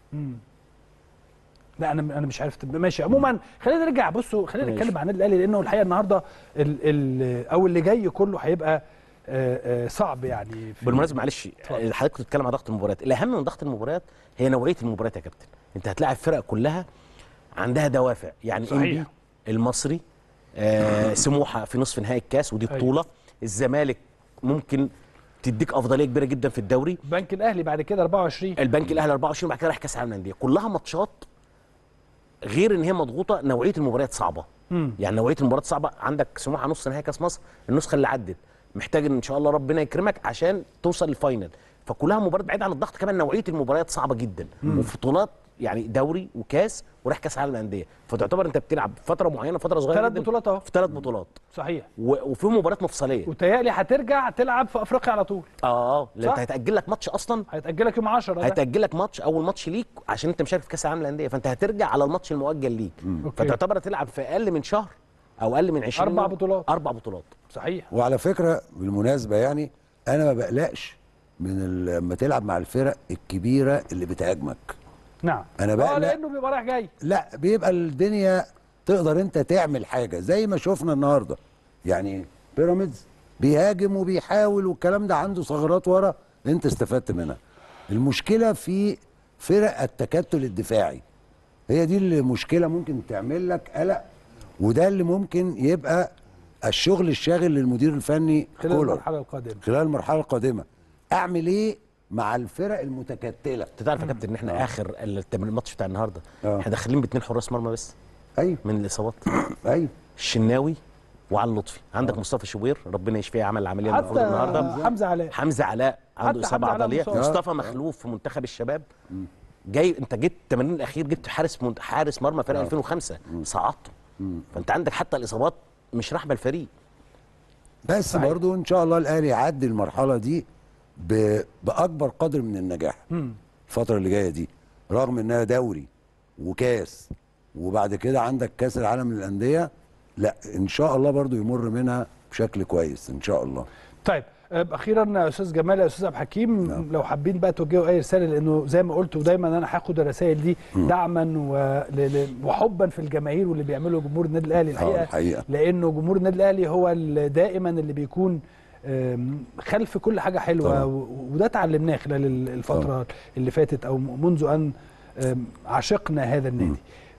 لا انا انا مش عارف طب ماشي عموما خلينا نرجع بصوا خلينا ماشي. نتكلم عن النادي الاهلي لانه الحقيقه النهارده ال ال او اللي جاي كله هيبقى آه، آه، صعب يعني في- بالمناسبه معلش اتفضل. حضرتك كنت بتتكلم عن ضغط المباريات الاهم من ضغط المباريات هي نوعيه المباريات يا كابتن انت هتلاعب فرق كلها عندها دوافع يعني صحيح. انبي المصري آه سموحه في نصف نهائي الكاس ودي أيوة. بطوله الزمالك ممكن تديك افضليه كبيره جدا في الدوري البنك الاهلي بعد كده 24 البنك الاهلي 24 بعد كده راح كاس العالم للانديه كلها ماتشات غير ان هي مضغوطه نوعيه المباريات صعبه مم. يعني نوعيه المباريات صعبه عندك سموحه نص نهائي كاس مصر النسخه اللي عدت محتاج ان شاء الله ربنا يكرمك عشان توصل للفاينل فكلها مباريات بعيد عن الضغط كمان نوعيه المباريات صعبه جدا وفي بطولات يعني دوري وكاس وراح كاس العالم للانديه فتعتبر انت بتلعب فتره معينه فتره صغيره ثلاث جدا بطولات أهو. في ثلاث بطولات صحيح و- وفي مباريات مفصليه وتهيألي هترجع تلعب في افريقيا على طول اه لا صح. انت هيتاجل لك ماتش اصلا هيتاجلك يوم 10 ده هيتاجل لك ماتش اول ماتش ليك عشان انت مشارك في كاس العالم للانديه فانت هترجع على الماتش المؤجل ليك أوكي. فتعتبر تلعب في اقل من شهر او اقل من 20 أربع يوم. بطولات. اربع بطولات صحيح وعلى فكره بالمناسبه يعني انا ما بقلقش من ال- لما تلعب مع الفرق الكبيره اللي بتهاجمك نعم أنا اه بقلق. لانه بيبقى رايح جاي لا بيبقى الدنيا تقدر انت تعمل حاجه زي ما شفنا النهارده يعني بيراميدز بيهاجم وبيحاول والكلام ده عنده ثغرات ورا انت استفدت منها المشكله في فرق التكتل الدفاعي هي دي المشكله ممكن تعمل لك قلق وده اللي ممكن يبقى الشغل الشاغل للمدير الفني خلال كولر المرحله القادمه خلال المرحله القادمه اعمل ايه مع الفرق المتكتله انت تعرف يا كابتن ان احنا اخر التمرين الماتش بتاع النهارده آه. احنا داخلين باثنين حراس مرمى بس ايوه من الاصابات ايوه الشناوي وعلي لطفي عندك مصطفى شوبير ربنا يشفيه عمل العمليه المفروض حتى النهارده حمزه علاء حمزه علاء عنده حتى اصابه حمزة علاء عضليه مصاب. مصطفى مخلوف في منتخب الشباب جاي انت جبت التمرين الاخير جبت حارس منت... حارس مرمى فريق 2005 صعدته فانت عندك حتى الاصابات مش راحبه الفريق بس صحيح. برضو ان شاء الله الاهلي يعدي المرحله دي ب... باكبر قدر من النجاح الفتره اللي جايه دي رغم انها دوري وكاس وبعد كده عندك كاس العالم للانديه لا ان شاء الله برضو يمر منها بشكل كويس ان شاء الله طيب آه، اخيرا يا استاذ جمال يا استاذ عبد الحكيم لو حابين بقى توجهوا اي رساله لانه زي ما قلت ودايما انا هاخد الرسائل دي دعما ول- ل- وحبا في الجماهير واللي بيعمله جمهور النادي الاهلي الحقيقه, الحقيقة. لانه جمهور النادي الاهلي هو اللي دائما اللي بيكون آم، خلف كل حاجه حلوه طبعا. و- وده اتعلمناه خلال ال- الفتره اللي فاتت او منذ ان آم، عشقنا هذا النادي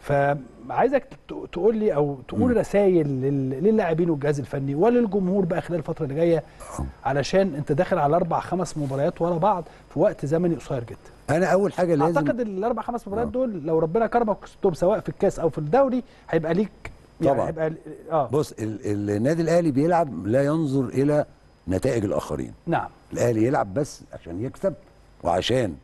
فعايزك ت- تقول لي او تقول رسائل لل- للاعبين والجهاز الفني وللجمهور بقى خلال الفتره اللي جايه علشان انت داخل على اربع خمس مباريات ورا بعض في وقت زمني قصير جدا انا اول حاجه لازم اعتقد الاربع خمس مباريات دول لو ربنا كرمك وكسبتهم سواء في الكاس او في الدوري هيبقى ليك يعني طبعا. هيبقى اه بص ال... النادي الاهلي بيلعب لا ينظر الى نتائج الاخرين نعم الاهلي يلعب بس عشان يكسب وعشان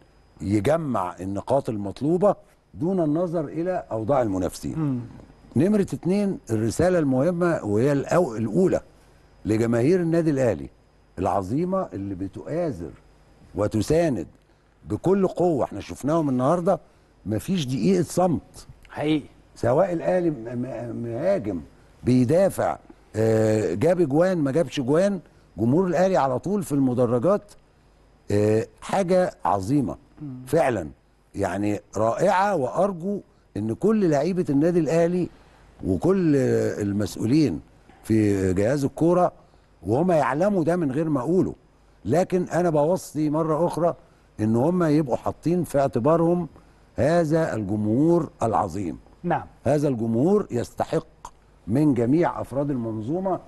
يجمع النقاط المطلوبه دون النظر الى اوضاع المنافسين نمره اتنين الرساله المهمه وهي الأو... الاولى لجماهير النادي الاهلي العظيمه اللي بتؤازر وتساند بكل قوه احنا شفناهم النهارده مفيش دقيقه صمت حقيقي سواء الاهلي م- م- مهاجم بيدافع آه، جاب اجوان ما جابش اجوان جمهور الاهلي على طول في المدرجات آه، حاجه عظيمه فعلا يعني رائعه وارجو ان كل لعيبه النادي الاهلي وكل آه، المسؤولين في جهاز الكوره وهم يعلموا ده من غير ما اقوله لكن انا بوصي مره اخرى ان هم يبقوا حاطين في اعتبارهم هذا الجمهور العظيم نعم هذا الجمهور يستحق من جميع افراد المنظومه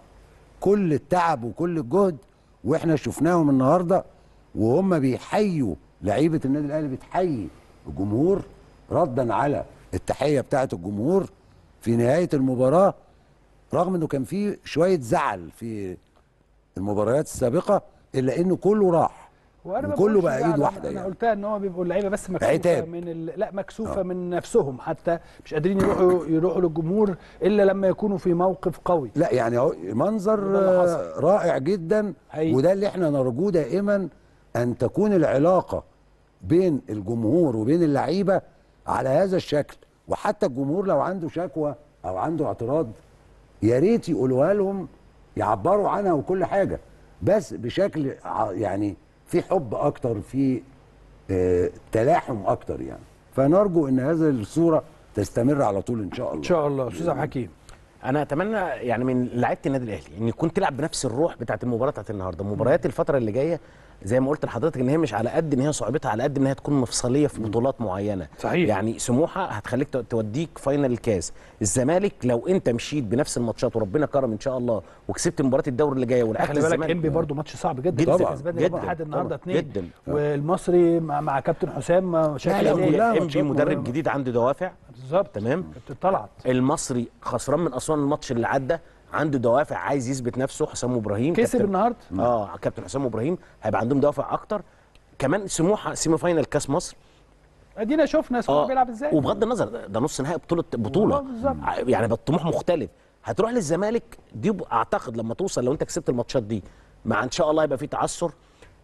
كل التعب وكل الجهد واحنا شفناهم النهارده وهم بيحيوا لعيبه النادي الاهلي بتحيي الجمهور ردا على التحيه بتاعه الجمهور في نهايه المباراه رغم انه كان في شويه زعل في المباريات السابقه الا انه كله راح وانا ما وكله بقولش بقى ده ايد على- واحده انا يعني قلتها ان هو بيبقوا اللعيبه بس مكسوفه عتاب. من ال... لا مكسوفه من نفسهم حتى مش قادرين يروحوا يروحوا للجمهور الا لما يكونوا في موقف قوي لا يعني اهو منظر وده اللي حصل. آه، رائع جدا حقيقي. وده اللي احنا نرجوه دائما ان تكون العلاقه بين الجمهور وبين اللعيبه على هذا الشكل وحتى الجمهور لو عنده شكوى او عنده اعتراض يا ريت يقولوها لهم يعبروا عنها وكل حاجه بس بشكل ع- يعني في حب اكتر في آه، تلاحم اكتر يعني فنرجو ان هذه الصوره تستمر على طول ان شاء الله ان شاء الله استاذ عبد الحكيم انا اتمنى يعني من لعيبه النادي الاهلي ان يكون تلعب بنفس الروح بتاعه المباراه بتاعه النهارده مباريات الفتره اللي جايه زي ما قلت لحضرتك ان هي مش على قد ان هي صعوبتها على قد ان هي تكون مفصليه في بطولات معينه صحيح. يعني سموحه هتخليك ت- توديك فاينل الكاس الزمالك لو انت مشيت بنفس الماتشات وربنا كرم ان شاء الله وكسبت مباراه الدوري اللي جايه ولعبت خلي بالك الزمالك انبي برضو ماتش صعب جدا جداً، لسه كسبان جداً، لحد النهارده طبعاً، اثنين جداً. والمصري مع, مع كابتن حسام شكل لا، أداء. كلها ام بي ماتشات مدرب مهمة. جديد عنده دوافع بالظبط تمام كابتن طلعت المصري خسران من اسوان الماتش اللي عدى عنده دوافع عايز يثبت نفسه حسام ابراهيم كسب كابتن- النهارده اه كابتن حسام ابراهيم هيبقى عندهم دوافع اكتر كمان سموحه سيمي فاينال كاس مصر ادينا شفنا سموحه بيلعب ازاي وبغض النظر ده ده نص نهائي بطوله بطوله آه، بالظبط. ع- يعني بالطموح مختلف هتروح للزمالك دي ب- اعتقد لما توصل لو انت كسبت الماتشات دي مع ان شاء الله يبقى في تعثر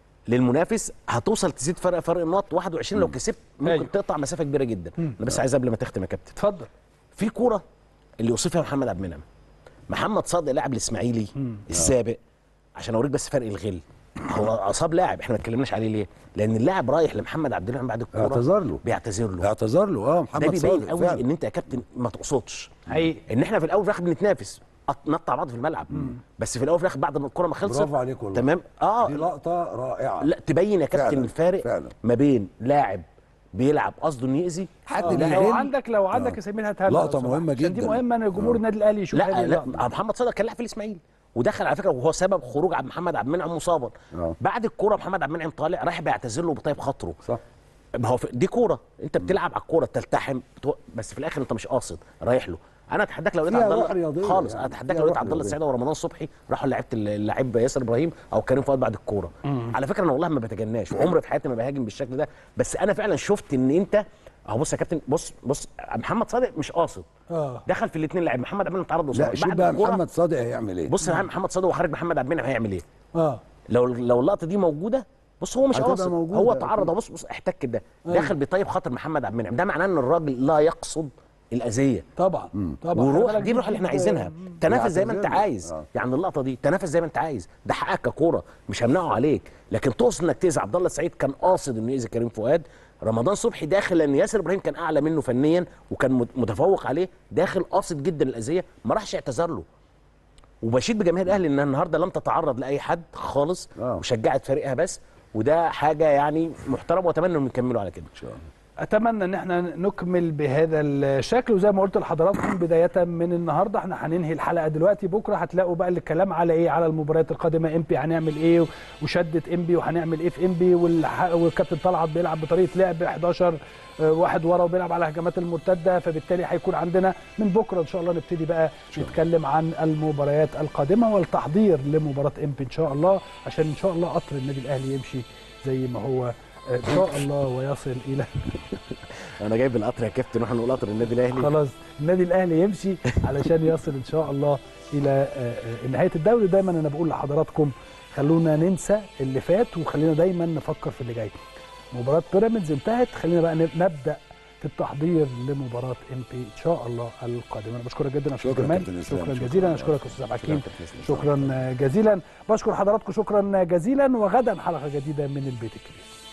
للمنافس هتوصل تزيد فرق فرق النقط 21 لو كسبت ممكن أيوة. تقطع مسافه كبيره جدا انا بس عايز قبل ما تختم يا كابتن اتفضل في كوره اللي يوصف فيها محمد عبد المنعم محمد صادق لاعب الاسماعيلي السابق عشان اوريك بس فرق الغل هو اصاب لاعب احنا ما اتكلمناش عليه ليه؟ لان اللاعب رايح لمحمد عبد المنعم بعد الكوره اعتذر له. بيعتذر له اعتذر له اه ده محمد بيبين صادق قوي فعلا ان انت يا كابتن ما تقصدش حقيقي ان احنا في الاول وفي الاخر بنتنافس قط- نقطع بعض في الملعب بس في الاول وفي الاخر بعد ما الكوره ما خلصت برافو عليك والله. تمام اه دي لقطه رائعه لا تبين يا كابتن فعلا، الفارق فعلا. ما بين لاعب بيلعب قصده انه يأذي حد آه، لو بيغل عندك لو عندك يا سمير هاتها لنا لقطة لو سمحت. مهمة عشان دي جداً. مهمه ان جمهور النادي الاهلي يشوف هذه لا لا اللقطة. محمد صادق كان لاعب في الاسماعيلي ودخل على فكره وهو سبب خروج عبد محمد عبد المنعم مصابا آه. بعد الكوره محمد عبد المنعم طالع رايح بيعتذر له بطيب خاطره صح ما هو في- دي كوره انت بتلعب على الكوره تلتحم بتو- بس في الاخر انت مش قاصد رايح له انا اتحداك لو لقيت فيها عبد روح الله رياضية خالص يعني. اتحداك فيها لو لقيت روح عبد الله رياضية. السعيد ورمضان صبحي راحوا لعيبه اللاعب ياسر ابراهيم او كريم فؤاد بعد الكوره على فكره انا والله ما بتجناش وعمري في حياتي ما بهاجم بالشكل ده بس انا فعلا شفت ان انت اهو بص يا كابتن بص بص محمد صادق مش قاصد اه دخل في الاثنين لاعب محمد عبد المنعم تعرض لا قصاده شوف بعد بقى الكورة- محمد صادق هيعمل ايه بص يا محمد صادق وخارج محمد عبد المنعم هيعمل ايه اه لو لو اللقطه دي موجوده بص هو مش هتبقى قاصد موجودة هو أكيد. تعرض بص بص احتك ده داخل بيطيب خاطر محمد عبد المنعم ده معناه ان الراجل لا يقصد الاذيه طبعا طبعا وروح خلي بالك دي الروح اللي احنا عايزينها تنافس زي ما انت بيعتذر له. عايز آه. يعني اللقطه دي تنافس زي ما انت عايز ده حقك ككوره مش همنعه عليك لكن تقصد انك تاذي عبد الله السعيد كان قاصد انه يأذي كريم فؤاد رمضان صبحي داخل لان ياسر ابراهيم كان اعلى منه فنيا وكان مت- متفوق عليه داخل قاصد جدا الاذيه ما راحش اعتذر له وبشيد بجماهير الاهلي انها النهارده لم تتعرض لاي حد خالص آه. وشجعت فريقها بس وده حاجه يعني محترمه واتمنى انهم يكملوا على كده ان شاء الله اتمنى ان احنا نكمل بهذا الشكل وزي ما قلت لحضراتكم بدايه من النهارده احنا هننهي الحلقه دلوقتي بكره هتلاقوا بقى الكلام على ايه على المباريات القادمه امبي هنعمل ايه وشده امبي وهنعمل ايه في امبي والح- والكابتن طلعت بيلعب بطريقه لعب 11 آه، واحد ورا وبيلعب على الهجمات المرتده فبالتالي هيكون عندنا من بكره ان شاء الله نبتدي بقى نتكلم عن المباريات القادمه والتحضير لمباراه امبي ان شاء الله عشان ان شاء الله قطر النادي الاهلي يمشي زي ما هو آه، ان شاء الله ويصل الى انا جايب القطر يا كابتن واحنا نقول قطر النادي الاهلي خلاص النادي الاهلي يمشي علشان يصل ان شاء الله الى آه، آه، نهايه الدوري دايما انا بقول لحضراتكم خلونا ننسى اللي فات وخلينا دايما نفكر في اللي جاي مباراه بيراميدز انتهت خلينا بقى نب- نبدا في التحضير لمباراه ام بي ان شاء الله القادمه انا بشكرك جدا يا استاذ شكرا جمال كابتن إسلام، شكرا شكرا. جزيلا اشكرك استاذ عبد الحكيم كابتن إسلام. شكرا جزيلا بشكر حضراتكم شكرا جزيلا وغدا حلقه جديده من البيت الكبير